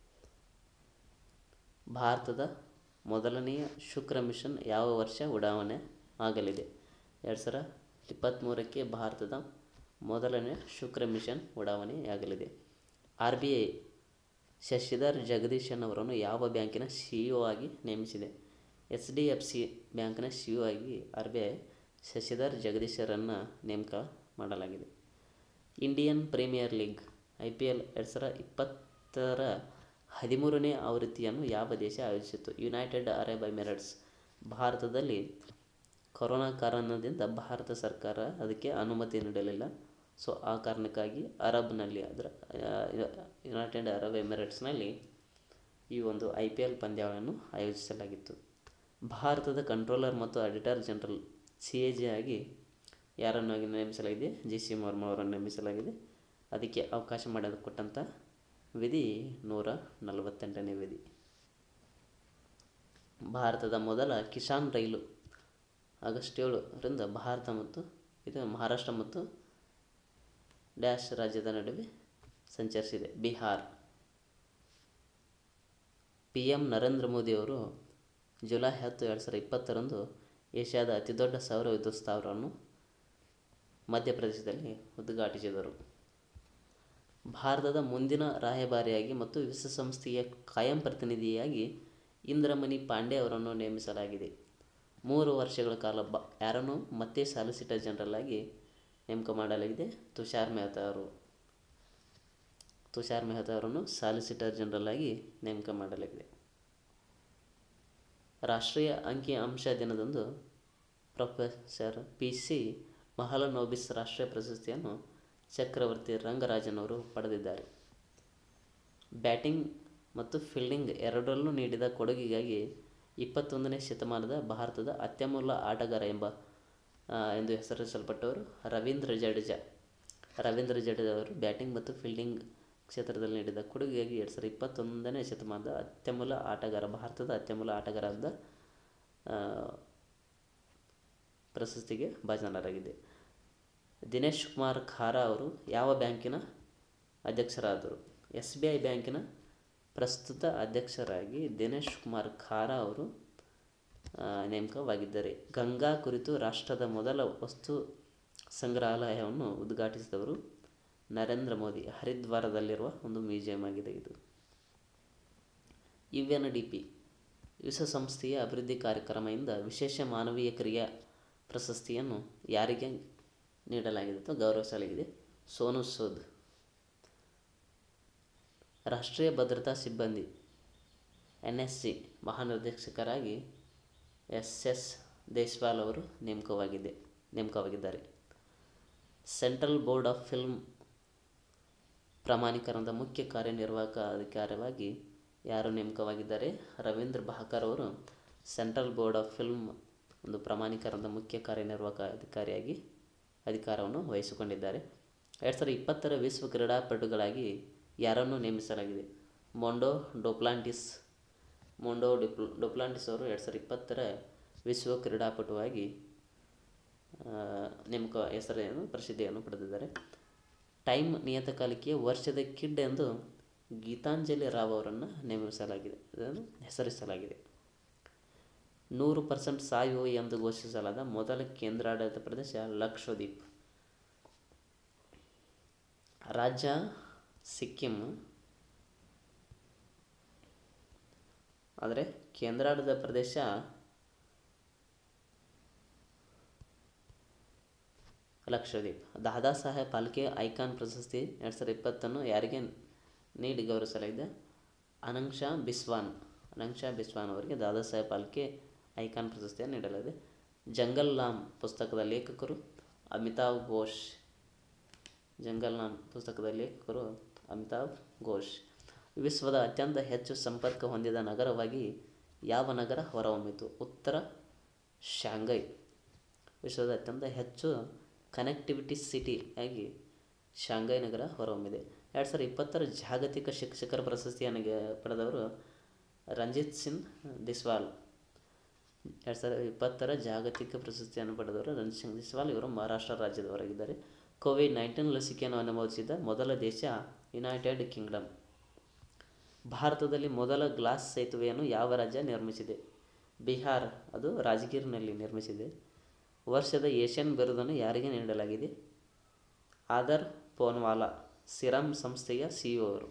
ಭಾರತದ ಮೊದಲನೆಯ ಶುಕ್ರ ಮಿಷನ್ ಯಾವ ವರ್ಷ ಉಡಾವಣೆ ಆಗಲಿದೆ ಎರಡು ಸಾವಿರ ಇಪ್ಪತ್ತ್ಮೂರಕ್ಕೆ ಭಾರತದ ಮೊದಲನೆಯ ಶುಕ್ರ ಮಿಷನ್ ಉಡಾವಣೆಯಾಗಲಿದೆ R B I Shashidhar Jagdishan ಅವರನ್ನು ಯಾವ ಬ್ಯಾಂಕಿನ ಸಿ ಇ ಆಗಿ ನೇಮಿಸಿದೆ ಎಚ್ ಡಿ ಎಫ್ ಸಿ ಬ್ಯಾಂಕ್ನ ಸಿ ಇ ಆಗಿ ಆರ್ ಬಿ ಐ ಶಶಿಧರ್ ಜಗದೀಶರನ್ನು ನೇಮಕ ಮಾಡಲಾಗಿದೆ Indian premier league I P L ಎರಡು ಸಾವಿರ ಇಪ್ಪತ್ತರ ಹದಿಮೂರನೇ ಆವೃತ್ತಿಯನ್ನು ಯಾವ ದೇಶ ಆಯೋಜಿಸಿತು ಯುನೈಟೆಡ್ ಅರಬ್ ಎಮಿರೇಟ್ಸ್ ಭಾರತದಲ್ಲಿ ಕೊರೋನಾ ಕಾರಣದಿಂದ ಭಾರತ ಸರ್ಕಾರ ಅದಕ್ಕೆ ಅನುಮತಿ ನೀಡಲಿಲ್ಲ ಸೊ ಆ ಕಾರಣಕ್ಕಾಗಿ ಅರಬ್ನಲ್ಲಿ ಅದರ ಯುನೈಟೆಡ್ ಅರಬ್ ಎಮಿರೇಟ್ಸ್ನಲ್ಲಿ ಈ ಒಂದು ಐ ಪಿ ಎಲ್ ಪಂದ್ಯಗಳನ್ನು ಆಯೋಜಿಸಲಾಗಿತ್ತು ಭಾರತದ ಕಂಟ್ರೋಲರ್ ಮತ್ತು auditor general C A G ಆಗಿ ಯಾರನ್ನು ಆಗಿ ನೇಮಿಸಲಾಗಿದೆ ಜಿ ಸಿ ಮುರ್ಮು ಅವರನ್ನು ನೇಮಿಸಲಾಗಿದೆ ಅದಕ್ಕೆ ಅವಕಾಶ ಮಾಡಿಕೊಟ್ಟಂಥ ವಿಧಿ ನೂರ ನಲವತ್ತೆಂಟನೇ ವಿಧಿ ಭಾರತದ ಮೊದಲ ಕಿಸಾನ್ ರೈಲು ಆಗಸ್ಟ್ ಏಳರಿಂದ ಭಾರತ ಮತ್ತು ಇದು ಮಹಾರಾಷ್ಟ್ರ ಮತ್ತು ಡ್ಯಾಶ್ ರಾಜ್ಯದ ನಡುವೆ ಸಂಚರಿಸಿದೆ ಬಿಹಾರ್ ಪಿ ಎಂ ನರೇಂದ್ರ ಮೋದಿಯವರು ಜುಲೈ ಹತ್ತು ಎರಡು ಸಾವಿರದ ಇಪ್ಪತ್ತರಂದು ಏಷ್ಯಾದ ಅತಿದೊಡ್ಡ ಸೌರ ವಿದ್ಯುತ್ ಸ್ಥಾವರವನ್ನು ಮಧ್ಯಪ್ರದೇಶದಲ್ಲಿ ಉದ್ಘಾಟಿಸಿದರು ಭಾರತದ ಮುಂದಿನ ರಾಯಭಾರಿಯಾಗಿ ಮತ್ತು ವಿಶ್ವಸಂಸ್ಥೆಯ ಕಾಯಂ ಪ್ರತಿನಿಧಿಯಾಗಿ ಇಂದ್ರಮಣಿ ಪಾಂಡೆ ಅವರನ್ನು ನೇಮಿಸಲಾಗಿದೆ ಮೂರು ವರ್ಷಗಳ ಕಾಲ ಬ ಯಾರನ್ನು ಮತ್ತೆ ಸಾಲಿಸಿಟರ್ ಜನರಲ್ ಆಗಿ ನೇಮಕ ಮಾಡಲಾಗಿದೆ ತುಷಾರ್ ಮೆಹ್ತಾ ಅವರು ತುಷಾರ್ ಮೆಹ್ತಾ ಅವರನ್ನು ಸಾಲಿಸಿಟರ್ ಜನರಲ್ ಆಗಿ ನೇಮಕ ಮಾಡಲಾಗಿದೆ ರಾಷ್ಟ್ರೀಯ ಅಂಕಿ ಅಂಶ ದಿನದಂದು ಪ್ರೊಫೆಸರ್ ಪಿ ಸಿ ಮಹಲನೋಬಿಸ್ ರಾಷ್ಟ್ರೀಯ ಪ್ರಶಸ್ತಿಯನ್ನು ಚಕ್ರವರ್ತಿ ರಂಗರಾಜನ್ ಅವರು ಪಡೆದಿದ್ದಾರೆ ಬ್ಯಾಟಿಂಗ್ ಮತ್ತು ಫೀಲ್ಡಿಂಗ್ ಎರಡರಲ್ಲೂ ನೀಡಿದ ಕೊಡುಗೆಗಾಗಿ ಇಪ್ಪತ್ತೊಂದನೇ ಶತಮಾನದ ಭಾರತದ ಅತ್ಯಮೂಲ್ಯ ಆಟಗಾರ ಎಂಬ ಆ, ಎಂದು ಹೆಸರಿಸಲ್ಪಟ್ಟವರು ರವೀಂದ್ರ ಜಡೇಜಾ ರವೀಂದ್ರ ಜಡೇಜಾ ಅವರು ಬ್ಯಾಟಿಂಗ್ ಮತ್ತು ಫೀಲ್ಡಿಂಗ್ ಕ್ಷೇತ್ರದಲ್ಲಿ ನೀಡಿದ ಕೊಡುಗೆಗಾಗಿ ಎರಡು ಸಾವಿರದ ಇಪ್ಪತ್ತೊಂದನೇ ಶತಮಾನದ ಅತ್ಯಮೂಲ್ಯ ಆಟಗಾರ ಭಾರತದ ಅತ್ಯಮೂಲ್ಯ ಆಟಗಾರರಾದ ಆ, ಪ್ರಶಸ್ತಿಗೆ ಭಾಜನರಾಗಿದೆ ದಿನೇಶ್ ಕುಮಾರ್ ಖಾರಾ ಅವರು ಯಾವ ಬ್ಯಾಂಕಿನ ಅಧ್ಯಕ್ಷರಾದರು ಎಸ್ ಬಿ ಐ ಬ್ಯಾಂಕಿನ ಪ್ರಸ್ತುತ ಅಧ್ಯಕ್ಷರಾಗಿ ದಿನೇಶ್ ಕುಮಾರ್ ಖಾರಾ ಅವರು ಆ, ನೇಮಕವಾಗಿದ್ದಾರೆ ಗಂಗಾ ಕುರಿತು ರಾಷ್ಟ್ರದ ಮೊದಲ ವಸ್ತು ಸಂಗ್ರಹಾಲಯವನ್ನು ಉದ್ಘಾಟಿಸಿದವರು ನರೇಂದ್ರ ಮೋದಿ ಹರಿದ್ವಾರದಲ್ಲಿರುವ ಒಂದು ಮ್ಯೂಸಿಯಂ ಆಗಿದೆ ಇದು ಯು ಎನ್ ಡಿ ಪಿ ವಿಶ್ವಸಂಸ್ಥೆಯ ಅಭಿವೃದ್ಧಿ ಕಾರ್ಯಕ್ರಮದಿಂದ ವಿಶೇಷ ಮಾನವೀಯ ಕ್ರಿಯಾ ಪ್ರಶಸ್ತಿಯನ್ನು ಯಾರಿಗೆ ನೀಡಲಾಗಿದೆ ಅಥವಾ ಗೌರವಿಸಲಾಗಿದೆ ಸೋನು ಸೂದ್ ರಾಷ್ಟ್ರೀಯ ಭದ್ರತಾ ಸಿಬ್ಬಂದಿ ಎನ್ ಎಸ್ ಸಿ ಮಹಾನಿರ್ದೇಶಕರಾಗಿ ಎಸ್ ಎಸ್ ದೇಶ್ವಾಲ್ ಅವರು ನೇಮಕವಾಗಿದೆ ನೇಮಕವಾಗಿದ್ದಾರೆ ಸೆಂಟ್ರಲ್ ಬೋರ್ಡ್ ಆಫ್ ಫಿಲ್ಮ್ ಪ್ರಮಾಣೀಕರಣದ ಮುಖ್ಯ ಕಾರ್ಯನಿರ್ವಾಹಕ ಅಧಿಕಾರವಾಗಿ ಯಾರು ನೇಮಕವಾಗಿದ್ದಾರೆ ರವೀಂದ್ರ ಭಾಕರ್ ಅವರು ಸೆಂಟ್ರಲ್ ಬೋರ್ಡ್ ಆಫ್ ಫಿಲ್ಮ್ ಒಂದು ಪ್ರಮಾಣೀಕರಣದ ಮುಖ್ಯ ಕಾರ್ಯನಿರ್ವಾಹಕ ಅಧಿಕಾರಿಯಾಗಿ ಅಧಿಕಾರವನ್ನು ವಹಿಸಿಕೊಂಡಿದ್ದಾರೆ ಎರಡು ಸಾವಿರದ ಇಪ್ಪತ್ತರ ವಿಶ್ವ ಕ್ರೀಡಾಪಟುಗಳಾಗಿ ಯಾರನ್ನು ನೇಮಿಸಲಾಗಿದೆ ಮೊಂಡೋ ಡೊಪ್ಲಾಂಟಿಸ್ ಮೊಂಡೋ ಡಿಪ್ಲ ಡೊಪ್ಲಾಂಟಿಸ್ ಅವರು ಎರಡು ಸಾವಿರದ ಇಪ್ಪತ್ತರ ವಿಶ್ವ ಕ್ರೀಡಾಪಟುವಾಗಿ ಆ, ನೇಮಕ ಹೆಸರೇನು ಪ್ರಸಿದ್ಧಿಯನ್ನು ಪಡೆದಿದ್ದಾರೆ ಟೈಮ್ ನಿಯತಕಾಲಿಕೆಯ ವರ್ಷದ ಕಿಡ್ ಎಂದು ಗೀತಾಂಜಲಿ ರಾವ್ ಅವರನ್ನು ನೇಮಿಸಲಾಗಿದೆ ಅದನ್ನು ಹೆಸರಿಸಲಾಗಿದೆ ನೂರು ಪರ್ಸೆಂಟ್ ಸಾಯುವ ಎಂದು ಘೋಷಿಸಲಾದ ಮೊದಲ ಕೇಂದ್ರಾಡಳಿತ ಪ್ರದೇಶ ಲಕ್ಷದ್ವೀಪ್ ರಾಜ್ಯ ಸಿಕ್ಕಿಂ ಆದರೆ ಕೇಂದ್ರಾಡಳಿತ ಪ್ರದೇಶ ಲಕ್ಷದ್ವೀಪ್ ದಾದಾ ಸಾಹೇಬ್ ಪಾಲ್ಕೆ ಐಕಾನ್ ಪ್ರಶಸ್ತಿ ಎರಡು ಸಾವಿರದ ಇಪ್ಪತ್ತನ್ನು ಯಾರಿಗೆ ನೀಡಿ ಗೌರವಿಸಲಾಗಿದೆ ಅನಂಕ್ಷಾ ಬಿಸ್ವಾನ್ ಅನಂಕ್ಷಾ ಬಿಸ್ವಾನ್ ಅವರಿಗೆ ದಾದಾ ಸಾಹೇಬ್ ಪಾಲ್ಕೆ ಐಕಾನ್ ಪ್ರಶಸ್ತಿಯನ್ನು ನೀಡಲಾಗಿದೆ ಜಂಗಲ್ ಲಾಮ್ ಪುಸ್ತಕದ ಲೇಖಕರು ಅಮಿತಾವ್ ಘೋಷ್ ಜಂಗಲ್ ಲಾಮ್ ಪುಸ್ತಕದ ಲೇಖಕರು ಅಮಿತಾವ್ ಘೋಷ್ ವಿಶ್ವದ ಅತ್ಯಂತ ಹೆಚ್ಚು ಸಂಪರ್ಕ ಹೊಂದಿದ ನಗರವಾಗಿ ಯಾವ ನಗರ ಹೊರಹೊಮ್ಮಿತು ಉತ್ತರ ಶಾಂಘೈ ವಿಶ್ವದ ಅತ್ಯಂತ ಹೆಚ್ಚು ಕನೆಕ್ಟಿವಿಟಿ ಸಿಟಿ ಆಗಿ ಶಾಂಘೈ ನಗರ ಹೊರಹೊಮ್ಮಿದೆ ಎರಡು ಸಾವಿರದ ಇಪ್ಪತ್ತರ ಜಾಗತಿಕ ಶಿಕ್ಷಕರ ಪ್ರಶಸ್ತಿಯನ್ನು ಗೆ- ಪಡೆದವರು ರಂಜಿತ್ ಸಿಂಗ್ ದಿಸ್ವಾಲ್ ಎರಡು ಸಾವಿರದ ಇಪ್ಪತ್ತರ ಜಾಗತಿಕ ಪ್ರಶಸ್ತಿಯನ್ನು ಪಡೆದವರು ರಂಜಿತ್ ಸಿಂಗ್ ದಿಸ್ವಾಲ್ ಇವರು ಮಹಾರಾಷ್ಟ್ರ ರಾಜ್ಯದವರಾಗಿದ್ದಾರೆ ಕೋವಿಡ್ ನೈನ್ಟೀನ್ ಲಸಿಕೆಯನ್ನು ಅನುಮೋದಿಸಿದ ಮೊದಲ ದೇಶ ಯುನೈಟೆಡ್ ಕಿಂಗ್ಡಮ್ ಭಾರತದಲ್ಲಿ ಮೊದಲ ಗ್ಲಾಸ್ ಸೇತುವೆಯನ್ನು ಯಾವ ರಾಜ್ಯ ನಿರ್ಮಿಸಿದೆ ಬಿಹಾರ್ ಅದು ರಾಜಗೀರ್ನಲ್ಲಿ ನಿರ್ಮಿಸಿದೆ ವರ್ಷದ ಏಷ್ಯನ್ ಬಿರುದನ್ನು ಯಾರಿಗೆ ನೀಡಲಾಗಿದೆ ಆದರ್ ಪೋನ್ವಾಲಾ ಸಿರಮ್ ಸಂಸ್ಥೆಯ ಸಿಇಒ ಅವರು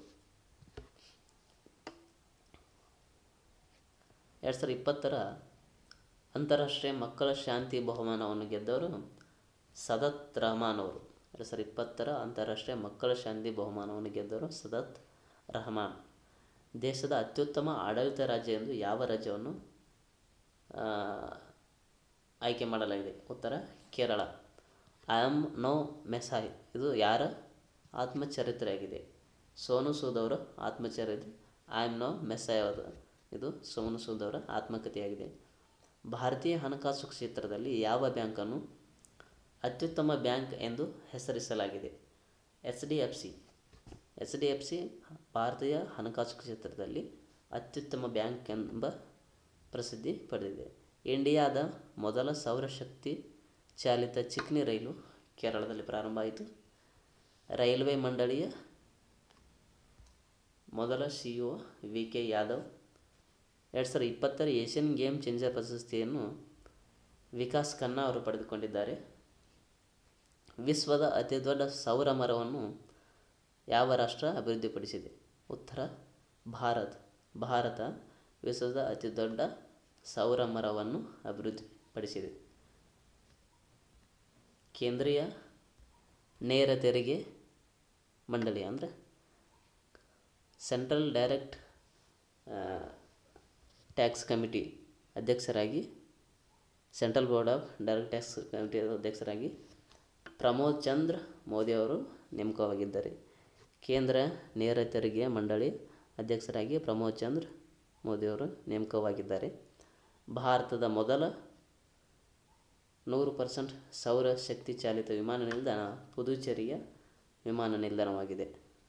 ಎರಡು ಸಾವಿರದ ಇಪ್ಪತ್ತರ ಅಂತಾರಾಷ್ಟ್ರೀಯ ಮಕ್ಕಳ ಶಾಂತಿ ಬಹುಮಾನವನ್ನು ಗೆದ್ದವರು ಸದತ್ ರಹಮಾನ್ ಅವರು ಎರಡು ಸಾವಿರದ ಇಪ್ಪತ್ತರ ಅಂತಾರಾಷ್ಟ್ರೀಯ ಮಕ್ಕಳ ಶಾಂತಿ ಬಹುಮಾನವನ್ನು ಗೆದ್ದವರು ಸದತ್ ರಹಮಾನ್ ದೇಶದ ಅತ್ಯುತ್ತಮ ಆಡಳಿತ ರಾಜ್ಯ ಎಂದು ಯಾವ ರಾಜ್ಯವನ್ನು ಆ, ಆಯ್ಕೆ ಮಾಡಲಾಗಿದೆ ಉತ್ತರ Kerala I am no messiah ಇದು ಯಾರ ಆತ್ಮಚರಿತ್ರೆಯಾಗಿದೆ ಸೋನು ಸೂದ್ ಅವರ ಆತ್ಮಚರಿತ್ರೆ ಐ ಆಮ್ ನೋ ಮೆಸಾಯ್ ಅವರ ಇದು ಸೋನು ಸೂದ್ ಅವರ ಆತ್ಮಕಥೆಯಾಗಿದೆ ಭಾರತೀಯ ಹಣಕಾಸು ಕ್ಷೇತ್ರದಲ್ಲಿ ಯಾವ ಬ್ಯಾಂಕನ್ನು ಅತ್ಯುತ್ತಮ ಬ್ಯಾಂಕ್ ಎಂದು ಹೆಸರಿಸಲಾಗಿದೆ H D F C H D F C ಭಾರತೀಯ ಹಣಕಾಸು ಕ್ಷೇತ್ರದಲ್ಲಿ ಅತ್ಯುತ್ತಮ ಬ್ಯಾಂಕ್ ಎಂಬ ಪ್ರಸಿದ್ಧಿ ಪಡೆದಿದೆ ಇಂಡಿಯಾದ ಮೊದಲ ಸೌರಶಕ್ತಿ ಚಾಲಿತ ಚಿಕ್ನಿ ರೈಲು ಕೇರಳದಲ್ಲಿ ಪ್ರಾರಂಭ ಆಯಿತು ರೈಲ್ವೆ ಮಂಡಳಿಯ ಮೊದಲ C E V K Yadav ಎರಡು ಸಾವಿರದ ಇಪ್ಪತ್ತರ ಏಷ್ಯನ್ ಗೇಮ್ ಚೇಂಜರ್ ಪ್ರಶಸ್ತಿಯನ್ನು ವಿಕಾಸ್ ಖನ್ನಾ ಅವರು ಪಡೆದುಕೊಂಡಿದ್ದಾರೆ ವಿಶ್ವದ ಅತಿದೊಡ್ಡ ಸೌರ ಮರವನ್ನು ಯಾವ ರಾಷ್ಟ್ರ ಅಭಿವೃದ್ಧಿಪಡಿಸಿದೆ ಉತ್ತರ ಭಾರತ್ ಭಾರತ ವಿಶ್ವದ ಅತಿದೊಡ್ಡ ಸೌರ ಮರವನ್ನು ಅಭಿವೃದ್ಧಿಪಡಿಸಿದೆ ಕೇಂದ್ರೀಯ ನೇರ ತೆರಿಗೆ ಮಂಡಳಿ ಅಂದರೆ ಸೆಂಟ್ರಲ್ ಡೈರೆಕ್ಟ್ ಟ್ಯಾಕ್ಸ್ ಕಮಿಟಿ ಅಧ್ಯಕ್ಷರಾಗಿ central board of direct tax committee ಅಧ್ಯಕ್ಷರಾಗಿ ಪ್ರಮೋದ್ ಚಂದ್ರ ಮೋದಿ ಅವರು ನೇಮಕವಾಗಿದ್ದಾರೆ ಕೇಂದ್ರ ನೇರ ತೆರಿಗೆ ಮಂಡಳಿ ಅಧ್ಯಕ್ಷರಾಗಿ ಪ್ರಮೋದ್ ಚಂದ್ರ ಮೋದಿಯವರು ನೇಮಕವಾಗಿದ್ದಾರೆ ಭಾರತದ ಮೊದಲ ನೂರು ಪರ್ಸೆಂಟ್ ಸೌರ ಶಕ್ತಿ ಚಾಲಿತ ವಿಮಾನ ನಿಲ್ದಾಣ ಪುದುಚೇರಿಯ ವಿಮಾನ ನಿಲ್ದಾಣವಾಗಿದೆ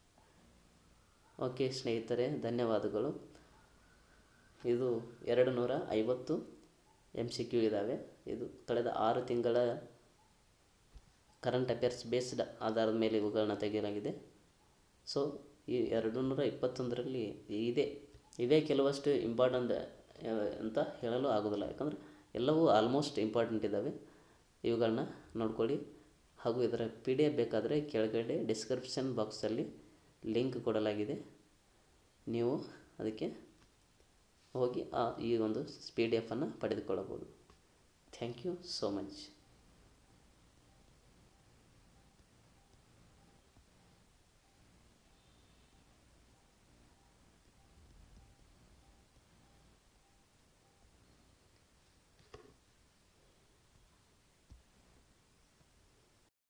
ಓಕೆ ಸ್ನೇಹಿತರೆ ಧನ್ಯವಾದಗಳು ಇದು ಎರಡು ನೂರ ಐವತ್ತು ಎಮ್ ಸಿ ಕ್ಯೂ ಇದ್ದಾವೆ ಇದು ಕಳೆದ ಆರು ತಿಂಗಳ ಕರೆಂಟ್ ಅಫೇರ್ಸ್ ಬೇಸ್ಡ್ ಆಧಾರದ ಮೇಲೆ ಇವುಗಳನ್ನ ತೆಗೆಯಲಾಗಿದೆ ಸೊ ಈ ಎರಡು ನೂರ ಇಪ್ಪತ್ತೊಂದರಲ್ಲಿ ಇದೆ ಇವೇ ಕೆಲವಷ್ಟು ಇಂಪಾರ್ಟೆಂಟ್ ಅಂತ ಹೇಳಲು ಆಗೋದಿಲ್ಲ ಯಾಕಂದರೆ ಎಲ್ಲವೂ ಆಲ್ಮೋಸ್ಟ್ ಇಂಪಾರ್ಟೆಂಟ್ ಇದ್ದಾವೆ ಇವುಗಳನ್ನ ನೋಡ್ಕೊಳ್ಳಿ ಹಾಗೂ ಇದರ ಪಿ ಡಿ ಎಫ್ ಬೇಕಾದರೆ ಕೆಳಗಡೆ ಡಿಸ್ಕ್ರಿಪ್ಷನ್ ಬಾಕ್ಸಲ್ಲಿ ಲಿಂಕ್ ಕೊಡಲಾಗಿದೆ ನೀವು ಅದಕ್ಕೆ ಹೋಗಿ ಆ ಈ ಒಂದು ಪಿ ಡಿ ಎಫನ್ನು ಪಡೆದುಕೊಳ್ಳಬಹುದು ಥ್ಯಾಂಕ್ ಯು ಸೋ ಮಚ್